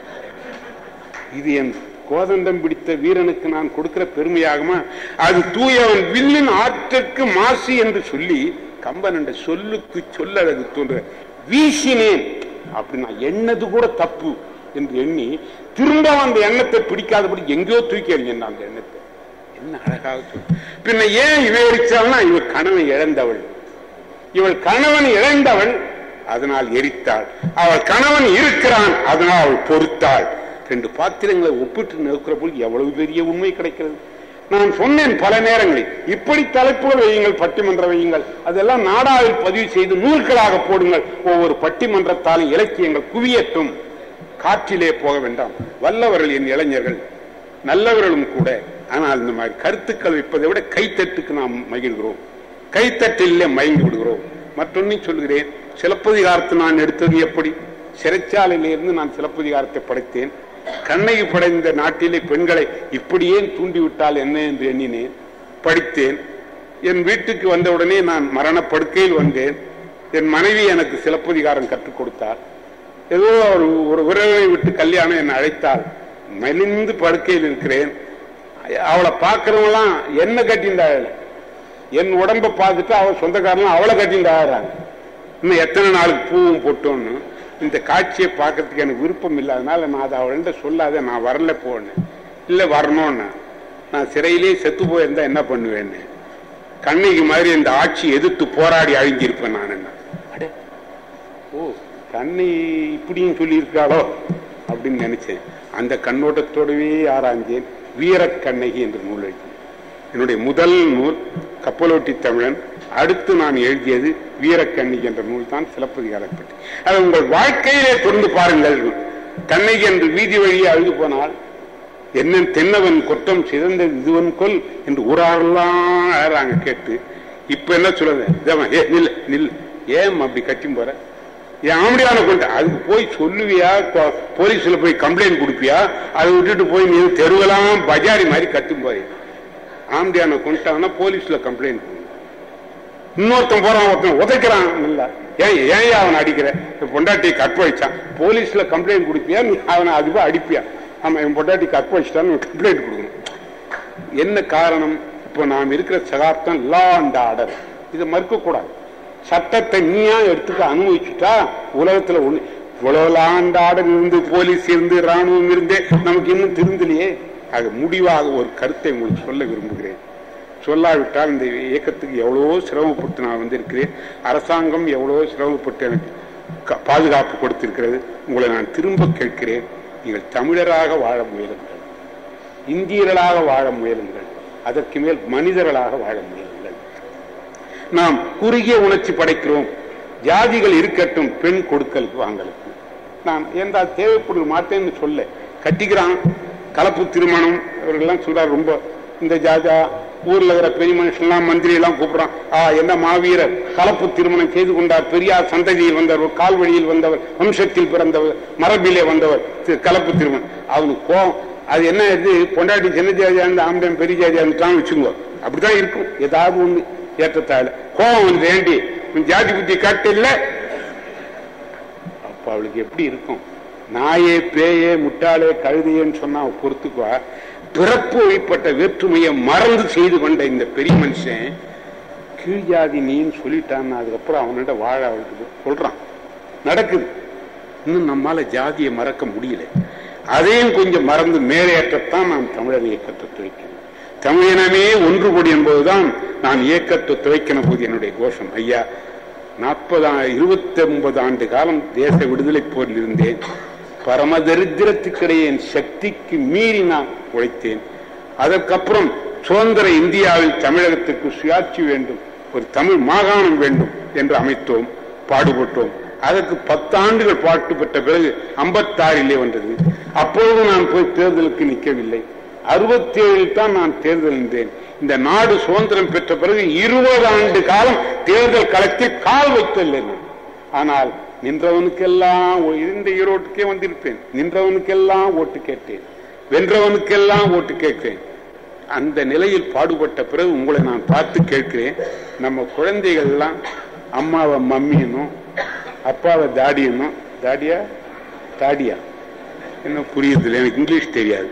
இது என் கோதண்டம் பிடித்த வீரனுக்கு நான் கொடுக்கிற பெருமையாகுமா அது தூயவன் வில்லின் ஆற்றற்கு மாசு என்று சொல்லி கம்பன் என்ற சொல்லுக்கு சொல்லழகு தோன்ற வீசினேன் அப்படி நான் எண்ணது கூட தப்பு என்று எண்ணி திரும்ப அந்த எண்ணத்தை பிடிக்காதபடி எங்கேயோ தூக்கி எறிஞ்சேன் அந்த எண்ணத்தை என்ன அழகாக சொல்லு பின்ன ஏன் இவ எரிச்சாள்னா இவள் கணவன் இழந்தவள் இவள் கணவன் இழந்தவள் அதனால் எரித்தாள் அவள் கணவன் இருக்கிறான் அதனால் அவள் பொறுத்தாள் ரெண்டு பாத்திரங்களை ஒப்பிட்டு நிற்கிற போது எவ்வளவு பெரிய உண்மை கிடைக்கிறது நான் சொன்னேன் பல நேரங்களில் இப்படி தலைப்புகள் வையுங்கள் பட்டிமன்ற வையுங்கள் அதெல்லாம் நாடாவில் பதிவு செய்து நூல்களாக போடுங்கள் ஒவ்வொரு பட்டிமன்றத்தாலும் இலக்கியங்கள் குவியட்டும் காற்றிலே போக வேண்டாம் வல்லவர்கள் என் இளைஞர்கள் நல்லவர்களும் கூட ஆனால் இந்த மாதிரி கருத்துக்கள் வைப்பதை விட கைத்தட்டுக்கு நாம் மகிழ்கிறோம் கைத்தட்டிலே மயங்கி விடுகிறோம் மற்றொன்னு சொல்கிறேன் சிலப்பதிகாரத்தை நான் எடுத்தது எப்படி சிறைச்சாலையிலிருந்து நான் சிலப்பதிகாரத்தை படைத்தேன் கண்ணகி படைந்த நாட்டிலே பெண்களை இப்படியே தூண்டிவிட்டால் என்ன என்று எண்ணினேன் படித்தேன் என் வீட்டுக்கு வந்தவுடனே நான் மரணப்படுக்கையில் வந்தேன் என் மனைவி எனக்கு சிலப்பதிகாரம் கற்றுக் கொடுத்தார் ஏதோ ஒரு ஒரு உறவை விட்டு கல்யாணம் என்னை அழைத்தால் மெலிந்து படுக்கையில் இருக்கிறேன் அவளை பார்க்கறவங்களாம் என்ன கட்டிண்டாள் என் உடம்ப பார்த்துட்டு அவள் சொந்தக்காரலாம் அவளை கட்டிண்டாகிறாங்க இன்னும் எத்தனை நாளுக்கு பூவும் போட்டோன்னு இந்த காட்சியை பார்க்கறதுக்கு எனக்கு விருப்பம் இல்லாதனால நான் அதை அவள்கிட்ட சொல்லாத நான் வரல போனேன் இல்லை வரணும்னு நான் சிறையிலே செத்து போயிருந்தா என்ன பண்ணுவேன்னு கண்ணகி மாதிரி இந்த ஆட்சி எதிர்த்து போராடி அழிஞ்சிருப்பேன் நான் என்ன அடே, ஓ கண்ணி இப்படியும் சொல்லியிருக்காளோ அப்படின்னு நினைச்சேன் அந்த கண்ணோட்டத்தோடவே ஆராய்ஞ்சேன் வீரக் கண்ணகி என்ற நூல் எழுதினேன் என்னுடைய முதல் நூல் கப்பலோட்டி தமிழன் அடுத்து நான் எழுதியது வீரக்கண்ணகி என்ற நூல் தான் சிலப்பதிகாரம் பற்றி அதை உங்கள் வாழ்க்கையிலே தொடர்ந்து பாருங்கள் கண்ணகி என்று வீதி வழியே அழுது போனால் என்ன தென்னவன் குற்றம் சிறந்தது இதுவன் கொல் என்று ஊராரெல்லாம் அழறாங்க கேட்டு இப்ப என்ன சொல்லுது இதவன், ஏ நில் நில் ஏன் அப்படி கட்டி போற என் ஆம்படியான கொண்டு அதுக்கு போய் சொல்லுவியா போ- போலீஸ்ல போய் கம்ப்ளைண்ட் கொடுப்பியா அதை விட்டுட்டு போய் நீ தெருவெல்லாம் பஜாரி மாதிரி கட்டும் போய் ஆம்படியான கொண்டாங்கன்னா போலீஸ்ல கம்ப்ளைண்ட் கொடு. இன்னொருத்தன் போறான் ஒருத்தன் உதைக்கிறான் இல்ல ஏன் ஏன் அவன் அடிக்கிற இப்ப பொண்டாட்டி கற்பழிச்சான் போலீஸ்ல கம்ப்ளைண்ட் கொடுப்பியா நீ அவனை அதுவா அடிப்பியா ஆமா என் பொண்டாட்டி கற்பழிச்சிட்டான்னு கம்ப்ளைண்ட் கொடுக்கணும் என்ன காரணம் இப்போ நாம் இருக்கிற சகாப்தம் லா அண்ட் ஆர்டர் இதை மறுக்க கூடாது சட்டத்தை நீயா எடுத்துக்க அனுபவிச்சுட்டா உலகத்துல ஒண்ணு இவ்வளவு லா அண்ட் ஆர்டர் இருந்து போலீஸ் இருந்து ராணுவம் இருந்தே நமக்கு இன்னும் திருந்தலையே அது முடிவாக ஒரு கருத்தை உங்களுக்கு சொல்ல விரும்புகிறேன் சொல்லாவிட்டால் இந்த இயக்கத்துக்கு எவ்வளவோ சிரமப்பட்டு நான் வந்திருக்கிறேன் அரசாங்கம் எவ்வளவோ சிரமப்பட்டு எனக்கு க- பாதுகாப்பு கொடுத்திருக்கிறது உங்களை நான் திரும்ப கேட்கிறேன் நீங்கள் தமிழராக வாழ முயலுங்கள் இந்தியர்களாக வாழ முயலுங்கள் அதற்கு மேல் மனிதர்களாக வாழ முயலுங்கள் நாம் குறுகிய உணர்ச்சி படைக்கிறோம் ஜாதிகள் இருக்கட்டும் பெண் கொடுக்கலுக்கு வாங்கலுக்கு நான் எந்த தேவைப்படும் மாட்டேன்னு சொல்ல கட்டிக்கிறான் கலப்பு திருமணம் இவர்கள்லாம் சொல்றார் ரொம்ப இந்த ஜாஜா ஊர்ல இருக்கிற பெரிய மனுஷன்லாம் மந்திரி எல்லாம் கூப்பிடுறான் ஆ என்ன மாவீரர் கலப்பு திருமணம் செய்து கொண்டார் பெரியார் சந்ததியில் வந்தவர் கால் வழியில் வந்தவர் வம்சத்தில் பிறந்தவர் மரபிலே வந்தவர் தி- கலப்பு திருமணம் அவனுக்கு கோபம் அது என்ன இது பொண்டாட்டி சின்ன ஜாதியா இருந்து ஆம்பளை பெரிய ஜாதியா இருந்துட்டான்னு வச்சுக்கோ அப்படிதான் இருக்கும் ஏதாவது ஒண்ணு ஏற்றத்தாழ கோபம் வந்து ஏண்டி உன் ஜாதி புத்தி காட்டு இல்ல அப்ப அவளுக்கு எப்படி இருக்கும் நாயே பேயே முட்டாளே கழுதையேன்னு சொன்னா அவ பொறுத்துக்குவா பிறப்பு வழிப்பட்ட வேற்றுமையை மறந்து செய்து கொண்ட இந்த பெரிய மனுஷன் கீழ் ஜாதி நீன்னு சொல்லிட்டான்னு அதுக்கப்புறம் அவனிட வாழ அவளுக்கு சொல்றான் நடக்குது இன்னும் நம்மால ஜாதியை மறக்க முடியல அதையும் கொஞ்சம் மறந்து மேலேற்றத்தான் நான் தமிழர் இயக்கத்தை துவைக்கணும் தமிழினமே ஒன்றுபடி என்பதுதான் நான் இயக்கத்தை துவைக்கின போது என்னுடைய கோஷம் ஐயா நாற்பது இருபத்தி ஒன்பது ஆண்டு காலம் தேச விடுதலை போரில் இருந்தேன் பரமதரித்திரத்துக்கிடையே என் சக்திக்கு மீறி நான் உழைத்தேன் அதற்கப்புறம் சுதந்திர இந்தியாவில் தமிழகத்துக்கு சுயாட்சி வேண்டும் ஒரு தமிழ் மாகாணம் வேண்டும் என்று அமைத்தோம் பாடுபட்டோம் அதற்கு பத்தாண்டுகள் பாட்டு பெற்ற பிறகு ஐம்பத்தாறிலே வந்தது அப்பொழுது நான் போய் தேர்தலுக்கு நிற்கவில்லை அறுபத்தி ஏழில் தான் நான் தேர்தல் நின்றேன் இந்த நாடு சுதந்திரம் பெற்ற பிறகு இருபது ஆண்டு காலம் தேர்தல் களத்தில் கால் வைத்ததில்லை நான் ஆனால் நின்றவனுக்கெல்லாம் ஓ- இந்த ஈரோட்டுக்கே வந்திருப்பேன் நின்றவனுக்கெல்லாம் ஓட்டு கேட்டேன் வென்றவனுக்கெல்லாம் ஓட்டு கேட்கிறேன் அந்த நிலையில் பாடுபட்ட பிறகு உங்களை நான் பார்த்து கேட்கிறேன் நம்ம குழந்தைகள் எல்லாம் அம்மாவை மம்மியனும் அப்பாவை தாடியனும் தாடியா தாடியா என்ன புரியுது எனக்கு இங்கிலீஷ் தெரியாது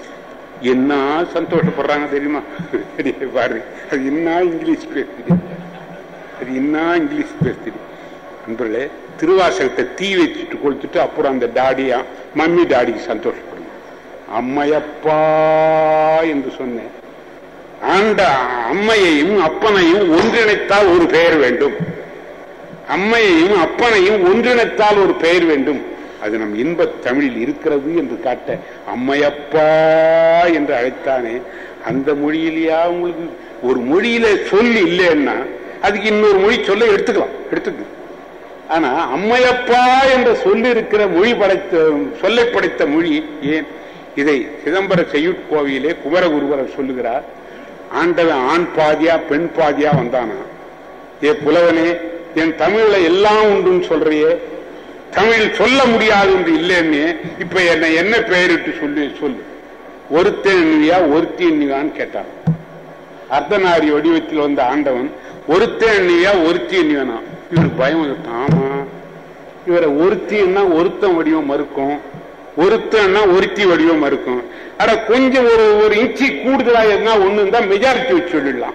என்ன சந்தோஷப்படுறாங்க தெரியுமா தெரியுது பாருங்க அது என்ன இங்கிலீஷ் பேசுது அது என்ன இங்கிலீஷ் பேசுது நண்பர்களே திருவாசகத்தை தீ வச்சுட்டு கொளுத்துட்டு அப்புறம் அந்த டாடியா மம்மி டாடிக்கு சந்தோஷப்படுங்க அம்மையப்பா என்று சொன்னேன் ஆண்ட அம்மையையும் அப்பனையும் ஒன்றிணைத்தால் ஒரு பெயர் வேண்டும் அம்மையையும் அப்பனையும் ஒன்றிணைத்தால் ஒரு பெயர் வேண்டும் அது நம் இன்பத் தமிழில் இருக்கிறது என்று காட்ட அம்மையப்பா என்று அழைத்தானே அந்த மொழியிலேயா உங்களுக்கு ஒரு மொழியில சொல் இல்லைன்னா அதுக்கு இன்னொரு மொழி சொல்ல எடுத்துக்கலாம் எடுத்துக்கலாம் ஆனா அம்மையப்பா என்ற சொல்லி இருக்கிற மொழி படைத்த சொல்லை படைத்த மொழி ஏன் இதை சிதம்பர செய்யுட்கோவிலே குமரகுருவரர் சொல்லுகிறார் ஆண்டவன் ஆண் பாதியா பெண் பாதியா வந்தானா ஏ புலவனே என் தமிழ்ல எல்லாம் உண்டுன்னு சொல்றியே தமிழ் சொல்ல முடியாது என்று இல்லைன்னு இப்ப என்ன என்ன பெயரிட்டு சொல்லி சொல்லு ஒருத்தன் எண்ணியா ஒருத்தி எண்ணியான்னு கேட்டான் அர்த்தநாரி வடிவத்தில் வந்த ஆண்டவன் ஒருத்தன் எண்ணியா ஒருத்தி எண்ணியானா இவருக்கு பயம் வந்துட்டான் ஆமா இவரை ஒருத்தின்னா ஒருத்தன் வடிவம் மறுக்கும் ஒருத்தன்னா ஒருத்தி வடிவம் மறுக்கும் அட கொஞ்சம் ஒரு ஒரு இன்ச்சி கூடுதலா இருந்தா ஒண்ணு தான் மெஜாரிட்டி வச்சு சொல்லிடலாம்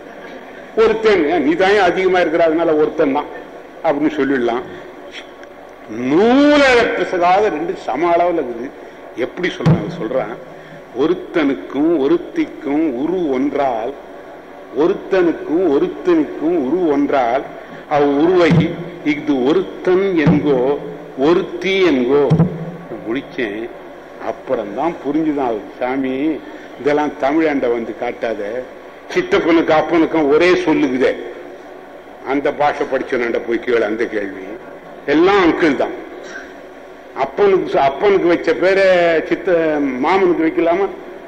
ஒருத்தன் நீ தான் அதிகமா இருக்கிற அதனால ஒருத்தன் தான் அப்படின்னு சொல்லிடலாம் நூலக பிசகாத ரெண்டு சம அளவுல இருக்குது எப்படி சொல்றாங்க சொல்றான் ஒருத்தனுக்கும் ஒருத்திக்கும் உரு ஒன்றால் ஒருத்தனுக்கும் ஒருத்தனுக்கும் உரு ஒன்றால் அவ் உருவை இது ஒருத்தன் என்கோ ஒருத்தி என்கோ முடிச்சேன் அப்புறம்தான் புரிஞ்சுதான் அவருக்கு. சாமி இதெல்லாம் தமிழாண்ட வந்து காட்டாத சித்தப்பனுக்கு அப்பனுக்கும் ஒரே சொல்லுகுதே அந்த பாஷை படிச்சவனாண்ட போய் கேளு அந்த கேள்வி எல்லாம் அங்கிள் தான் அப்பனுக்கு அப்பனுக்கு வச்ச பேரை சித்த மாமனுக்கு வைக்கலாமா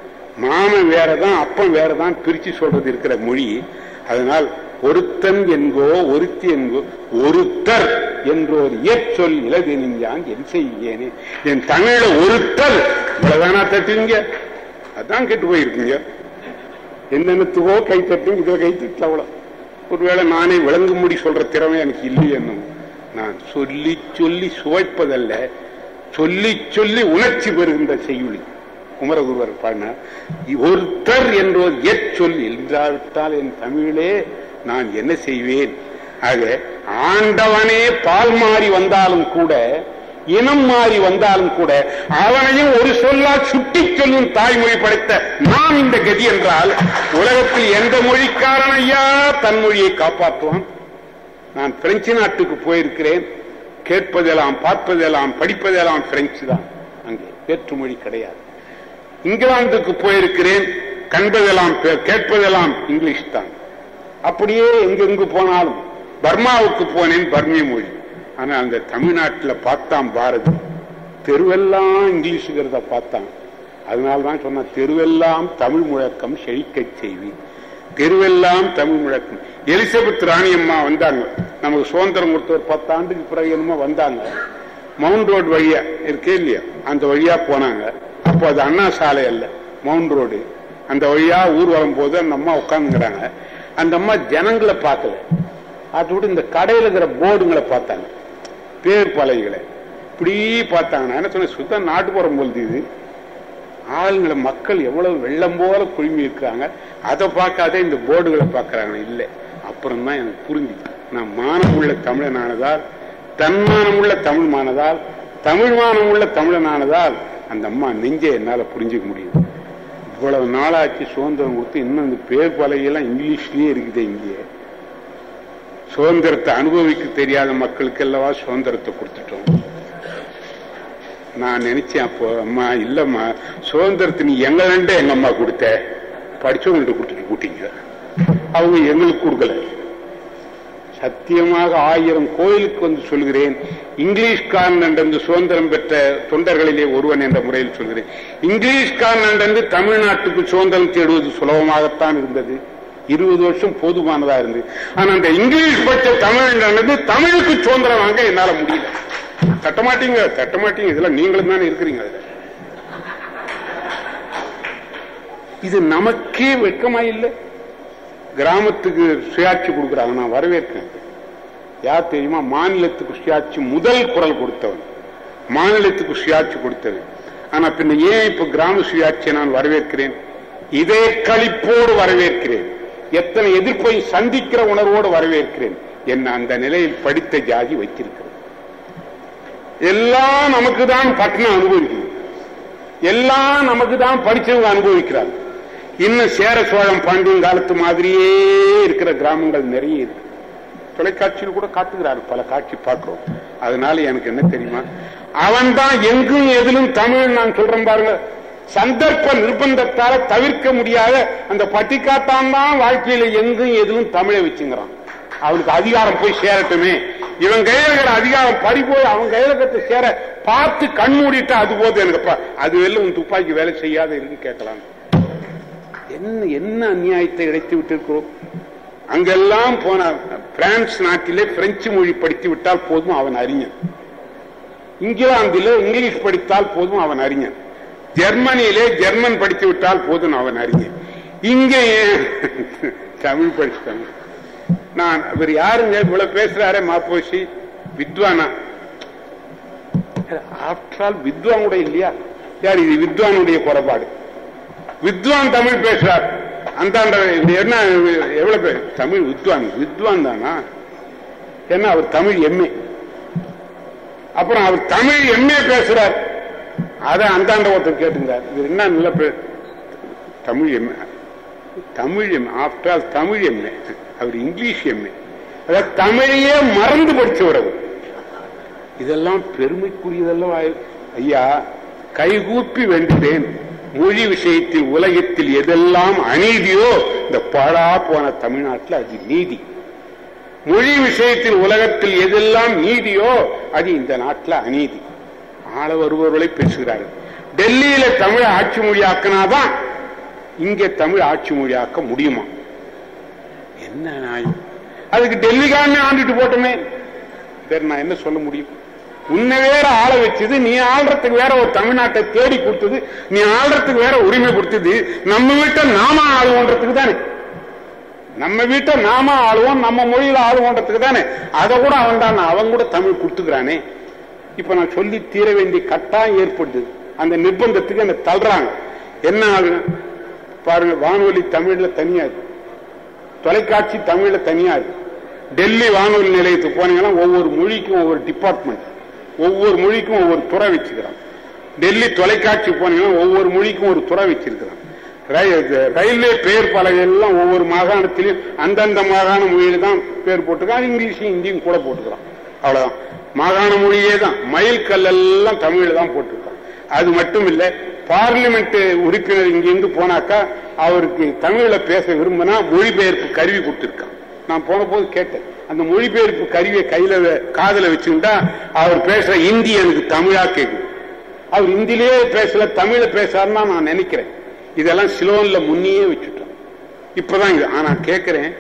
மாமன் வேறதான் அப்பன் வேறதான் பிரிச்சு சொல்றது இருக்கிற மொழி அதனால் ஒருத்தன் என்கோ ஒருத்தி என்கோ ஒருத்தர் என்றோர் இயற்சொல் இலதெனிஞ்சான் என் செய்யேனே என் தமிழ்ல ஒருத்தர் இவ்வளவுதானா தட்டுவீங்க அதான் கெட்டு போயிருக்கீங்க என்னென்னத்துவோ கை தட்டும் இதை கை தட்டல அவ்வளவு ஒருவேளை நானே விளங்கும்படி சொல்ற திறமை எனக்கு இல்லையே என்னமோ நான் சொல்லி சொல்லி சுவைப்பதல்ல சொல்லி சொல்லி உணர்ச்சி பெறுகின்ற செய்யுளி குமரகுருவர் பாடினார் ஒருத்தர் என்றோர் எச்சொல் இல்லாவிட்டால் என் தமிழிலே நான் என்ன செய்வேன் ஆக ஆண்டவனே பால் மாறி வந்தாலும் கூட இனம் மாறி வந்தாலும் கூட அவனையும் ஒரு சொல்லால் சுட்டி சொல்லும் தாய்மொழி படைத்த நான் இந்த கதி என்றால் உலகத்தில் எந்த மொழிக்காரன் ஐயா தன் மொழியை காப்பாற்றுவான் நான் பிரெஞ்சு நாட்டுக்கு போயிருக்கிறேன் கேட்பதெல்லாம் பார்ப்பதெல்லாம் படிப்பதெல்லாம் பிரெஞ்சு தான் அங்கே வேற்றுமொழி கிடையாது இங்கிலாந்துக்கு போயிருக்கிறேன் கண்பதெல்லாம் பே- கேட்பதெல்லாம் இங்கிலீஷ் தான் அப்படியே எங்கெங்கு போனாலும் பர்மாவுக்கு போனேன் பர்மிய மொழி ஆனா அந்த தமிழ்நாட்டில் பார்த்தான் பாரதி தெருவெல்லாம் இங்கிலீஷுங்கிறத பார்த்தான் அதனால்தான் சொன்ன தெருவெல்லாம் தமிழ் முழக்கம் செழிக்கச் செய்வி தெருவெல்லாம் தமிழ் முழக்கம் எலிசபெத் ராணியம்மா வந்தாங்க நமக்கு சுதந்திரம் கொடுத்த ஒரு பத்து ஆண்டுக்கு பிறகு என்னமோ வந்தாங்க மவுண்ட் ரோடு வழியா இருக்கே இல்லையா அந்த வழியா போனாங்க அப்ப அப்போ அது அண்ணா சாலை அல்ல மவுண்ட் ரோடு அந்த வழியா ஊர்வலம் போது அந்த அம்மா உட்காந்துங்கிறாங்க அந்த அம்மா ஜனங்களை பார்க்கல அதோட இந்த கடையில் இருக்கிற போர்டுங்களை பார்த்தாங்க பேர் பலகைகளை இப்படி பார்த்தாங்க நான் என்ன சொன்னேன் சுத்தம் நாட்டுப்புறம் போல் இது ஆளுங்களை மக்கள் எவ்வளவு வெள்ளம் போல குழுமி இருக்கிறாங்க அதை பார்க்காத இந்த போர்டுகளை பார்க்கறாங்க இல்லை அப்புறம் தான் எனக்கு புரிஞ்சுது நான் மானம் உள்ள தமிழனானதால் தன்மானம் உள்ள தமிழ் மானதால் தமிழ் மானம் உள்ள தமிழனானதால் அந்த அம்மா நெஞ்சை என்னால புரிஞ்சுக்க முடியும் இவ்வளவு நாளாச்சு சுதந்திரம் கொடுத்து இன்னும் இந்த பேர் பலகையெல்லாம் இங்கிலீஷ்லயே இருக்குது இங்கே சுதந்திரத்தை அனுபவிக்க தெரியாத மக்களுக்கு அல்லவா சுதந்திரத்தை கொடுத்துட்டோம் நான் நினைச்சேன் அப்போ அம்மா இல்லம்மா சுதந்திரத்தை நீ எங்கள்கிட்ட எங்க அம்மா கொடுத்த படிச்சவங்கள்ட்ட கொடுத்துட்டு கூட்டிங்க அவங்க எங்களுக்கு கொடுக்கல சத்தியமாக ஆயிரம் கோயிலுக்கு வந்து சொல்கிறேன் இங்கிலீஷ்காரன் என்று சுதந்திரம் பெற்ற தொண்டர்களிலே ஒருவன் என்ற முறையில் சொல்கிறேன் இங்கிலீஷ்காரன் என்று தமிழ்நாட்டுக்கு சுதந்திரம் தேடுவது சுலபமாகத்தான் இருந்தது இருபது வருஷம் போதுமானதா இருந்தது ஆனா அந்த இங்கிலீஷ் பற்ற தமிழ் என்றது தமிழுக்கு சுதந்திரம் வாங்க என்னால முடியல தட்டமாட்டீங்க தட்டமாட்டீங்க இதெல்லாம் நீங்களும் தானே இருக்கிறீங்க அதுல இது நமக்கே வெட்கமா இல்லை கிராமத்துக்கு சுயாட்சி கொடுக்குறாங்க நான் வரவேற்கிறேன் யார் தெரியுமா மாநிலத்துக்கு சுயாட்சி முதல் குரல் கொடுத்தவன் மாநிலத்துக்கு சுயாட்சி கொடுத்தவன் ஆனா பின்ன ஏன் இப்ப கிராம சுயாட்சியை நான் வரவேற்கிறேன் இதே களிப்போடு வரவேற்கிறேன் எத்தனை எதிர்ப்பை சந்திக்கிற உணர்வோடு வரவேற்கிறேன் என்ன அந்த நிலையில் படித்த ஜாதி வைத்திருக்கிறது எல்லாம் நமக்கு தான் பட்டணம் அனுபவிக்குது எல்லாம் நமக்கு தான் படிச்சவங்க அனுபவிக்கிறாங்க இன்னும் சேர சோழம் பாண்டியன் காலத்து மாதிரியே இருக்கிற கிராமங்கள் நிறைய இருக்கு தொலைக்காட்சியில் கூட காட்டுகிறார் பல காட்சி பார்க்கிறோம் அதனால எனக்கு என்ன தெரியுமா அவன் தான் எங்கும் எதிலும் தமிழ் நான் சொல்றேன் பாருங்க சந்தர்ப்ப நிர்பந்தத்தால தவிர்க்க முடியாத அந்த பட்டிக்காட்டான் தான் வாழ்க்கையில எங்கும் எதிலும் தமிழை வச்சுங்கிறான் அவனுக்கு அதிகாரம் போய் சேரட்டுமே இவன் கையில இருக்கிற அதிகாரம் பறி போய் அவன் கையில இருக்கிற சேர பார்த்து கண்மூடிட்டா அது போது எனக்கு அது வெளில உன் துப்பாக்கி வேலை செய்யாத இருக்கு கேட்கலாம் என்ன என்ன அநியாயத்தை இழைத்து விட்டிருக்கிறோம் அங்கெல்லாம் போன பிரான்ஸ் நாட்டிலே பிரெஞ்சு மொழி படித்து விட்டால் போதும் அவன் அறிஞன் இங்கிலாந்திலே இங்கிலீஷ் படித்தால் போதும் அவன் அறிஞன் ஜெர்மனியிலே ஜெர்மன் படித்து விட்டால் போதும் அவன் அறிஞன் இங்கே தமிழ் படிச்சுட்டாங்க நான் இவர் யாருங்க இவ்வளவு பேசுறாரே மாப்போசி வித்வானா ஆஃப்டர் ஆல் வித்வான் கூட இல்லையா யார் இது வித்வானுடைய குறைபாடு வித்வான் தமிழ் பேசுறார் அந்த என்ன எவ்வளவு பேர் தமிழ் வித்வான் வித்வான் தானா என்ன அவர் தமிழ் எம்ஏ அப்புறம் அவர் தமிழ் எம்ஏ பேசுறார் அத அந்தாண்ட ஒருத்தர் கேட்டுங்கிறார் இது என்ன நல்ல பேர் Tamil MA Tamil M after all Tamil MA அவர் இங்கிலீஷ் எம்ஏ அதாவது தமிழையே மறந்து படிச்சவர் அவர் இதெல்லாம் பெருமைக்குரியதெல்லாம் ஐயா கைகூப்பி வென்றேன் மொழி விஷயத்தில் உலகத்தில் எதெல்லாம் அநீதியோ இந்த பாழா போன தமிழ்நாட்டில் அது நீதி மொழி விஷயத்தில் உலகத்தில் எதெல்லாம் நீதியோ அது இந்த நாட்டில் அநீதி ஆள வருபவர்களை பேசுகிறார்கள் டெல்லியில தமிழ் ஆட்சி மொழியாக்கினாதான் இங்கே தமிழ் ஆட்சி மொழியாக்க முடியுமா என்ன நியாயம் அதுக்கு டெல்லிக்காரனே ஆண்டுட்டு போட்டோமே நான் என்ன சொல்ல முடியும் உன்னை வேற ஆள வச்சது நீ ஆள்றதுக்கு வேற ஒரு தமிழ்நாட்டை தேடி கொடுத்தது நீ ஆள்றதுக்கு வேற உரிமை கொடுத்தது நம்ம வீட்டை நாம ஆளுவோன்றதுக்கு தானே நம்ம வீட்டை நாம ஆளுவோம் நம்ம மொழியில ஆளுவோன்றதுக்கு தானே அதை கூட அவன் தான் அவன் கூட தமிழ் கொடுத்துக்கிறானே இப்ப நான் சொல்லி தீர வேண்டிய கட்டாயம் ஏற்படுது அந்த நிர்பந்தத்துக்கு என்ன தள்ளுறாங்க என்ன ஆகுது பாருங்க வானொலி தமிழ்ல தனியா இருக்கு தொலைக்காட்சி தமிழ்ல தனியா இருக்கு டெல்லி வானொலி நிலையத்துக்கு போனீங்கன்னா ஒவ்வொரு மொழிக்கும் ஒவ்வொரு டிபார்ட்மெண்ட் ஒவ்வொரு மொழிக்கும் ஒவ்வொரு துறை வச்சுக்கிறான் டெல்லி தொலைக்காட்சி போனீங்கன்னா ஒவ்வொரு மொழிக்கும் ஒரு துறை வச்சிருக்கிறான் ரயில்வே பெயர் பலகை எல்லாம் ஒவ்வொரு மாகாணத்திலையும் அந்தந்த மாகாண மொழியில தான் பேர் போட்டுருக்கான் இங்கிலீஷும் ஹிந்தியும் கூட போட்டுக்கிறான் அவ்வளவுதான் மாகாண மொழியே தான் மயில் கல் எல்லாம் தமிழ்ல தான் போட்டிருக்கான் அது மட்டும் இல்ல பார்லிமெண்ட் உறுப்பினர் இங்கிருந்து போனாக்கா அவருக்கு தமிழ்ல பேச விரும்பினா மொழிபெயர்ப்பு கருவி கொடுத்திருக்கான் நான் போன போது கேட்டேன் அந்த மொழிபெயர்ப்பு கருவியை கையில காதல வச்சுக்கிட்டா அவர் பேசுற இந்தி எனக்கு தமிழா கேட்குது அவர் இந்திலேயே பேசல தமிழ பேசாருன்னா நான் நினைக்கிறேன் இதெல்லாம் சிலோன்ல முன்னையே வச்சுட்டோம் இப்பதான் ஆனா கேட்கிறேன்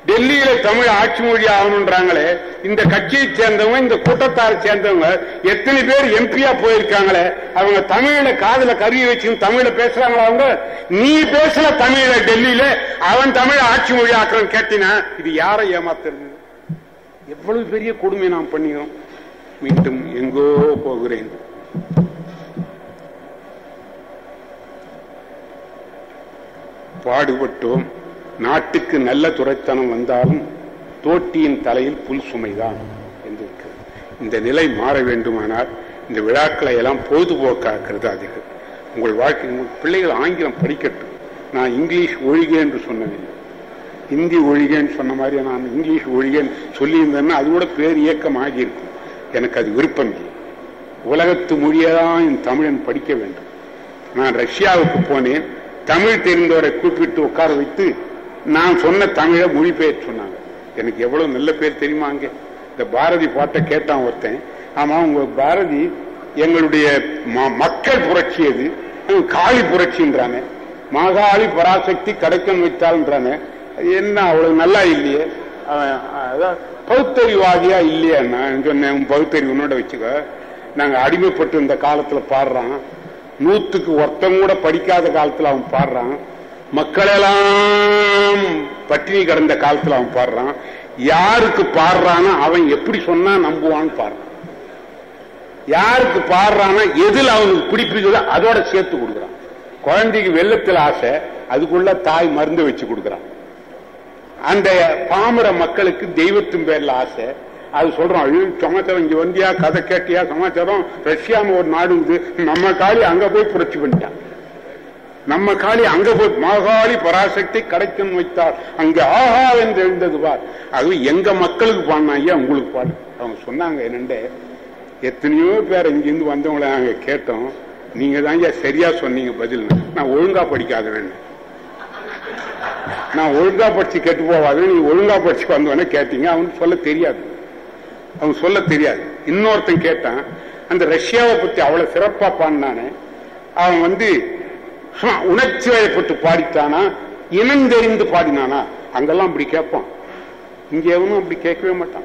டெல்லியில தமிழ் ஆட்சி மொழி ஆகணுன்றாங்களே இந்த கட்சியை சேர்ந்தவங்க இந்த கூட்டத்தாரை சேர்ந்தவங்க எத்தனை பேர் எம்பியா போயிருக்காங்களே அவங்க தமிழ்ல காதுல கருவி வச்சு தமிழ்ல பேசுறாங்களா அவங்க நீ பேசல தமிழ்ல டெல்லியில அவன் தமிழ் ஆட்சி மொழி ஆக்குறன்னு கேட்டினா இது யாரை ஏமாத்துறது எவ்வளவு பெரிய கொடுமை நாம் பண்ணிக்கிறோம் மீண்டும் எங்கோ போகிறேன் பாடுபட்டோம் நாட்டுக்கு நல்ல துறைத்தனம் வந்தாலும் தோட்டியின் தலையில் புல் சுமைதான் என்று இருக்கிறது இந்த நிலை மாற வேண்டுமானால் இந்த விழாக்களை எல்லாம் பொழுதுபோக்காக்குறது அதிகம் உங்கள் வாழ்க்கை உங்கள் பிள்ளைகள் ஆங்கிலம் படிக்கட்டும் நான் இங்கிலீஷ் ஒழிக என்று சொன்னதில்லை ஹிந்தி ஒழிகன்னு சொன்ன மாதிரி நான் இங்கிலீஷ் ஒழிகன்னு சொல்லியிருந்தேன்னா அது கூட பேர் இயக்கம் ஆகியிருக்கும் எனக்கு அது விருப்பம் இல்லை உலகத்து மொழியதான் என் தமிழன் படிக்க வேண்டும் நான் ரஷ்யாவுக்கு போனேன் தமிழ் தெரிந்தவரை கூப்பிட்டு உட்கார வைத்து நான் சொன்ன தமிழை மொழிபெயர் சொன்னாங்க எனக்கு எவ்வளவு நல்ல பேர் தெரியுமா அங்க இந்த பாரதி பாட்டை கேட்டான் ஒருத்தன் ஆமா உங்க பாரதி எங்களுடைய ம- மக்கள் புரட்சி அது அவன் காளி புரட்சின்றானே மாகாளி பராசக்தி கடைக்கன் வைத்தாள்ன்றானே அது என்ன அவ்வளவு நல்லா இல்லையே அவன் அதான் பகுத்தறிவாதியா இல்லையா நான் சொன்னேன் உன் பகுத்தறிவு உன்னோட வச்சுக்க நாங்க அடிமைப்பட்டு இந்த காலத்துல பாடுறான் நூத்துக்கு ஒருத்தன் கூட படிக்காத காலத்துல அவன் பாடுறான் மக்களெல்லாம் பட்டினி கிடந்த காலத்துல அவன் பாடுறான் யாருக்கு பாடுறானோ அவன் எப்படி சொன்னா நம்புவான்னு பாடுறான் யாருக்கு பாடுறானோ எதுல அவனுக்கு பிடிப்பிக்குதோ அதோட சேர்த்து கொடுக்குறான் குழந்தைக்கு வெள்ளத்தில் ஆசை அதுக்குள்ள தாய் மருந்து வச்சு கொடுக்குறான் அந்த பாமர மக்களுக்கு தெய்வத்தின் பேர்ல ஆசை அது சொல்றோம் ஐயோ சமாச்சாரம் இங்க வந்தியா கதை கேட்டியா சமாச்சாரம் ரஷ்யான்னு ஒரு நாடு இருக்குது நம்ம காளி அங்க போய் புரட்சி பண்ணிட்டான் நம்ம காளி அங்க போய் மாகாளி பராசக்தி கடைக்கன் வைத்தார் அங்க ஆஹா என்று எழுந்தது பார் அது எங்க மக்களுக்கு பாடினா ஐயா உங்களுக்கு பாடு அவங்க சொன்னாங்க என்னண்டு எத்தனையோ பேர் இங்கிருந்து வந்தவங்கள நாங்க கேட்டோம் நீங்க தான் ஐயா சரியா சொன்னீங்க பதில் நான் ஒழுங்கா படிக்காதவன் நான் ஒழுங்கா படிச்சு கெட்டு போவாது நீ ஒழுங்கா படிச்சு வந்தவனே கேட்டீங்க அவனுக்கு சொல்ல தெரியாது அவன் சொல்ல தெரியாது இன்னொருத்தன் கேட்டான் அந்த ரஷ்யாவை பத்தி அவ்வளவு சிறப்பா பாடினானே அவன் வந்து சும்மா உணர்ச்சி வயப்பட்டு பாடிட்டானா இனந்தெரிந்து பாடினானா அங்கெல்லாம் அப்படி கேட்பான் இங்க எவனும் அப்படி கேட்கவே மாட்டான்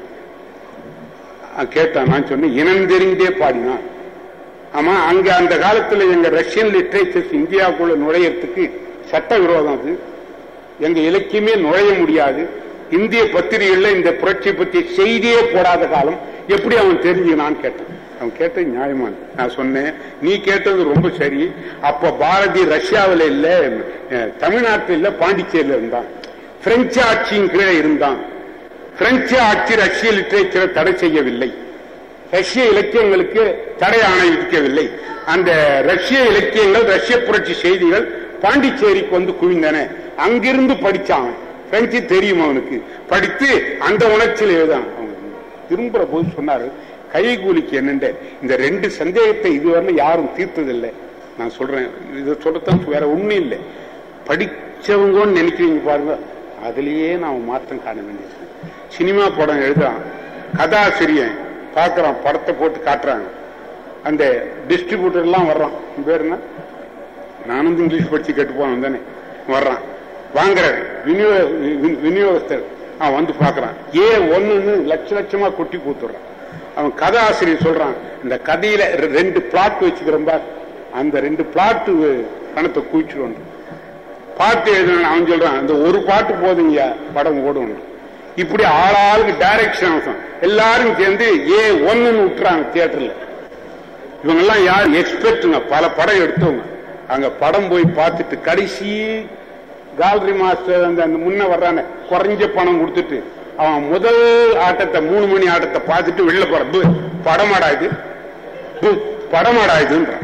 அவன் கேட்டான் நான் சொன்னேன் இனந்தெரிந்தே பாடினான் ஆமா அங்க அந்த காலத்துல எங்க ரஷ்யன் லிட்ரேச்சர்ஸ் இந்தியாவுக்குள்ள நுழையறதுக்கு சட்ட விரோதம் அது எங்க இலக்கியமே நுழைய முடியாது இந்திய பத்திரிகைகள்ல இந்த புரட்சி பத்தி செய்தியே போடாத காலம் எப்படி அவன் தெரிஞ்சுனான்னு கேட்டான் அவன் கேட்டது நியாயமான நான் சொன்னேன் நீ கேட்டது ரொம்ப சரி அப்ப பாரதி ரஷ்யாவில் இல்ல அஹ், தமிழ்நாட்டில் இல்ல பாண்டிச்சேரியில இருந்தான் பிரெஞ்சு ஆட்சியின் கீழே இருந்தான் பிரெஞ்சு ஆட்சி ரஷ்ய லிட்டரேச்சரை தடை செய்யவில்லை ரஷ்ய இலக்கியங்களுக்கு தடை ஆணை விதிக்கவில்லை அந்த ரஷ்ய இலக்கியங்கள் ரஷ்ய புரட்சி செய்திகள் பாண்டிச்சேரிக்கு வந்து குவிந்தன அங்கிருந்து படிச்சான் பிரெஞ்சு தெரியும் அவனுக்கு படித்து அந்த உணர்ச்சியில் எழுதான் அவன் திரும்புற போது சொன்னாரு கைகூலிக்கு என்னண்ட இந்த ரெண்டு சந்தேகத்தை இதுவரை யாரும் தீர்த்ததில்லை நான் சொல்றேன் இதை சொல்லத்தான் வேற ஒண்ணும் இல்லை படிச்சவங்கன்னு நினைக்கிறீங்க பாருங்க அதுலயே நாம மாற்றம் காண வேண்டியது சினிமா படம் எழுதுறான் கதாசிரியன் பார்க்கறான் படத்தை போட்டு காட்டுறாங்க அந்த டிஸ்ட்ரிபியூட்டர் எல்லாம் வர்றான் உன் பேர் என்ன நானும் இங்கிலீஷ் படிச்சு கேட்டு போனேன் தானே வர்றான் வாங்குற விநியோக வி- விநியோகஸ்தர் அவன் வந்து பார்க்கறான் ஏ ஒண்ணுன்னு லட்ச லட்சமா கொட்டி கூத்துறான் அவன் கதாசிரியர் சொல்றான் இந்த கதையில ரெ- ரெண்டு பிளாட் வச்சுக்கிறேன் பார் அந்த ரெண்டு பிளாட் பணத்தை குவிச்சிடும் பாட்டு எழுதணும் அவன் சொல்றான் இந்த ஒரு பாட்டு போதுங்க படம் ஓடும் இப்படி ஆளாளுக்கு டைரக்ஷன் அவசரம் எல்லாரும் சேர்ந்து ஏ ஒண்ணுன்னு விட்டுறாங்க தியேட்டர்ல இவங்க எல்லாம் யார் எக்ஸ்பெக்ட்டுங்க பல படம் எடுத்தவங்க அங்க படம் போய் பார்த்துட்டு கடைசி காலரி மாஸ்டர் அந்த அந்த முன்ன வர்றானே குறைஞ்ச பணம் கொடுத்துட்டு அவன் முதல் ஆட்டத்தை மூணு மணி ஆட்டத்தை பார்த்துட்டு வெளில போற பு, படமாடா இது பு, படமாடா இதுன்றான்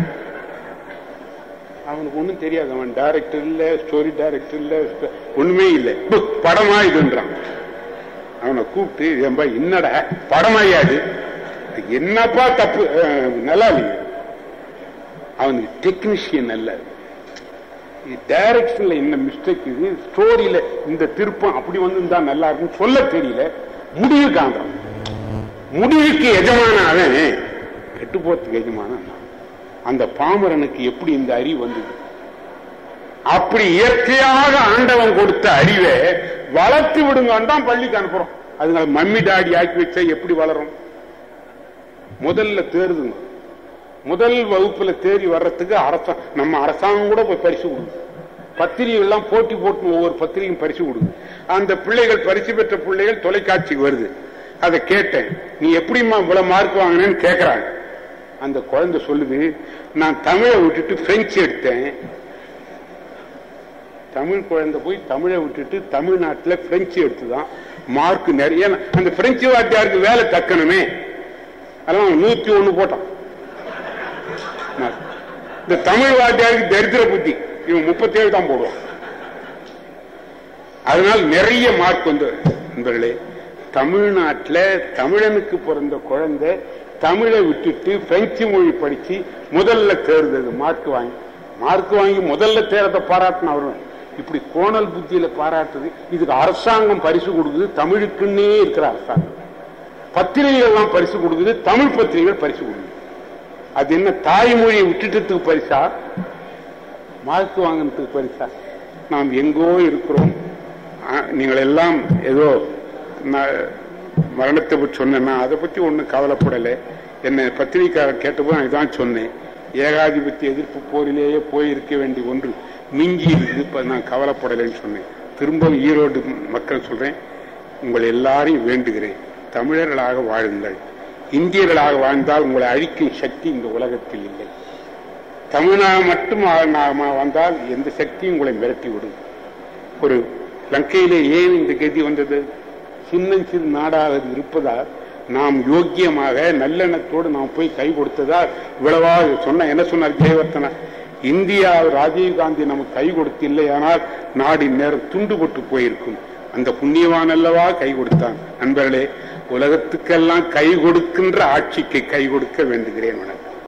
அவனுக்கு ஒண்ணும் தெரியாது அவன் டைரக்டர் இல்ல ஸ்டோரி டைரக்டர் இல்ல ஒண்ணுமே இல்ல பு, படமா இதுன்றான் அவனை கூப்பிட்டு ஏன்பா என்னடா படமாயாது என்னப்பா தப்பு அஹ், நல்லா இல்லைங்க அவனுக்கு டெக்னீஷியன் அல்ல டைரக்ஷன்ல என்ன மிஸ்டேக் இது ஸ்டோரியில இந்த திருப்பம் அப்படி வந்து நல்லா இருக்குன்னு சொல்ல தெரியல முடிவு காண்றான் முடிவுக்கு எஜமான அவன் கெட்டு போறதுக்கு எஜமான நான். அந்த பாமரனுக்கு எப்படி இந்த அறிவு வந்தது அப்படி இயற்கையாக ஆண்டவன் கொடுத்த அறிவை வளர்த்து விடுங்கன்னு பள்ளிக்கு அனுப்புறோம் அதுங்களை மம்மி டாடி ஆக்கி வச்சா எப்படி வளரும் முதல்ல தேர்துங்க முதல் வகுப்புல தேறி வர்றதுக்கு அரசா நம்ம அரசாங்கம் கூட போய் பரிசு கொடுக்குது பத்திரிகை எல்லாம் போட்டி போட்டு ஒவ்வொரு பத்திரிகையும் பரிசு கொடுக்குது அந்த பிள்ளைகள் பரிசு பெற்ற பிள்ளைகள் தொலைக்காட்சிக்கு வருது அதை கேட்டேன் நீ எப்படிம்மா இவ்வளவு மார்க் வாங்கினேன்னு கேக்குறாங்க அந்த குழந்தை சொல்லுது நான் தமிழை விட்டுட்டு பிரெஞ்சு எடுத்தேன் தமிழ் குழந்தை போய் தமிழை விட்டுட்டு தமிழ்நாட்டில் பிரெஞ்சு எடுத்துதான் மார்க் நிறைய அந்த பிரெஞ்சு வாத்தியாருக்கு வேலை தக்கணுமே அதெல்லாம் நூத்தி ஒண்ணு போட்டான் இந்த தமிழ் வாத்தியாருக்கு தரித்திர புத்தி இவன் முப்பத்தேழு தான் போடுவான் அதனால நிறைய மார்க் வந்து நண்பர்களே தமிழ்நாட்டில் தமிழனுக்கு பிறந்த குழந்தை தமிழை விட்டுட்டு பிரெஞ்சு மொழி படிச்சு முதல்ல தேர்ந்தது மார்க் வாங்கி மார்க் வாங்கி முதல்ல தேர்தலை பாராட்டின அவர் இப்படி கோணல் புத்தியில பாராட்டுது இதுக்கு அரசாங்கம் பரிசு கொடுக்குது தமிழுக்குன்னே இருக்கிற அரசாங்கம் பத்திரிகைகள் எல்லாம் பரிசு கொடுக்குது தமிழ் பத்திரிகைகள் பரிசு கொடுக்குது அது என்ன தாய்மொழியை விட்டுட்டதுக்கு பரிசா மார்க் வாங்கினதுக்கு பரிசா நாம் எங்கோ இருக்கிறோம் நீங்கள் எல்லாம் ஏதோ மரணத்தை பற்றி சொன்னேன்னா அதை பத்தி ஒன்றும் கவலைப்படலை என்னை பத்திரிகைக்காரர் கேட்டபோது நான் இதான் சொன்னேன் ஏகாதிபத்திய எதிர்ப்பு போரிலேயே போயிருக்க வேண்டிய ஒன்று மிஞ்சி இருக்குது இப்ப நான் கவலைப்படலைன்னு சொன்னேன் திரும்பவும் ஈரோடு மக்கள் சொல்றேன் உங்கள் எல்லாரையும் வேண்டுகிறேன் தமிழர்களாக வாழுங்கள் இந்தியர்களாக வாழ்ந்தால் உங்களை அழிக்கும் சக்தி இந்த உலகத்தில் இல்லை தமிழனாக மட்டும் வந்தால் எந்த சக்தியும் உங்களை மிரட்டி விடும் ஒரு லங்கையிலே ஏன் இந்த கதி வந்தது சின்னஞ்சிறு நாடாக இருப்பதால் நாம் யோக்கியமாக நல்லெண்ணத்தோடு நாம் போய் கை கொடுத்ததால் இவ்வளவா சொன்ன என்ன சொன்னார் ஜெயவர்த்தனா இந்தியா ராஜீவ் காந்தி நமக்கு கை கொடுத்து இல்லையானால் நாடு நேரம் துண்டுபட்டு போயிருக்கும் அந்த புண்ணியவான் அல்லவா கை கொடுத்தான் நண்பர்களே உலகத்துக்கெல்லாம் கை கொடுக்கின்ற ஆட்சிக்கு கை கொடுக்க வேண்டுகிறேன்